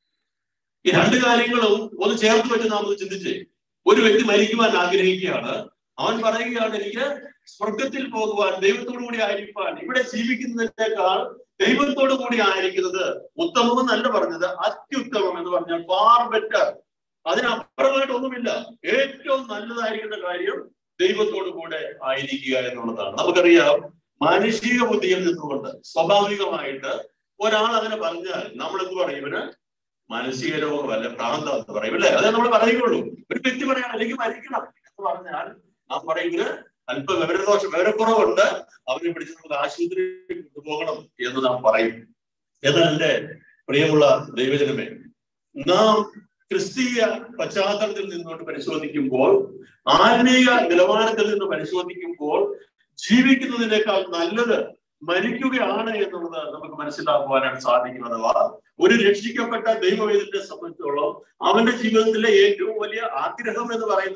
ഈ രണ്ട് കാര്യങ്ങളും ഒന്ന് ചേർത്ത് വെച്ച് നാം ഒന്ന് ചിന്തിച്ചേ ഒരു വ്യക്തി മരിക്കുവാൻ ആഗ്രഹിക്കുകയാണ് അവൻ പറയുകയാണ് എനിക്ക് സ്വർഗത്തിൽ പോകുവാൻ ദൈവത്തോടു കൂടി ആയിരിക്കാൻ ഇവിടെ ജീവിക്കുന്നതിനേക്കാൾ ദൈവത്തോടു കൂടി ആയിരിക്കുന്നത് ഉത്തമം എന്നല്ല പറഞ്ഞത് അത്യുത്തമം എന്ന് പറഞ്ഞാൽ ഫാർ ബെറ്റർ അതിനപ്പുറമായിട്ട് ഒന്നുമില്ല ഏറ്റവും നല്ലതായിരിക്കുന്ന കാര്യം ദൈവത്തോടു കൂടെ ആയിരിക്കുക എന്നുള്ളതാണ് നമുക്കറിയാം മാനുഷിക ബുദ്ധിയിൽ നിന്നുകൊണ്ട് സ്വാഭാവികമായിട്ട് ഒരാൾ അങ്ങനെ പറഞ്ഞാൽ നമ്മൾ എന്ത് പറയും ഇവന് മാനസിക രോഗമല്ല ഭ്രാന്ത എന്ന് പറയും അല്ലേ അതേ നമ്മൾ പറയുകയുള്ളൂ ഒരു വ്യക്തി പറയണം അല്ലെങ്കിൽ മരിക്കണം എന്ന് പറഞ്ഞാൽ നാം പറയുന്നത് അല്പ വിവരദോഷം വിവരക്കുറവുണ്ട് അവനെ പിടിച്ച് നമുക്ക് ആശുപത്രിയിൽ കൊണ്ടുപോകണം എന്ന് നാം പറയും എന്നാൽ എന്റെ പ്രിയമുള്ള ദൈവജനമേ നാം ക്രിസ്തീയ പശ്ചാത്തലത്തിൽ നിന്നുകൊണ്ട് പരിശോധിക്കുമ്പോൾ ആത്മീയ നിലവാരത്തിൽ നിന്ന് പരിശോധിക്കുമ്പോൾ ജീവിക്കുന്നതിനേക്കാൾ നല്ലത് മരിക്കുകയാണ് എന്നുള്ളത് നമുക്ക് മനസ്സിലാക്കുവാനാണ് സാധിക്കും അഥവാ ഒരു രക്ഷിക്കപ്പെട്ട ദൈവവേദത്തെ സംബന്ധിച്ചോളം അവന്റെ ജീവിതത്തിലെ ഏറ്റവും വലിയ ആഗ്രഹം എന്ന് പറയുന്നത്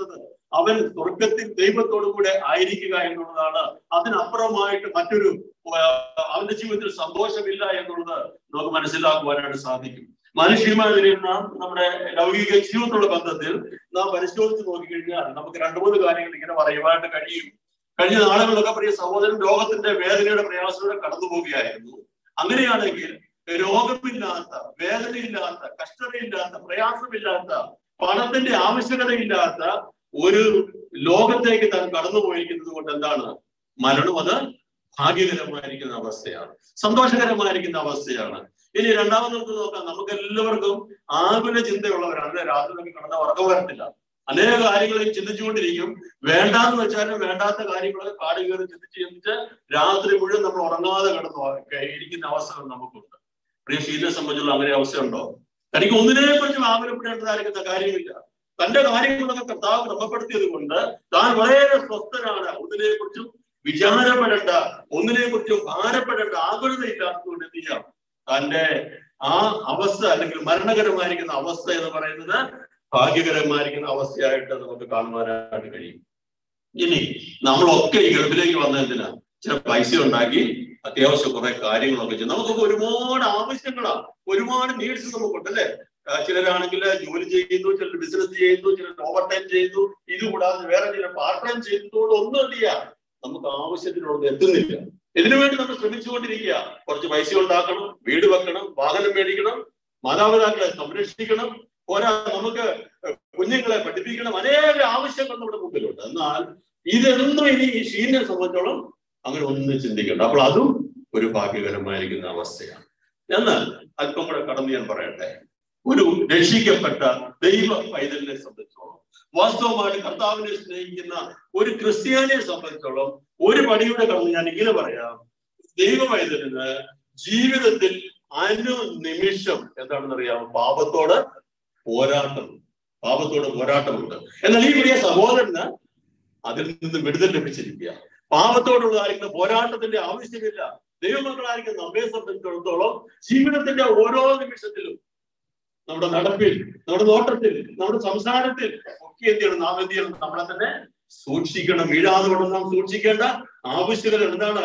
അവൻ സ്വർഗത്തിൽ ദൈവത്തോടു കൂടെ ആയിരിക്കുക എന്നുള്ളതാണ് അതിനപ്പുറമായിട്ട് മറ്റൊരു ആ, അവന്റെ ജീവിതത്തിൽ സന്തോഷമില്ല എന്നുള്ളത് നമുക്ക് മനസ്സിലാക്കുവാനായിട്ട് സാധിക്കും മനുഷ്യമാതിരി നാം നമ്മുടെ ലൗകിക ജീവിതത്തിലുള്ള ബന്ധത്തിൽ നാം പരിശോധിച്ച് നോക്കിക്കഴിഞ്ഞാൽ നമുക്ക് രണ്ടു മൂന്ന് കാര്യങ്ങൾ ഇങ്ങനെ പറയുവാനായിട്ട് കഴിയും കഴിഞ്ഞ നാളുകളിലൊക്കെ പ്രിയ സഹോദരൻ രോഗത്തിന്റെ വേദനയുടെ പ്രയാസത്തോടെ കടന്നു പോവുകയായിരുന്നു അങ്ങനെയാണെങ്കിൽ രോഗമില്ലാത്ത വേദനയില്ലാത്ത കഷ്ടതയില്ലാത്ത പ്രയാസമില്ലാത്ത പണത്തിന്റെ ആവശ്യകതയില്ലാത്ത ഒരു ലോകത്തേക്ക് താൻ കടന്നു പോയിരിക്കുന്നത് കൊണ്ട് എന്താണ് മരണം അത് ഭാഗ്യകരമായിരിക്കുന്ന അവസ്ഥയാണ് സന്തോഷകരമായിരിക്കുന്ന അവസ്ഥയാണ് ഇനി രണ്ടാമത് നമുക്ക് നോക്കാം നമുക്ക് എല്ലാവർക്കും ആകുല ചിന്തയുള്ളവരാണ് അല്ലെ രാത്രി നമുക്ക് കിടന്ന ഉറക്കം വരത്തില്ല അനേക കാര്യങ്ങളെയും ചിന്തിച്ചുകൊണ്ടിരിക്കും വേണ്ടാന്ന് വെച്ചാലും വേണ്ടാത്ത കാര്യങ്ങളൊക്കെ കാട് കയറി ചിന്തിച്ച് ചിന്തിച്ച് രാത്രി മുഴുവൻ നമ്മൾ ഉറങ്ങാതെ കിടന്ന് ഉറ- ഇരിക്കുന്ന അവസ്ഥകൾ നമുക്കുണ്ട് പ്രിയ ശീലനെ സംബന്ധിച്ചുള്ള അങ്ങനെ അവസ്ഥയുണ്ടോ തനിക്ക് ഒന്നിനെ കുറിച്ചും ആകുലപ്പെടേണ്ടതായിരിക്കുന്ന കാര്യമില്ല തന്റെ കാര്യങ്ങളൊക്കെ കർത്താവ് ക്രമപ്പെടുത്തിയത് കൊണ്ട് താൻ വളരെ സ്വസ്ഥനാണ് ഒന്നിനെ കുറിച്ചും വിചാരപ്പെടേണ്ട ഒന്നിനെ കുറിച്ചും ഭാരപ്പെടേണ്ട ആകുലതയില്ലാത്തതുകൊണ്ട് എന്ത് ചെയ്യാം തന്റെ ആ അവസ്ഥ അല്ലെങ്കിൽ മരണകരമായിരിക്കുന്ന അവസ്ഥ എന്ന് പറയുന്നത് ഭാഗ്യകരമായിരിക്കുന്ന അവസ്ഥയായിട്ട് നമുക്ക് കാണുവാനായിട്ട് കഴിയും ഇനി നമ്മളൊക്കെ ഈ ഗൾഫിലേക്ക് വന്ന എന്തിനാ ചില പൈസ ഉണ്ടാക്കി അത്യാവശ്യം കുറെ കാര്യങ്ങളൊക്കെ ചെയ്യും നമുക്കൊക്കെ ഒരുപാട് ആവശ്യങ്ങളാണ് ഒരുപാട് നീഡ്സ് നമുക്കുണ്ട് അല്ലെ ചിലരാണെങ്കിൽ ജോലി ചെയ്യുന്നു ചിലർ ബിസിനസ് ചെയ്യുന്നു ചിലർ ഓവർ ടൈം ചെയ്യുന്നു ഇത് കൂടാതെ വേറെ ചിലർ പാർട്ട് ടൈം ചെയ്യുന്നതുകൊണ്ട് ഒന്നും എന്ത് ചെയ്യാം നമുക്ക് ആവശ്യത്തിനുള്ളത് എത്തുന്നില്ല ഇതിനു വേണ്ടി നമ്മൾ ശ്രമിച്ചുകൊണ്ടിരിക്കുക കുറച്ച് പൈസ ഉണ്ടാക്കണം വീട് വെക്കണം വാഹനം മേടിക്കണം മാതാപിതാക്കളെ സംരക്ഷിക്കണം പോരാ നമുക്ക് കുഞ്ഞുങ്ങളെ പഠിപ്പിക്കണം അനേക ആവശ്യങ്ങൾ നമ്മുടെ മുമ്പിലുണ്ട് എന്നാൽ ഇതൊന്നും ഇനി ഈ ഷീനെ സംബന്ധിച്ചോളം അങ്ങനെ ഒന്നും ചിന്തിക്കണ്ട അപ്പോൾ അതും ഒരു ഭാഗ്യകരമായിരിക്കുന്ന അവസ്ഥയാണ് എന്നാൽ അല്പം കൂടെ കടന്ന് ഞാൻ പറയട്ടെ ഒരു രക്ഷിക്കപ്പെട്ട ദൈവ പൈതലിനെ സംബന്ധിച്ചോളം വാസ്തവമായിട്ട് കർത്താവിനെ സ്നേഹിക്കുന്ന ഒരു ക്രിസ്ത്യാനിയെ സംബന്ധിച്ചോളം ഒരു പടിയുടെ കടന്ന് ഞാൻ ഇങ്ങനെ പറയാം ദൈവ പൈതലിന് ജീവിതത്തിൽ അനുനിമിഷം എന്താണെന്ന് അറിയാം പാപത്തോട് പോരാട്ടം പാപത്തോട് പോരാട്ടമുണ്ട് എന്നാൽ ഈ പ്രിയ സഹോദരന് അതിൽ നിന്ന് വിടുതൽ ലഭിച്ചിരിക്കുക പാപത്തോടുള്ളതായിരിക്കുന്ന പോരാട്ടത്തിന്റെ ആവശ്യമില്ല ദൈവമക്കളായിരിക്കുന്ന നമ്മെ സംബന്ധിച്ചിടത്തോളം ജീവിതത്തിന്റെ ഓരോ നിമിഷത്തിലും നമ്മുടെ നടപ്പിൽ നമ്മുടെ നോട്ടത്തിൽ നമ്മുടെ സംസാരത്തിൽ ഒക്കെ എന്ത് ചെയ്യണം നാം എന്ത് ചെയ്യണം നമ്മളെ തന്നെ സൂക്ഷിക്കണം വീഴാതെ കൊണ്ട് നാം സൂക്ഷിക്കേണ്ട ആവശ്യകത എന്താണ്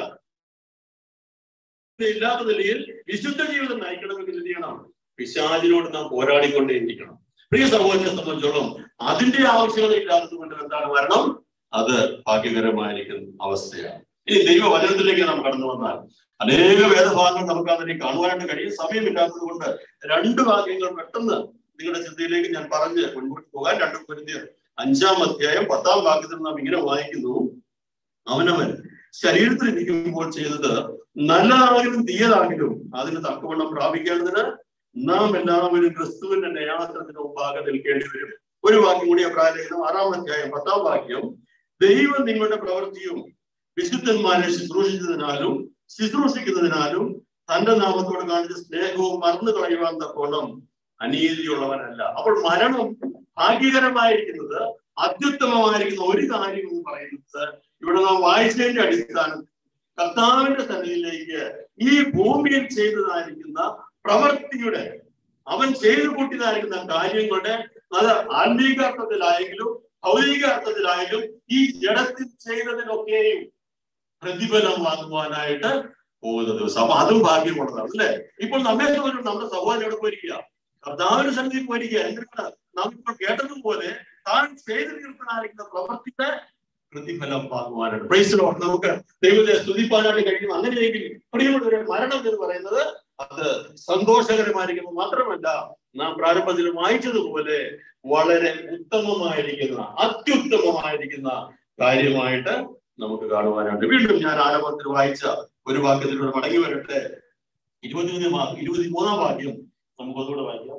ഇല്ലാത്ത നിലയിൽ വിശുദ്ധ ജീവിതം നയിക്കണമെങ്കിൽ എന്ത് ചെയ്യണം പിശാചിനോട് നാം പോരാടിക്കൊണ്ടേയിരിക്കണം പ്രിയ സഹോദരനെ സംബന്ധിച്ചോളം അതിന്റെ ആവശ്യകത ഇല്ലാത്തത് കൊണ്ട് എന്താണ് മരണം അത് ഭാഗ്യകരമായിരിക്കുന്ന അവസ്ഥയാണ് ഇനി ദൈവവചനത്തിലേക്ക് നാം കടന്നു വന്നാൽ അനേക വേദഭാഗങ്ങൾ നമുക്ക് അതിനെ കാണുവാനായിട്ട് കഴിയും സമയമില്ലാത്തത് കൊണ്ട് രണ്ട് വാക്യങ്ങൾ പെട്ടെന്ന് നിങ്ങളുടെ ചിന്തയിലേക്ക് ഞാൻ പറഞ്ഞ് മുൻപോട്ട് പോകാൻ രണ്ടു പൊരുത്തിയ അഞ്ചാം അധ്യായം പത്താം വാക്യത്തിൽ നാം ഇങ്ങനെ വായിക്കുന്നു അവനവൻ ശരീരത്തിൽ ഇരിക്കുമ്പോൾ ചെയ്തത് നല്ലതാണെങ്കിലും തീയതാണെങ്കിലും അതിന് തക്കവണ്ണം പ്രാപിക്കേണ്ടതിന് നാം എല്ലാവരും ക്രിസ്തുവിന്റെ ന്യായാസനത്തിന് മുമ്പാകെ നിൽക്കേണ്ടി വരും ഒരു വാക്യം കൂടി അപ്രായം ആറാം അധ്യായം പത്താം വാക്യം ദൈവം നിങ്ങളുടെ പ്രവൃത്തിയും വിശുദ്ധന്മാരെ ശുശ്രൂഷിച്ചതിനാലും ശുശ്രൂഷിക്കുന്നതിനാലും തന്റെ നാമത്തോട് കാണിച്ച സ്നേഹവും മറന്നു കളയുവാൻ തക്കോണം അനീതിയുള്ളവനല്ല അപ്പോൾ മരണം ഭാഗ്യകരമായിരിക്കുന്നത് അത്യുത്തമമായിരിക്കുന്ന ഒരു കാര്യം എന്ന് പറയുന്നത് ഇവിടെ നാം വായിച്ചതിന്റെ അടിസ്ഥാനം കർത്താവിന്റെ സന്നിധിയിലേക്ക് ഈ ഭൂമിയിൽ ചെയ്തതായിരിക്കുന്ന പ്രവൃത്തിയുടെ അവൻ ചെയ്തു കൂട്ടിയതായിരിക്കുന്ന കാര്യങ്ങളുടെ അത് ആത്മീക അർത്ഥത്തിലായെങ്കിലും ഭൗതിക അർത്ഥത്തിലായാലും ഈ ജഡത്തിൽ ചെയ്തതിനൊക്കെയും പ്രതിഫലം വാങ്ങുവാനായിട്ട് പോകുന്ന ദിവസം അപ്പൊ അതും ഭാഗ്യമുള്ളതാണ് അല്ലേ ഇപ്പോൾ നമ്മെ സംബന്ധിച്ച് നമ്മുടെ സഹോദരൻ എവിടെ പോയിരിക്കുക കർത്താവിന്റെ സന്നിധിയിൽ പോയിരിക്കുക എന്തിനാണ് നാം ഇപ്പോൾ കേട്ടതുപോലെ താൻ ചെയ്തു തീർക്കാനായിരിക്കുന്ന പ്രവൃത്തിയുടെ പ്രതിഫലം വാങ്ങുവാനായിട്ട് പ്രൈസ് ലോർഡ് നമുക്ക് ദൈവത്തെ സ്തുതിപ്പാനായിട്ട് കഴിയും അങ്ങനെയെങ്കിൽ പ്രിയമുള്ളവരെ മരണം എന്ന് പറയുന്നത് അത് സന്തോഷകരമായിരിക്കുന്നത് മാത്രമല്ല നാം പ്രാരംഭത്തിൽ വായിച്ചതുപോലെ വളരെ ഉത്തമമായിരിക്കുന്ന അത്യുത്തമമായിരിക്കുന്ന കാര്യമായിട്ട് നമുക്ക് കാണുവാനായിട്ട് വീണ്ടും ഞാൻ ആരംഭത്തിൽ വായിച്ച ഒരു വാക്യത്തിലൂടെ മടങ്ങി വരട്ടെ ഇരുപത്തിമൂന്ന് വാ- ഇരുപത്തിമൂന്നാം വാക്യം നമുക്ക് ഒന്നുകൂടെ വായിക്കാം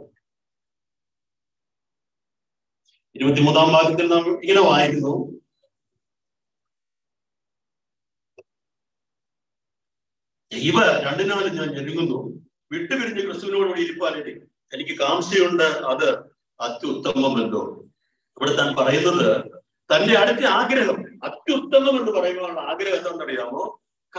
ഇരുപത്തിമൂന്നാം വാക്യത്തിൽ നാം ഇങ്ങനെ വായിക്കുന്നു ഇവ രണ്ടിനാലും ഞാൻ ഞെരുങ്ങുന്നു വിട്ടുപിരിഞ്ഞ് ക്രിസ്തുവിനോടുകൂടി ഇരിപ്പാനില്ല എനിക്ക് കാംക്ഷയുണ്ട് അത് അത്യുത്തമമല്ലോ ഇവിടെ താൻ പറയുന്നത് തന്റെ അടുത്ത ആഗ്രഹം അത്യുത്തമം എന്ന് പറയുവാനുള്ള ആഗ്രഹം എന്താണെന്നറിയാമോ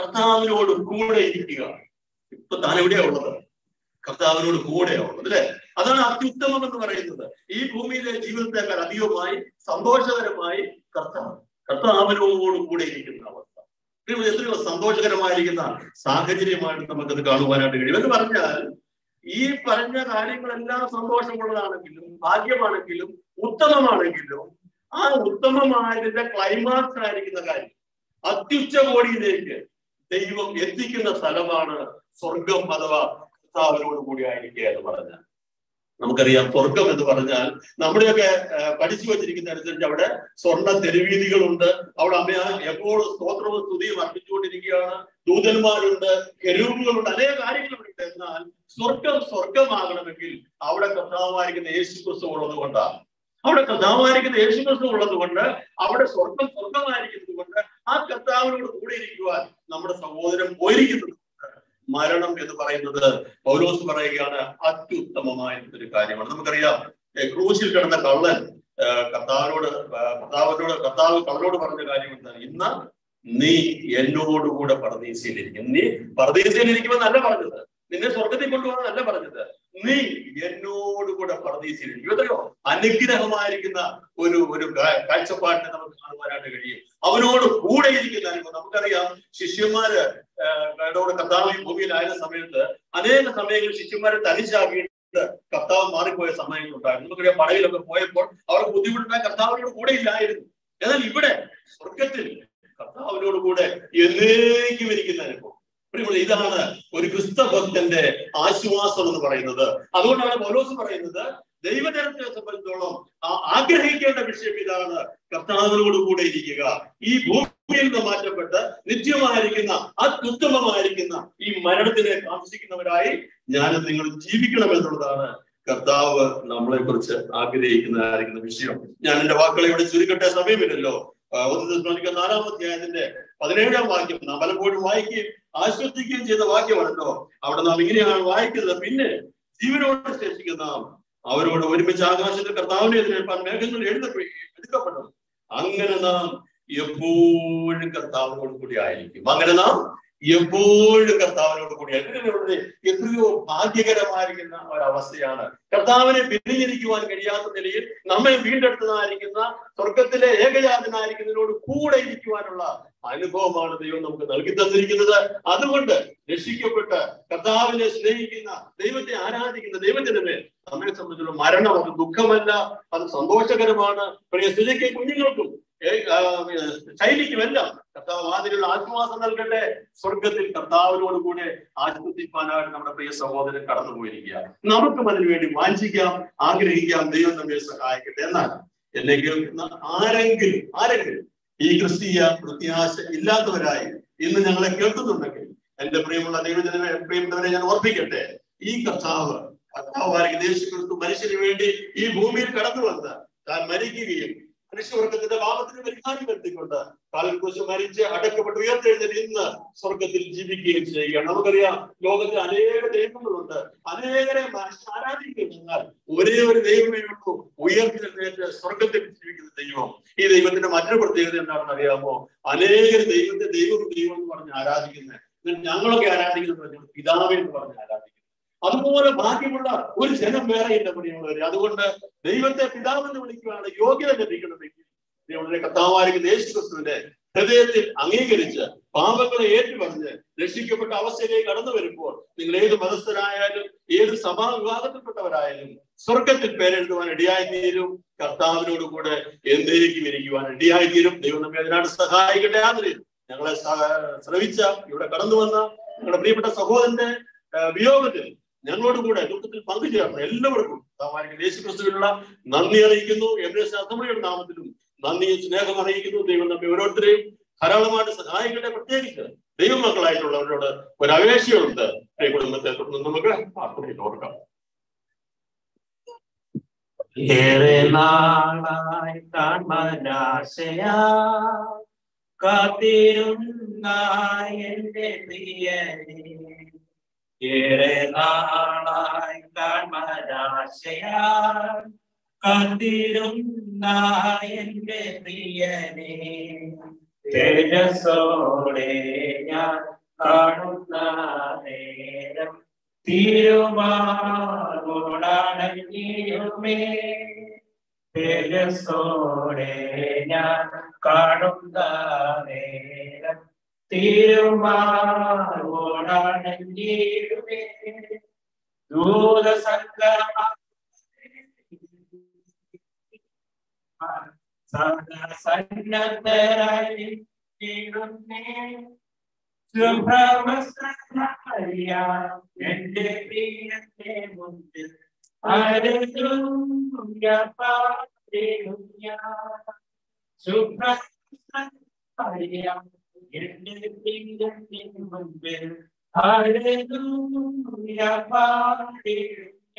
കർത്താവിനോട് കൂടെ ഇരിക്കുക ഇപ്പൊ താൻ എവിടെയാ ഉള്ളത് കർത്താവിനോട് കൂടെയാ ഉള്ളത് അല്ലെ അതാണ് അത്യുത്തമം എന്ന് പറയുന്നത് ഈ ഭൂമിയിലെ ജീവിതത്തെക്കാൾ അധികമായി സന്തോഷകരമായി കർത്താവ് കർത്താവിനോട് കൂടെ ഇരിക്കുന്ന അവസ്ഥ ഇത് എത്രയോ സന്തോഷകരമായിരിക്കുന്ന സാഹചര്യമായിട്ട് നമുക്കത് കാണുവാനായിട്ട് കഴിയും എന്ന് പറഞ്ഞാൽ ഈ പറഞ്ഞ കാര്യങ്ങളെല്ലാം സന്തോഷമുള്ളതാണെങ്കിലും ഭാഗ്യമാണെങ്കിലും ഉത്തമമാണെങ്കിലും ആ ഉത്തമമായതിന്റെ ക്ലൈമാക്സ് ആയിരിക്കുന്ന കാര്യം അത്യുച്ചകോടിയിലേക്ക് ദൈവം എത്തിക്കുന്ന സ്ഥലമാണ് സ്വർഗം അഥവാ കർത്താവിനോട് കൂടി ആയിരിക്കുക എന്ന് പറഞ്ഞാൽ നമുക്കറിയാം സ്വർഗം എന്ന് പറഞ്ഞാൽ നമ്മുടെയൊക്കെ ആ, പഠിച്ചു വച്ചിരിക്കുന്ന അനുസരിച്ച് അവിടെ സ്വർണ്ണ തെരുവീതികളുണ്ട് അവിടെ അമ്മ എപ്പോഴും സ്തോത്രവും സ്തുതിയും അർപ്പിച്ചുകൊണ്ടിരിക്കുകയാണ് ദൂതന്മാരുണ്ട് കെരൂപുകളുണ്ട് അനേക കാര്യങ്ങളുണ്ട് എന്നാൽ സ്വർഗം സ്വർഗമാകണമെങ്കിൽ അവിടെ കർത്താവായിരിക്കുന്ന യേശു ക്രിസ്തു ഉള്ളത് കൊണ്ടാണ് അവിടെ കർത്താവായിരിക്കുന്ന യേശു ക്രിസ്തു ഉള്ളത് കൊണ്ട് അവിടെ സ്വർഗം സ്വർഗമായിരിക്കുന്നത് കൊണ്ട് ആ കർത്താവിനോട് കൂടെ ഇരിക്കുവാൻ നമ്മുടെ സഹോദരൻ പോയിരിക്കുന്നത് കൊണ്ട് മരണം എന്ന് പറയുന്നത് പൗലോസ് പറയുകയാണ് അത്യുത്തമമായ ഒരു കാര്യമാണ് നമുക്കറിയാം ഏ, ക്രൂശിൽ കിടന്ന കള്ളൻ ഏ, കർത്താവിനോട് ഏ, കർത്താവിനോട് കർത്താവ് കള്ളനോട് പറഞ്ഞ കാര്യം എന്താണ് ഇന്ന് നീ എന്നോടുകൂടെ പരദീസയിലിരിക്കും നീ പരദീസയിലിരിക്കുമെന്നല്ല പറഞ്ഞത് നിന്നെ സ്വർഗത്തിൽ കൊണ്ടുപോകാനല്ല പറഞ്ഞത് നീ എന്നോടുകൂടെ പരദീസയിലിരിക്കും എത്രയോ അനുഗ്രഹമായിരിക്കുന്ന ഒരു ഒരു കാ- കാഴ്ചപ്പാടിനെ നമുക്ക് കാണുവാനായിട്ട് കഴിയും അവനോട് കൂടെ ഇരിക്കുന്ന അനുഭവം നമുക്കറിയാം ശിഷ്യന്മാര് ോട് കർത്താവ് ഈ ഭൂമിയിലായിരുന്ന സമയത്ത് അനേക സമയങ്ങളിൽ ശിഷ്യന്മാരെ തനിച്ചാക്കിയിട്ട് കർത്താവ് മാറിപ്പോയ സമയങ്ങളുണ്ടായിരുന്നു നമുക്കറിയാം പടയിലൊക്കെ പോയപ്പോൾ അവർക്ക് ബുദ്ധിമുട്ടുണ്ടായ കർത്താവിനോട് കൂടെ ഇല്ലായിരുന്നു എന്നാൽ ഇവിടെ സ്വർഗത്തിൽ കർത്താവിനോട് കൂടെ എന്നേക്കും ഇരിക്കുന്ന അനുഭവം പ്രിയമുള്ള ഇതാണ് ഒരു ക്രിസ്തഭക്തന്റെ ആശ്വാസം എന്ന് പറയുന്നത് അതുകൊണ്ടാണ് പൗലോസ് പറയുന്നത് ദൈവജനത്തെ സംബന്ധിച്ചോളം ആ- ആഗ്രഹിക്കേണ്ട വിഷയം ഇതാണ് കർത്താവിനോട് കൂടെ ഇരിക്കുക ഈ ഭൂമിയിൽ നിന്ന് മാറ്റപ്പെട്ട് നിത്യമായിരിക്കുന്ന അത്യുത്തമമായിരിക്കുന്ന ഈ മരണത്തിനെ കാംക്ഷിക്കുന്നവരായി ഞാൻ നിങ്ങൾ ജീവിക്കണമെന്നുള്ളതാണ് കർത്താവ് നമ്മളെ കുറിച്ച് ആഗ്രഹിക്കുന്നതായിരിക്കുന്ന വിഷയം ഞാൻ എന്റെ വാക്കുകളെ ഇവിടെ ചുരുക്കട്ടെ സമയമില്ലല്ലോ ആ, ഒന്ന് ദശാംശം നാലാം അധ്യായത്തിന്റെ പതിനേഴാം വാക്യം നാം പലപ്പോഴും വായിക്കുകയും ആശ്വസിക്കുകയും ചെയ്ത വാക്യമാണല്ലോ അവിടെ നാം ഇങ്ങനെയാണ് വായിക്കുന്നത് പിന്നെ ജീവനോട് ശേഷിക്കുന്ന നാം അവരോട് ഒരുമിച്ച് ആകാശത്തിൽ കർത്താവിനെ എതിരേൽപ്പാൻ മേഘങ്ങൾ എഴുതപ്പെ എടുക്കപ്പെട്ടു അങ്ങനെ നാം എപ്പോഴും കർത്താവിനോട് കൂടി ആയിരിക്കും അങ്ങനെ നാം എപ്പോഴും കർത്താവിനോട് കൂടി ആയിരിക്കും എത്രയോ ഭാഗ്യകരമായിരിക്കുന്ന ഒരവസ്ഥയാണ് കർത്താവിനെ പിരിഞ്ഞിരിക്കുവാൻ കഴിയാത്ത നിലയിൽ നമ്മെ വീണ്ടെടുത്തതായിരിക്കുന്ന സ്വർഗത്തിലെ ഏകജാതനായിരിക്കുന്നതിനോട് കൂടെ ഇരിക്കുവാനുള്ള അനുഭവമാണ് ദൈവം നമുക്ക് നൽകി തന്നിരിക്കുന്നത് അതുകൊണ്ട് രക്ഷിക്കപ്പെട്ട് കർത്താവിനെ സ്നേഹിക്കുന്ന ദൈവത്തെ ആരാധിക്കുന്ന ദൈവജനമേ നമ്മെ സംബന്ധിച്ചുള്ള മരണം അത് ദുഃഖമല്ല അത് സന്തോഷകരമാണ് പ്രിയ സ്ഥിതിക്ക് കുഞ്ഞുങ്ങൾക്കും ഏ- ആ, ശൈലിക്കുമെല്ലാം കർത്താവ് അതിനുള്ള ആത്മവാസം നൽകട്ടെ സ്വർഗത്തിൽ കർത്താവിനോട് കൂടെ ആശ്വസിപ്പാനായിട്ട് നമ്മുടെ പ്രിയ സഹോദരൻ കടന്നുപോയിരിക്കുക നമുക്കും അതിനുവേണ്ടി വാഞ്ചിക്കാം ആഗ്രഹിക്കാം ദൈവം നമ്മെ സഹായിക്കട്ടെ എന്നാൽ എന്നെ കേൾക്കുന്ന ആരെങ്കിലും ആരെങ്കിലും ഈ ക്രിസ്തീയ പ്രത്യാശ ഇല്ലാത്തവരായി ഇന്ന് ഞങ്ങളെ കേൾക്കുന്നുണ്ടെങ്കിൽ എന്റെ പ്രിയമുള്ള ദൈവജനമെ പ്രിയപ്പെട്ടവരെ ഞാൻ ഓർപ്പിക്കട്ടെ ഈ കർത്താവ് കർത്താവായിരിക്കും യേശു ക്രിസ്തു മനുഷ്യന് വേണ്ടി ഈ ഭൂമിയിൽ കടന്നു വന്ന് താൻ മരിക്കുകയും മനുഷ്യവർഗത്തിന്റെ പാപത്തിന് പരിഹാരം വരുത്തിക്കൊണ്ട് കാലിൽ കുറിച്ച് മരിച്ച് അടക്കപ്പെട്ട് ഉയർത്തെഴുന്നേറ്റ് ഇന്ന് സ്വർഗത്തിൽ ജീവിക്കുകയും ചെയ്യുകയാണ് നമുക്കറിയാം ലോകത്തിൽ അനേക ദൈവങ്ങളുണ്ട് അനേകരെ മനുഷ്യൻ ആരാധിക്കും എന്നാൽ ഒരേ ഒരു ദൈവമേ ഉള്ളൂ ഉയർത്തെഴുന്നേറ്റ് സ്വർഗത്തിൽ ജീവിക്കുന്ന ദൈവം ഈ ദൈവത്തിന്റെ മറ്റൊരു പ്രത്യേകത എന്താണെന്ന് അറിയാമോ അനേകർ ദൈവത്തെ ദൈവം ദൈവം എന്ന് പറഞ്ഞ് ആരാധിക്കുന്നത് എന്നാൽ ഞങ്ങളൊക്കെ ആരാധിക്കുന്നത് ഞങ്ങൾ പിതാവേ എന്ന് പറഞ്ഞ് ആരാധിക്കുന്നു അതുപോലെ ഭാഗ്യമുള്ള ഒരു ജനം വേറെ ഇല്ല പ്രിയമുള്ളവരെ അതുകൊണ്ട് ദൈവത്തെ പിതാവെന്ന് വിളിക്കുവാനുള്ള യോഗ്യത ലഭിക്കണമെങ്കിൽ പ്രിയമുള്ളവരെ കർത്താവായിരിക്കുന്ന യേശു ക്രിസ്തുവിന്റെ ഹൃദയത്തിൽ അംഗീകരിച്ച് പാപങ്ങളെ ഏറ്റുപറഞ്ഞ് രക്ഷിക്കപ്പെട്ട അവസ്ഥയിലേക്ക് കടന്നു വരുമ്പോൾ നിങ്ങൾ ഏത് മതസ്ഥരായാലും ഏത് സഭാ വിഭാഗത്തിൽപ്പെട്ടവരായാലും സ്വർഗത്തിൽ പേരെഴുതുവാൻ ഇടയായി തീരും കർത്താവിനോട് കൂടെ എന്നേക്കും ഇരിക്കുവാൻ ഇടയായി തീരും ദൈവം നമ്മെ അതിനാണ് സഹായിക്കട്ടെ ആദരയും ഞങ്ങളെ സഹ- ശ്രവിച്ച ഇവിടെ കടന്നു വന്ന ഞങ്ങളുടെ പ്രിയപ്പെട്ട സഹോദരന്റെ ആ, വിയോഗത്തിൽ ഞങ്ങളോട് കൂടെ ദുഃഖത്തിൽ പങ്കുചേർന്ന എല്ലാവർക്കും കർത്താവായിരിക്കുന്ന യേശു ക്രിസ്തുവിനുള്ള നന്ദി അറിയിക്കുന്നു എം എസ് അസംബ്ലിയുടെ നാമത്തിലും നന്ദി സ്നേഹം അറിയിക്കുന്നു ദൈവം നമ്മെ ഓരോരുത്തരെയും ധാരാളമായിട്ട് സഹായിക്കട്ടെ പ്രത്യേകിച്ച് ദൈവമക്കളായിട്ടുള്ളവരോട് ഒരു അപേക്ഷയുണ്ട് ഈ കുടുംബത്തെ തുടർന്ന് നമുക്ക് പ്രാർത്ഥനയിൽ ഓർക്കാം ഏറെ നാളായി കാൺമനാശയാ കാത്തിരുന്ന എന്റെ പ്രിയനെ ഏറെ നാളായി കാൺമനാശയാ കാത്തിരുന്ന എന്റെ പ്രിയനെ തേജസ്സോടെ ഞാൻ കാണുന്ന നേരം തീരുമാനോടണങ്ങിയുമേ തേജസ്സോടെ ഞാൻ കാണുന്ന നേരം തീരുമാനോടണങ്ങിയുമേ ദൂതസംഗമ സന്നദ്ധരായി ശുഭ്രവസ്ത്രധാരിയ എന്റെ പ്രിയത്തെ മുന്നിൽ ഹല്ലേലൂയ ഹല്ലേലൂയ ശുഭ്രവസ്ത്രധാരിയ എന്റെ പ്രിയത്തെ മുന്നിൽ ഹല്ലേലൂയ ഹല്ലേലൂയ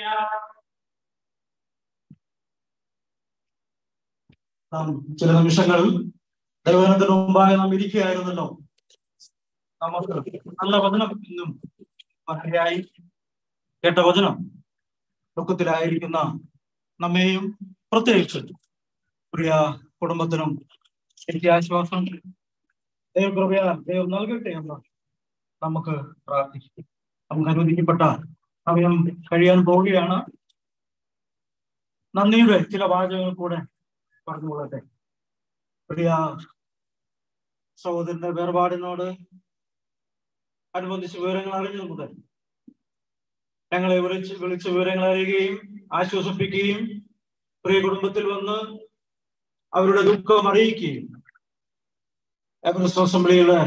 നാം ചില നിമിഷങ്ങൾ ദൈവനത്തിന് മുമ്പായി നാം ഇരിക്കുകയായിരുന്നല്ലോ നമുക്ക് നല്ല വചനം ഇന്നും മഹിയായി കേട്ട വചനം ദുഃഖത്തിലായിരിക്കുന്ന നമ്മെയും പ്രത്യേകിച്ച് പ്രിയ കുടുംബത്തിനും എനിക്ക് ആശ്വാസം ദൈവകൃപയാൽ ദൈവം നൽകട്ടെ എന്ന് നമുക്ക് പ്രാർത്ഥിക്കാം നമുക്ക് അനുവദിക്കപ്പെട്ട സമയം കഴിയാൻ പോവുകയാണ് നന്ദിയുടെ ചില വാചകങ്ങൾ കൂടെ പറഞ്ഞുകൊള്ളട്ടെ പ്രിയ സഹോദരന്റെ വേർപാടിനോട് അനുബന്ധിച്ച് വിവരങ്ങൾ അറിഞ്ഞു മുതൽ ഞങ്ങളെ വിളിച്ച് വിളിച്ച് വിവരങ്ങൾ അറിയുകയും ആശ്വസിപ്പിക്കുകയും പ്രിയ കുടുംബത്തിൽ വന്ന് അവരുടെ ദുഃഖം അറിയിക്കുകയും എവറസ്റ്റ് അസംബ്ലിയുടെ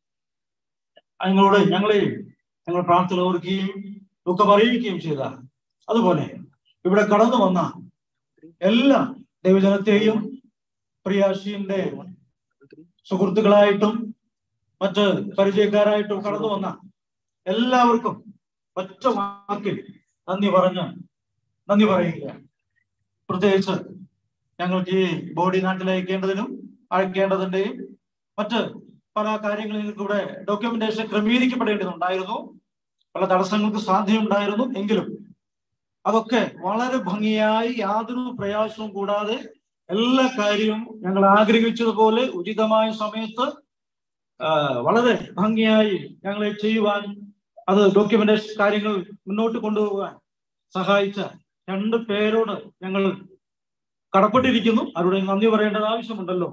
ഞങ്ങളോട് ഞങ്ങളെയും ഞങ്ങൾ പ്രാർത്ഥന ഓർക്കുകയും ദുഃഖം അറിയിക്കുകയും ചെയ്ത അതുപോലെ ഇവിടെ കടന്നു വന്ന എല്ലാ ദൈവജനത്തെയും പ്രിയാശിന്റെ സുഹൃത്തുക്കളായിട്ടും മറ്റ് പരിചയക്കാരായിട്ടും കടന്നു വന്ന എല്ലാവർക്കും ഒറ്റ വാക്കിൽ നന്ദി പറഞ്ഞ് നന്ദി പറയുക പ്രത്യേകിച്ച് ഞങ്ങൾക്ക് ഈ ബോഡി നാട്ടിൽ അയക്കേണ്ടതിനും അയക്കേണ്ടതിന്റെയും മറ്റ് പല കാര്യങ്ങളും ഞങ്ങൾക്ക് ഇവിടെ ഡോക്യുമെന്റേഷൻ ക്രമീകരിക്കപ്പെടേണ്ടതുണ്ടായിരുന്നു പല തടസ്സങ്ങൾക്ക് സാധ്യതയുണ്ടായിരുന്നു എങ്കിലും അതൊക്കെ വളരെ ഭംഗിയായി യാതൊരു പ്രയാസവും കൂടാതെ എല്ലാ കാര്യവും ഞങ്ങൾ ആഗ്രഹിച്ചതുപോലെ ഉചിതമായ സമയത്ത് ആ, വളരെ ഭംഗിയായി ഞങ്ങളെ ചെയ്യുവാൻ അത് ഡോക്യുമെന്റേഷൻ കാര്യങ്ങൾ മുന്നോട്ട് കൊണ്ടുപോകാൻ സഹായിച്ച രണ്ട് പേരോട് ഞങ്ങൾ കടപ്പെട്ടിരിക്കുന്നു അവരുടെ നന്ദി പറയേണ്ടത് ആവശ്യമുണ്ടല്ലോ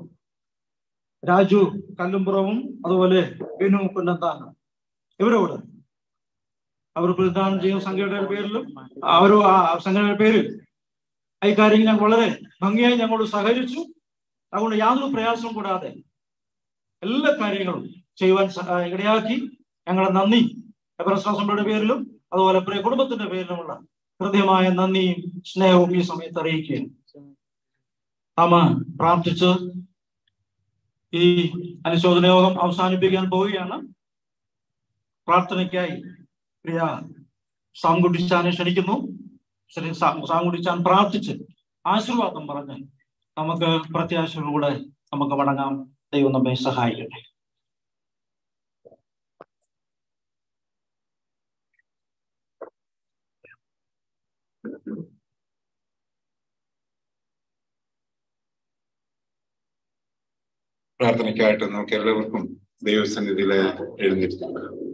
രാജു കല്ലുംപുറവും അതുപോലെ ബിനു കുന്നന്താന ഇവരോട് അവർ പ്രതിദാനം ചെയ്യുന്ന സംഘടനയുടെ പേരിലും അവരോ ആ സംഘടനയുടെ പേരിൽ ഈ കാര്യം ഞങ്ങൾ വളരെ ഭംഗിയായി ഞങ്ങളോട് സഹകരിച്ചു അതുകൊണ്ട് യാതൊരു പ്രയാസവും കൂടാതെ എല്ലാ കാര്യങ്ങളും ചെയ്യുവാൻ സ- ആ, ഇടയാക്കി ഞങ്ങളുടെ നന്ദി എവറസ്റ്റ് അസംബ്ലിയുടെ പേരിലും അതുപോലെ പ്രിയ കുടുംബത്തിന്റെ പേരിലുമുള്ള ഹൃദ്യമായ നന്ദിയും സ്നേഹവും ഈ സമയത്ത് അറിയിക്കുകയും നാമ പ്രാർത്ഥിച്ച് ഈ അനുശോചന യോഗം അവസാനിപ്പിക്കാൻ പോവുകയാണ് പ്രാർത്ഥനയ്ക്കായി പ്രിയ സാംകുട്ടിച്ചാനെ ക്ഷണിക്കുന്നു ശ്രീ സാ- സാംകുട്ടിച്ചാൻ പ്രാർത്ഥിച്ച് ആശീർവാദം പറഞ്ഞ് നമുക്ക് പ്രത്യാശയോടെ നമുക്ക് മടങ്ങാം ദൈവം നമ്മെ സഹായിക്കട്ടെ പ്രാർത്ഥനയ്ക്കായിട്ട് നമുക്ക് എല്ലാവർക്കും ദൈവസന്നിധിയിലെ എഴുന്നേറ്റ്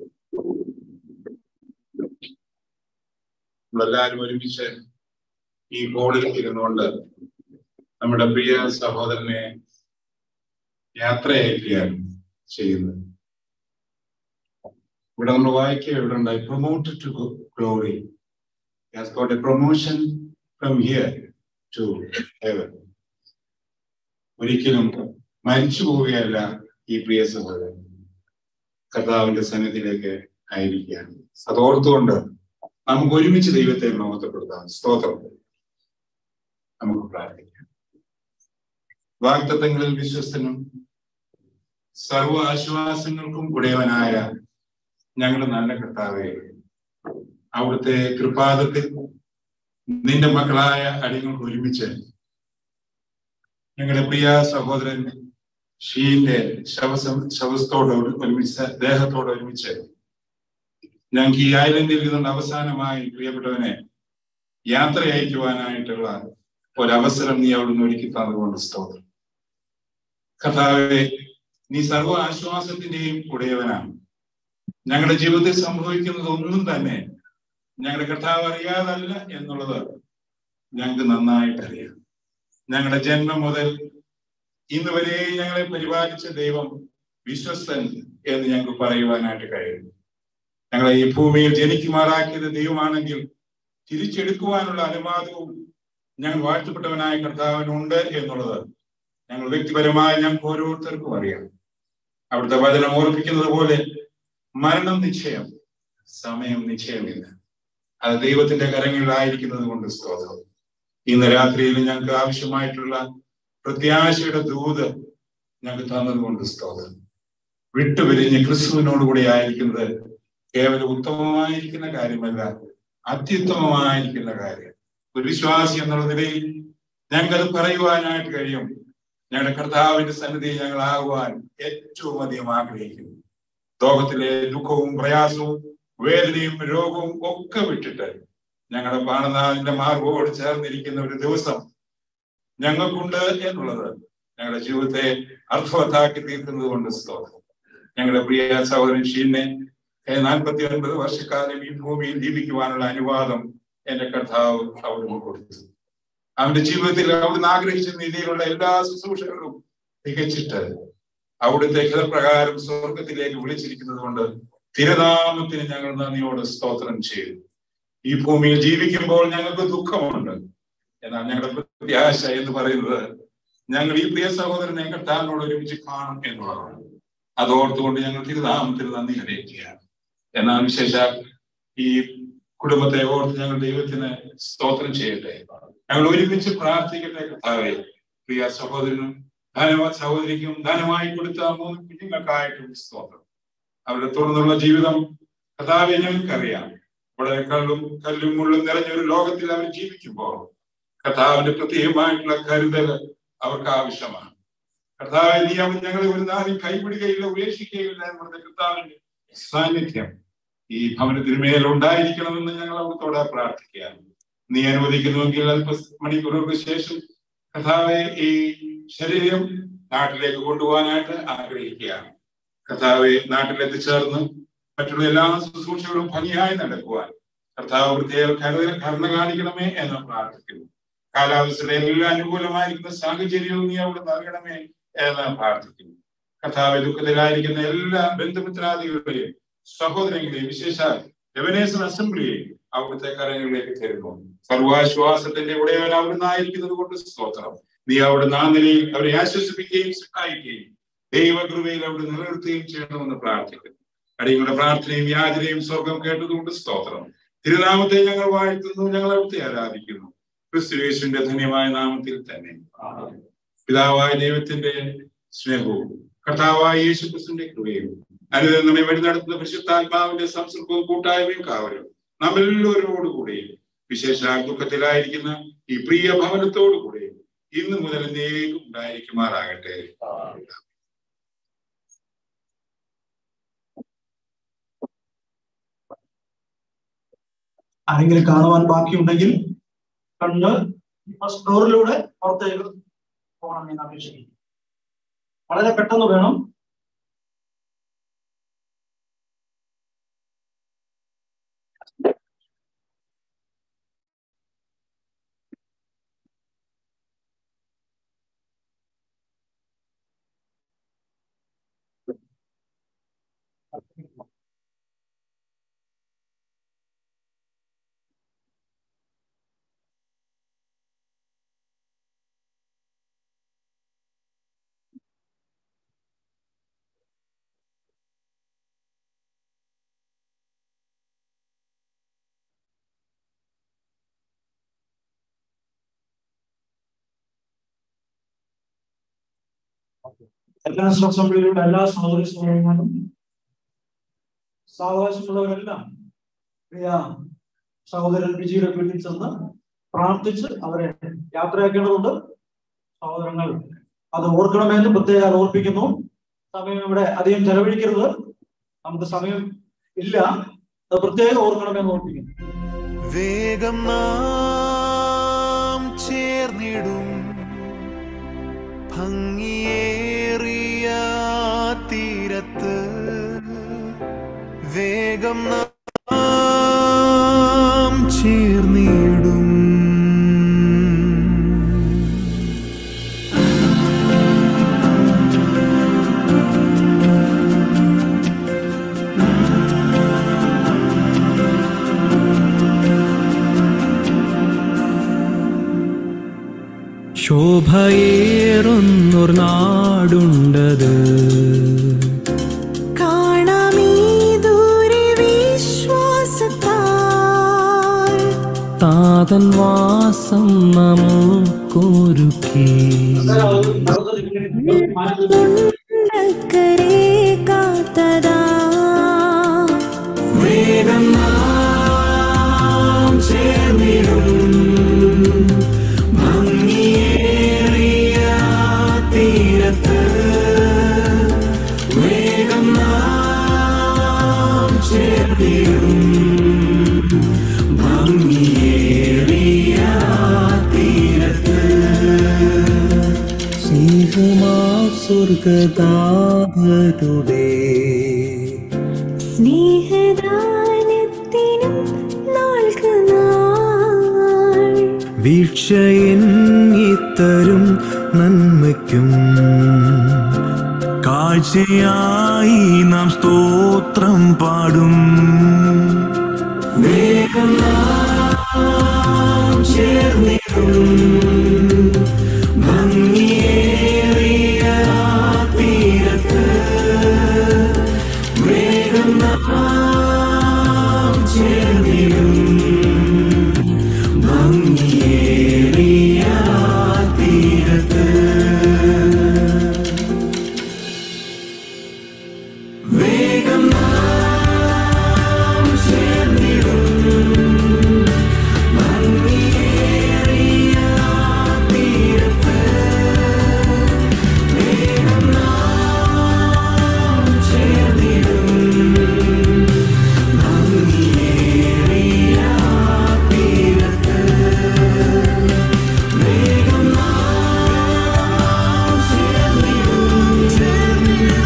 നമ്മളെല്ലാവരും ഒരുമിച്ച് ഈ ഹോളിൽ ഇരുന്നുകൊണ്ട് നമ്മുടെ പ്രിയ സഹോദരനെ യാത്രയയക്കുകയാണ് ചെയ്യുന്നത് ഇവിടെ നമ്മൾ വായിക്കുക ഇവിടെ ഉണ്ടായി promoted to glory has got a promotion from here to heaven ഒരിക്കലും മരിച്ചു പോവുകയല്ല ഈ പ്രിയ സഹോദരൻ കർത്താവിന്റെ സന്നിധിയിലേക്ക് ആയിരിക്കുകയാണ് അത് ഓർത്തുകൊണ്ട് നമുക്ക് ഒരുമിച്ച് ദൈവത്തെ മഹത്വപ്പെടുത്താം സ്തോത്രം നമുക്ക് പ്രാർത്ഥിക്കാം വാഗ്ദത്തങ്ങളിൽ വിശ്വസ്തനും സർവ ആശ്വാസങ്ങൾക്കും ഉടയവനായ ഞങ്ങളുടെ നല്ല കർത്താവെ അവിടുത്തെ കൃപാദത്തിൽ നിന്റെ മക്കളായ അടിങ്ങൾക്ക് ഒരുമിച്ച് ഞങ്ങളുടെ പ്രിയ സഹോദരൻ ഷീന്റെ ശവസം ശവത്തോട് ഒരുമിച്ച് ദേഹത്തോട് ഒരുമിച്ച് ഞങ്ങൾക്ക് ഈ ഐലൻഡിൽ ഇരുന്നുകൊണ്ട് അവസാനമായി പ്രിയപ്പെട്ടവനെ യാത്ര അയക്കുവാനായിട്ടുള്ള ഒരവസരം നീ അവിടുന്ന് ഒരുക്കി തന്നതുകൊണ്ട് സ്തോത്രം കർത്താവെ നീ സർവ ആശ്വാസത്തിന്റെയും ഉടയവനാണ് ഞങ്ങളുടെ ജീവിതത്തിൽ സംഭവിക്കുന്നത് ഒന്നും തന്നെ ഞങ്ങളുടെ കർത്താവ് അറിയാതല്ല എന്നുള്ളത് ഞങ്ങൾക്ക് നന്നായിട്ട് അറിയാം ഞങ്ങളുടെ ജന്മം മുതൽ ഇന്ന് വരെ ഞങ്ങളെ പരിപാലിച്ച ദൈവം വിശ്വസ്തൻ എന്ന് ഞങ്ങൾക്ക് പറയുവാനായിട്ട് കഴിയുന്നു ഞങ്ങളെ ഈ ഭൂമിയിൽ ജനിക്കുമാറാക്കിയത് ദൈവമാണെങ്കിൽ തിരിച്ചെടുക്കുവാനുള്ള അനുവാദവും ഞങ്ങൾ വാഴ്ത്തപ്പെട്ടവനായ കർത്താവിനുണ്ട് എന്നുള്ളത് ഞങ്ങൾ വ്യക്തിപരമായി ഞങ്ങൾക്ക് ഓരോരുത്തർക്കും അറിയാം അവിടുത്തെ വചനം ഓർപ്പിക്കുന്നത് പോലെ മരണം നിശ്ചയം സമയം നിശ്ചയമില്ല അത് ദൈവത്തിന്റെ കരങ്ങളിലായിരിക്കുന്നത് കൊണ്ട് സ്തോത്രം ഇന്ന് രാത്രിയിൽ ഞങ്ങൾക്ക് ആവശ്യമായിട്ടുള്ള പ്രത്യാശയുടെ ദൂത് ഞങ്ങൾക്ക് തന്നത് കൊണ്ട് സ്തോത്രം വിട്ടുപിരിഞ്ഞ് ക്രിസ്തുവിനോട് കൂടി ആയിരിക്കുന്നത് കേവലം ഉത്തമമായിരിക്കുന്ന കാര്യമല്ല അത്യുത്തമമായിരിക്കുന്ന കാര്യം ഒരു വിശ്വാസി എന്നുള്ള നിലയിൽ ഞങ്ങൾക്കത് പറയുവാനായിട്ട് കഴിയും ഞങ്ങളുടെ കർത്താവിന്റെ സന്നിധി ഞങ്ങളാകുവാൻ ഏറ്റവും അധികം ആഗ്രഹിക്കുന്നു ലോകത്തിലെ ദുഃഖവും പ്രയാസവും വേദനയും രോഗവും ഒക്കെ വിട്ടിട്ട് ഞങ്ങളുടെ പാണനാഥിന്റെ മാർഗോട് ചേർന്നിരിക്കുന്ന ഒരു ദിവസം ഞങ്ങൾക്കുണ്ട് എന്നുള്ളത് ഞങ്ങളുടെ ജീവിതത്തെ അർത്ഥവത്താക്കി തീർക്കുന്നത് കൊണ്ട് സ്തോത്രം ഞങ്ങളുടെ പ്രിയ സഹോദരൻ ഷീനെ നാൽപ്പത്തി ഒൻപത് വർഷക്കാലം ഈ ഭൂമിയിൽ ജീവിക്കുവാനുള്ള അനുവാദം എന്റെ കർത്താവ് അവിടുന്ന് കൊടുത്തു അവന്റെ ജീവിതത്തിൽ അവിടുന്ന് ആഗ്രഹിച്ച രീതിയിലുള്ള എല്ലാ ശുശ്രൂഷകളും തികച്ചിട്ട് അവിടുത്തെ ഹിതപ്രകാരം സ്വർഗത്തിലേക്ക് വിളിച്ചിരിക്കുന്നത് കൊണ്ട് തിരുനാമത്തിന് ഞങ്ങൾ നന്ദിയോട് സ്തോത്രം ചെയ്തു ഈ ഭൂമിയിൽ ജീവിക്കുമ്പോൾ ഞങ്ങൾക്ക് ദുഃഖമുണ്ട് എന്നാൽ ഞങ്ങളുടെ പ്രത്യാശ എന്ന് പറയുന്നത് ഞങ്ങൾ ഈ പ്രിയ സഹോദരനെ കർത്താവിനോട് ഒരുമിച്ച് കാണും എന്നുള്ളതാണ് അതോർത്തുകൊണ്ട് ഞങ്ങൾ തിരുനാമത്തിന് നന്ദി അറിയിക്കുകയാണ് എന്നാൽ വിശേഷ ഈ കുടുംബത്തെ ഓർത്ത് ഞങ്ങൾ ദൈവത്തിന് സ്തോത്രം ചെയ്യട്ടെ ഞങ്ങൾ ഒരുമിച്ച് പ്രാർത്ഥിക്കട്ടെ കർത്താവെ പ്രിയ സഹോദരനും ധനവ സഹോദരിക്കും ധനമായി കൊടുത്ത മൂന്ന് കുഞ്ഞുങ്ങൾക്കായിട്ടും സ്തോത്രം അവരുടെ തുടർന്നുള്ള ജീവിതം കർത്താവെ ഞങ്ങൾക്കറിയാം വളരെ കല്ലും കല്ലും മുള്ളും നിറഞ്ഞ ഒരു ലോകത്തിൽ അവർ ജീവിക്കുമ്പോൾ കർത്താവിന്റെ പ്രത്യേകമായിട്ടുള്ള കരുതൽ അവർക്ക് ആവശ്യമാണ് കർത്താവെ നീ അവൻ ഞങ്ങളെ ഒരു നാളും കൈപിടുകയില്ല ഉപേക്ഷിക്കുകയില്ല എന്നുള്ള കർത്താവിന്റെ സാന്നിധ്യം ഈ ഭവനത്തിന് മേൽ ഉണ്ടായിരിക്കണമെന്ന് ഞങ്ങൾ അവിടത്തോടെ പ്രാർത്ഥിക്കുകയാണ് നീ അനുവദിക്കുന്നുവെങ്കിൽ അല്പ മണിക്കൂറുകൾക്ക് ശേഷം കഥാവെ ഈ ശരീരം നാട്ടിലേക്ക് കൊണ്ടുപോകാനായിട്ട് ആഗ്രഹിക്കുകയാണ് കർത്താവെ നാട്ടിലെത്തിച്ചേർന്ന് മറ്റുള്ള എല്ലാ ശുശ്രൂഷകളും ഭംഗിയായി നടക്കുവാൻ കർത്താവ് പ്രത്യേക കരുതൽ കരുണ കാണിക്കണമേ എന്ന് പ്രാർത്ഥിക്കുന്നു കാലാവസ്ഥയുടെ എല്ലാ അനുകൂലമായിരിക്കുന്ന സാഹചര്യവും നീ അവിടെ നൽകണമേ എന്ന് പ്രാർത്ഥിക്കുന്നു കർത്താവ് ദുഃഖത്തിലായിരിക്കുന്ന എല്ലാ ബന്ധുമിത്രാദികളെയും സഹോദരങ്ങളെയും വിശേഷ എവനേസൻ അസംബ്ലിയെയും അവിടുത്തെ കരങ്ങളിലേക്ക് തരുന്നു സർവാശ്വാസത്തിന്റെ ഉടയവൻ അവിടുന്ന് ആയിരിക്കുന്നത് കൊണ്ട് സ്തോത്രം നീ അവിടുന്ന് ആ നിലയിൽ അവരെ ആശ്വസിപ്പിക്കുകയും സഹായിക്കുകയും ദൈവകൃപയിൽ അവിടെ നിലനിർത്തുകയും ചെയ്യണമെന്ന് പ്രാർത്ഥിക്കുന്നു അടിയങ്ങളുടെ പ്രാർത്ഥനയും യാചനയും സ്വർഗം കേട്ടതുകൊണ്ട് സ്തോത്രം തിരുനാമത്തെ ഞങ്ങൾ വാഴ്ത്തുന്നു ഞങ്ങൾ അവിടുത്തെ ആരാധിക്കുന്നു ക്രിസ്തുവേശുവിന്റെ ധന്യമായ നാമത്തിൽ തന്നെ പിതാവായ ദൈവത്തിന്റെ സ്നേഹവും കർത്താവായ യേശു ക്രിസ്തുവിന്റെ കൃപയും അനുദിനം നമ്മെ വഴി നടത്തുന്ന പരിശുദ്ധാത്മാവിന്റെ സംസർഗവും കൂട്ടായ്മയും കാവലും നമ്മെല്ലാവരോടുകൂടി വിശേഷ ദുഃഖത്തിലായിരിക്കുന്ന ഈ പ്രിയ ഭവനത്തോടുകൂടി ഇന്ന് മുതൽ എന്നേക്കും ഉണ്ടായിരിക്കുമാറാകട്ടെ ആരെങ്കിലും കാണുവാൻ ബാക്കിയുണ്ടെങ്കിൽ കണ്ട് ഫസ്റ്റ് ഡോറിലൂടെ പുറത്തേക്ക് പോകണമെന്ന് അപേക്ഷിക്കുന്നു വളരെ പെട്ടെന്ന് വേണം എല്ലാ അസംബ്ലിയിലുള്ള എല്ലാ സഹോദരി സഹോദരന്മാരും സാവകാശമുള്ളവരെല്ലാം പ്രിയ സഹോദരൻ വിജിയുടെ വീട്ടിൽ ചെന്ന് പ്രാർത്ഥിച്ച് അവരെ യാത്രയാക്കേണ്ടതുണ്ട് സഹോദരങ്ങൾ അത് ഓർക്കണമെന്ന് പ്രത്യേകം ഓർപ്പിക്കുന്നു സമയം ഇവിടെ അധികം ചെലവഴിക്കരുത് നമുക്ക് സമയം ഇല്ല അത് പ്രത്യേകം ഓർക്കണമെന്ന് ഓർപ്പിക്കുന്നു വേഗം നാം ചേർന്നിടും ഭംഗിയേറിയ തീരത്ത് വേഗം നാം ചേർന്നിടും ശോഭയേറുന്നൊരു നാടുണ്ടത് കാണാമീ ദൂരെ വിശ്വാസത്താൽ താതൻ വാസം നമുക്കൊരുക്കി ഉണ്ടക്കരെ കാത്തതാ വേഗം നാം ചേർന്നിടും ഭംഗിയേറിയ തീരത്ത് വേഗം നാം ചേർന്നിടും ഭംഗിയേറിയ തീരത്ത് സ്നേഹമാ സ്വർഗദാതരുടെ സ്നേഹദാനത്തിനും നാൾക്ക് നാൾ വീക്ഷയെന്നിത്തരും നന്മയ്ക്കും കാഴ്ചയായി നാം സ്തോത്രം പാടും വേഗം നാം ചേർന്നിടും ഭംഗിയേറിയ തീരത്ത് വേഗം നാം ചേർന്നിടും ഭംഗിയേറിയ തീരത്ത് വേഗം നാം ചേർന്നിടും ഭംഗിയേറിയ തീരത്ത് വേഗം നാം ചേർന്നിടും ഭംഗിയേറിയ തീരത്ത് വേഗം നാം ചേർന്നിടും ചേർന്നിടും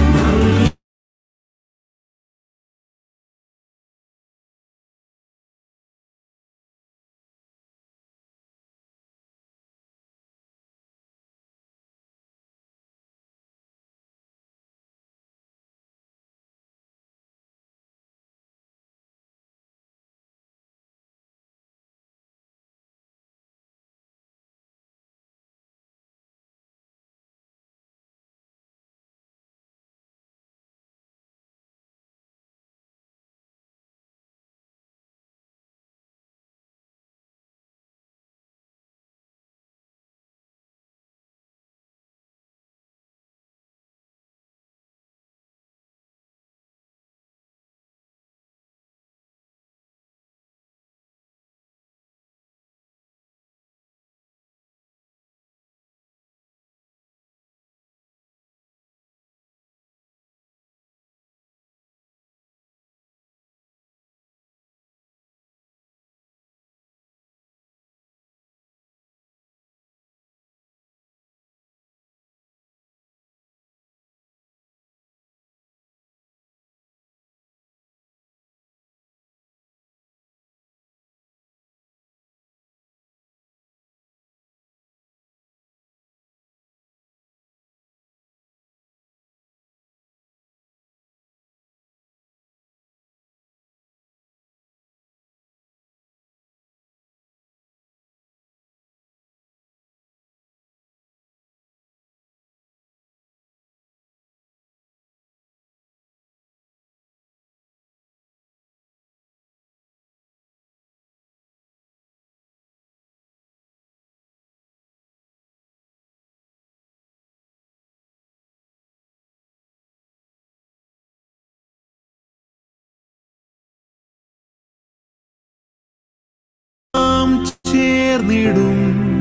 നാം ചേർന്നിടും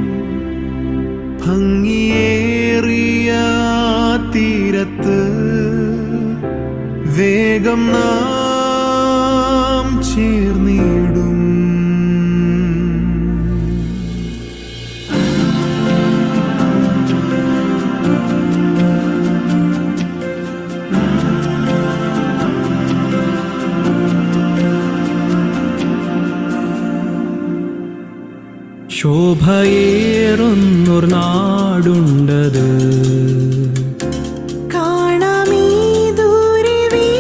ഭംഗിയേറിയ തീരത്ത് വേഗം നാം ചേർന്നിടും ശോഭയേറുന്നൊരു നാടുണ്ടത് കാണാമീ ദൂരെ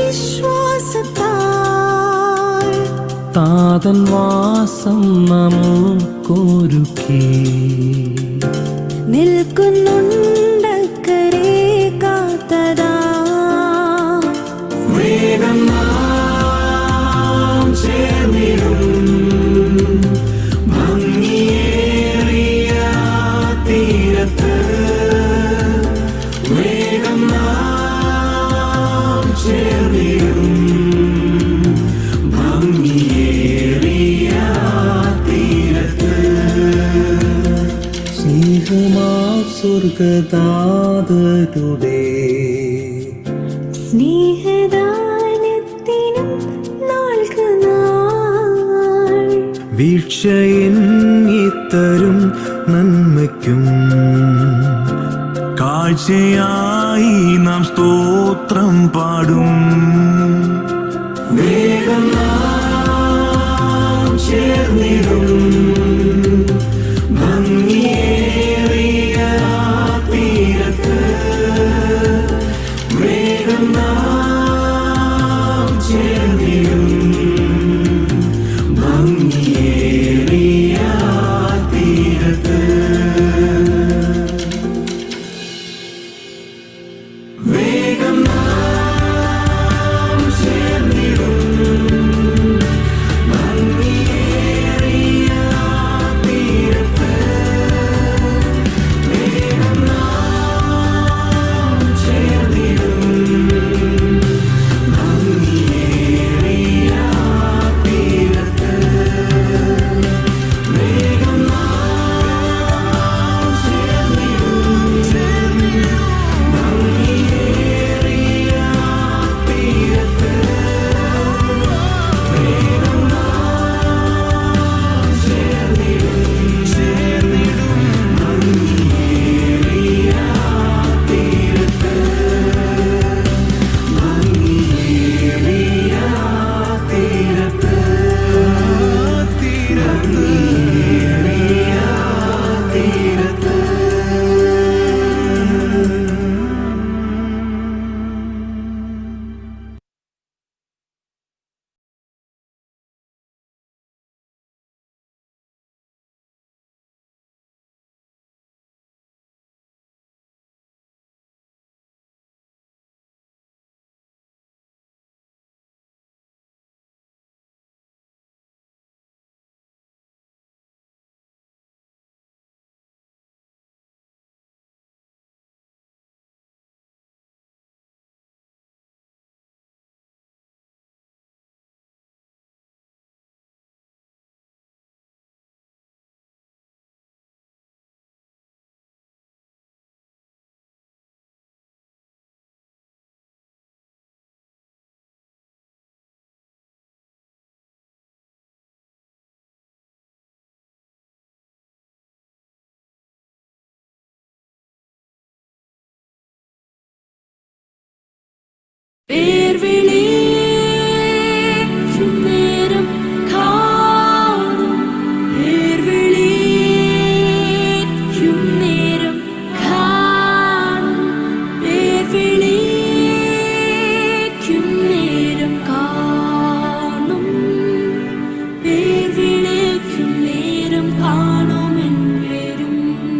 വിശ്വാസത്താൽ താതൻ വാസം നമുക്കൊരുക്കി നിൽക്കുന്നുണ്ടക്കരെ കാത്തതാ വേഗം നാം ചേർന്നിടും ഭംഗിയേറിയ തീരത്ത് വേഗം നാം ചേർന്നിടും ഭംഗിയേറിയ തീരത്ത് സ്നേഹമാ സ്വർഗദാതരുടെ സ്നേഹദാനത്തിനും നാൾക്ക് നാൾ വീക്ഷയെന്നിത്തരും നന്മയ്ക്കും കാഴ്ചയായി നാം സ്തോത്രം പാടും വേഗം നാം ചേർന്നിടും ഭംഗിയേറിയ തീരത്ത് വേഗം നാം ചേർന്നിടും ഭംഗിയേറിയ തീരത്ത് വേഗം നാം ചേർന്നിടും ഭംഗിയേറിയ തീരത്ത് വേഗം നാം ചേർന്നിടും ഭംഗിയേറിയ തീരത്ത് വേഗം നാം ചേർന്നിടും ചേർന്നിടും ഭംഗിയേറിയ തീരത്ത് വേഗം നാം ചേർന്നിടും ചേർന്നിടും ഭംഗിയേറിയ തീരത്ത് ഭംഗിയേറിയ തീരത്ത് ഭംഗിയേറിയ തീരത്ത് പേർ വിളിക്കും നേരം കാണും പേർ വിളിക്കും നേരം കാണും പേർ വിളിക്കും നേരം കാണും പേർ വിളിക്കും നേരം കാണും എൻ പേരും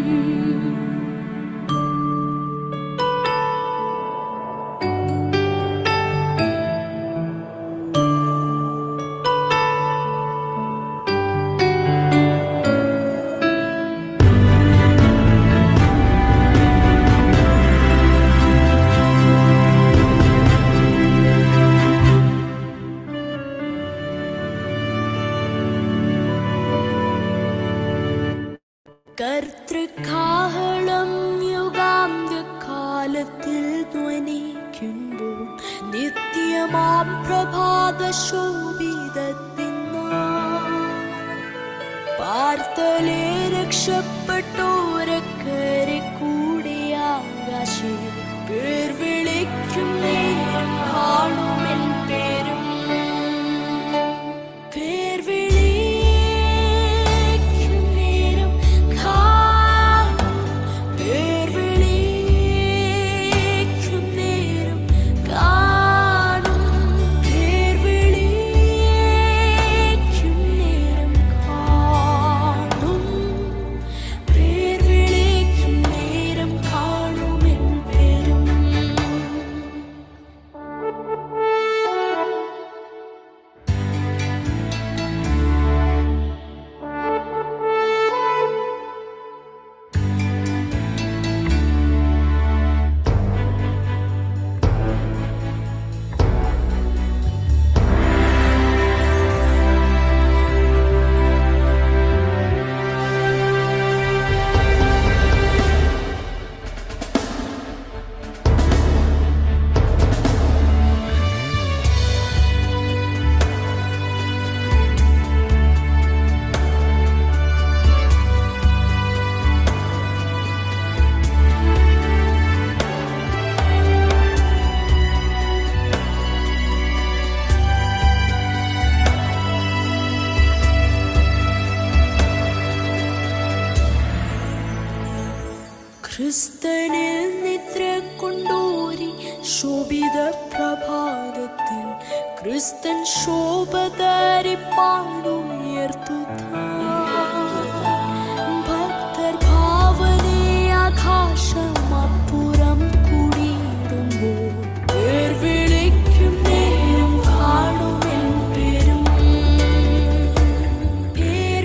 കർത്തൃകാഹളം യുഗാന്ത്യകാലത്തിൽ ധ്വനിക്കുമ്പോൾ നിത്യമാം പ്രഭാത ശോഭിതത്തിന്ന പാർത്തലെ രക്ഷപ്പെട്ടോരക്കരെ കൂടെ ആകാശേ പേർ വിളിക്കും നേരം കാണുമെൻ പേരും പേർ വിളിക്കും നേരം ക്രിസ്തനിൽ നിദ്ര കൊണ്ടോരി ശോഭിത പ്രഭാതത്തിൽ ക്രിസ്തൻ ശോഭതരി പാടുയർത്തു ഭക്തർ ഭാവനെ ആകാശമപ്പുറം കൂടിയിടുമ്പോൾ പേർ വിളിക്കും നേരം കാണുമെൻ പേരും പേർ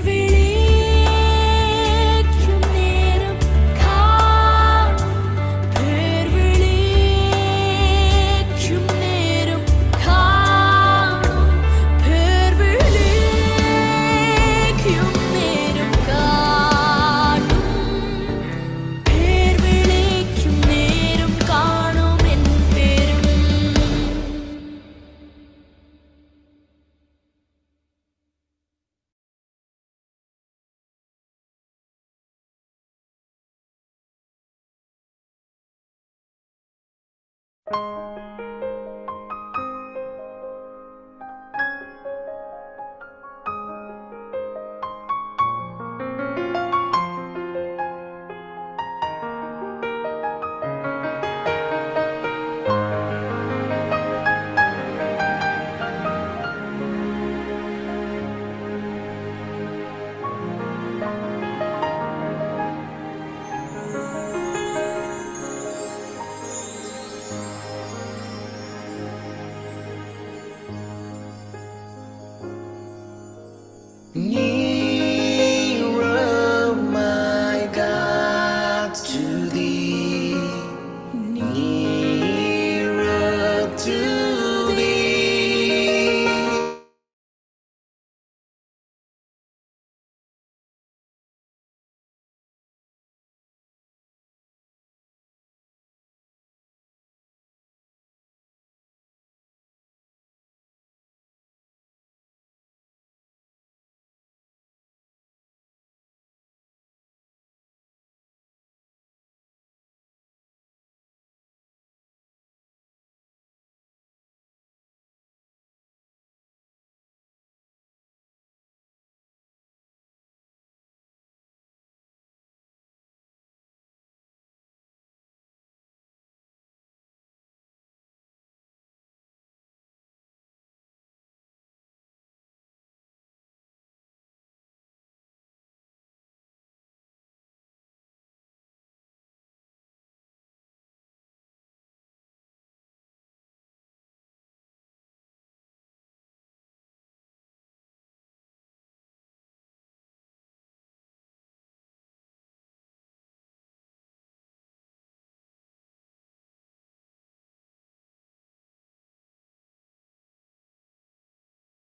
വിളിക്കും നേരം കാണും പേർ വിളിക്കും നേരം കാണും പേർ വിളിക്കും നേരം കാണും പേർ വിളിക്കും നേരം കാണും എൻ പേരും നീ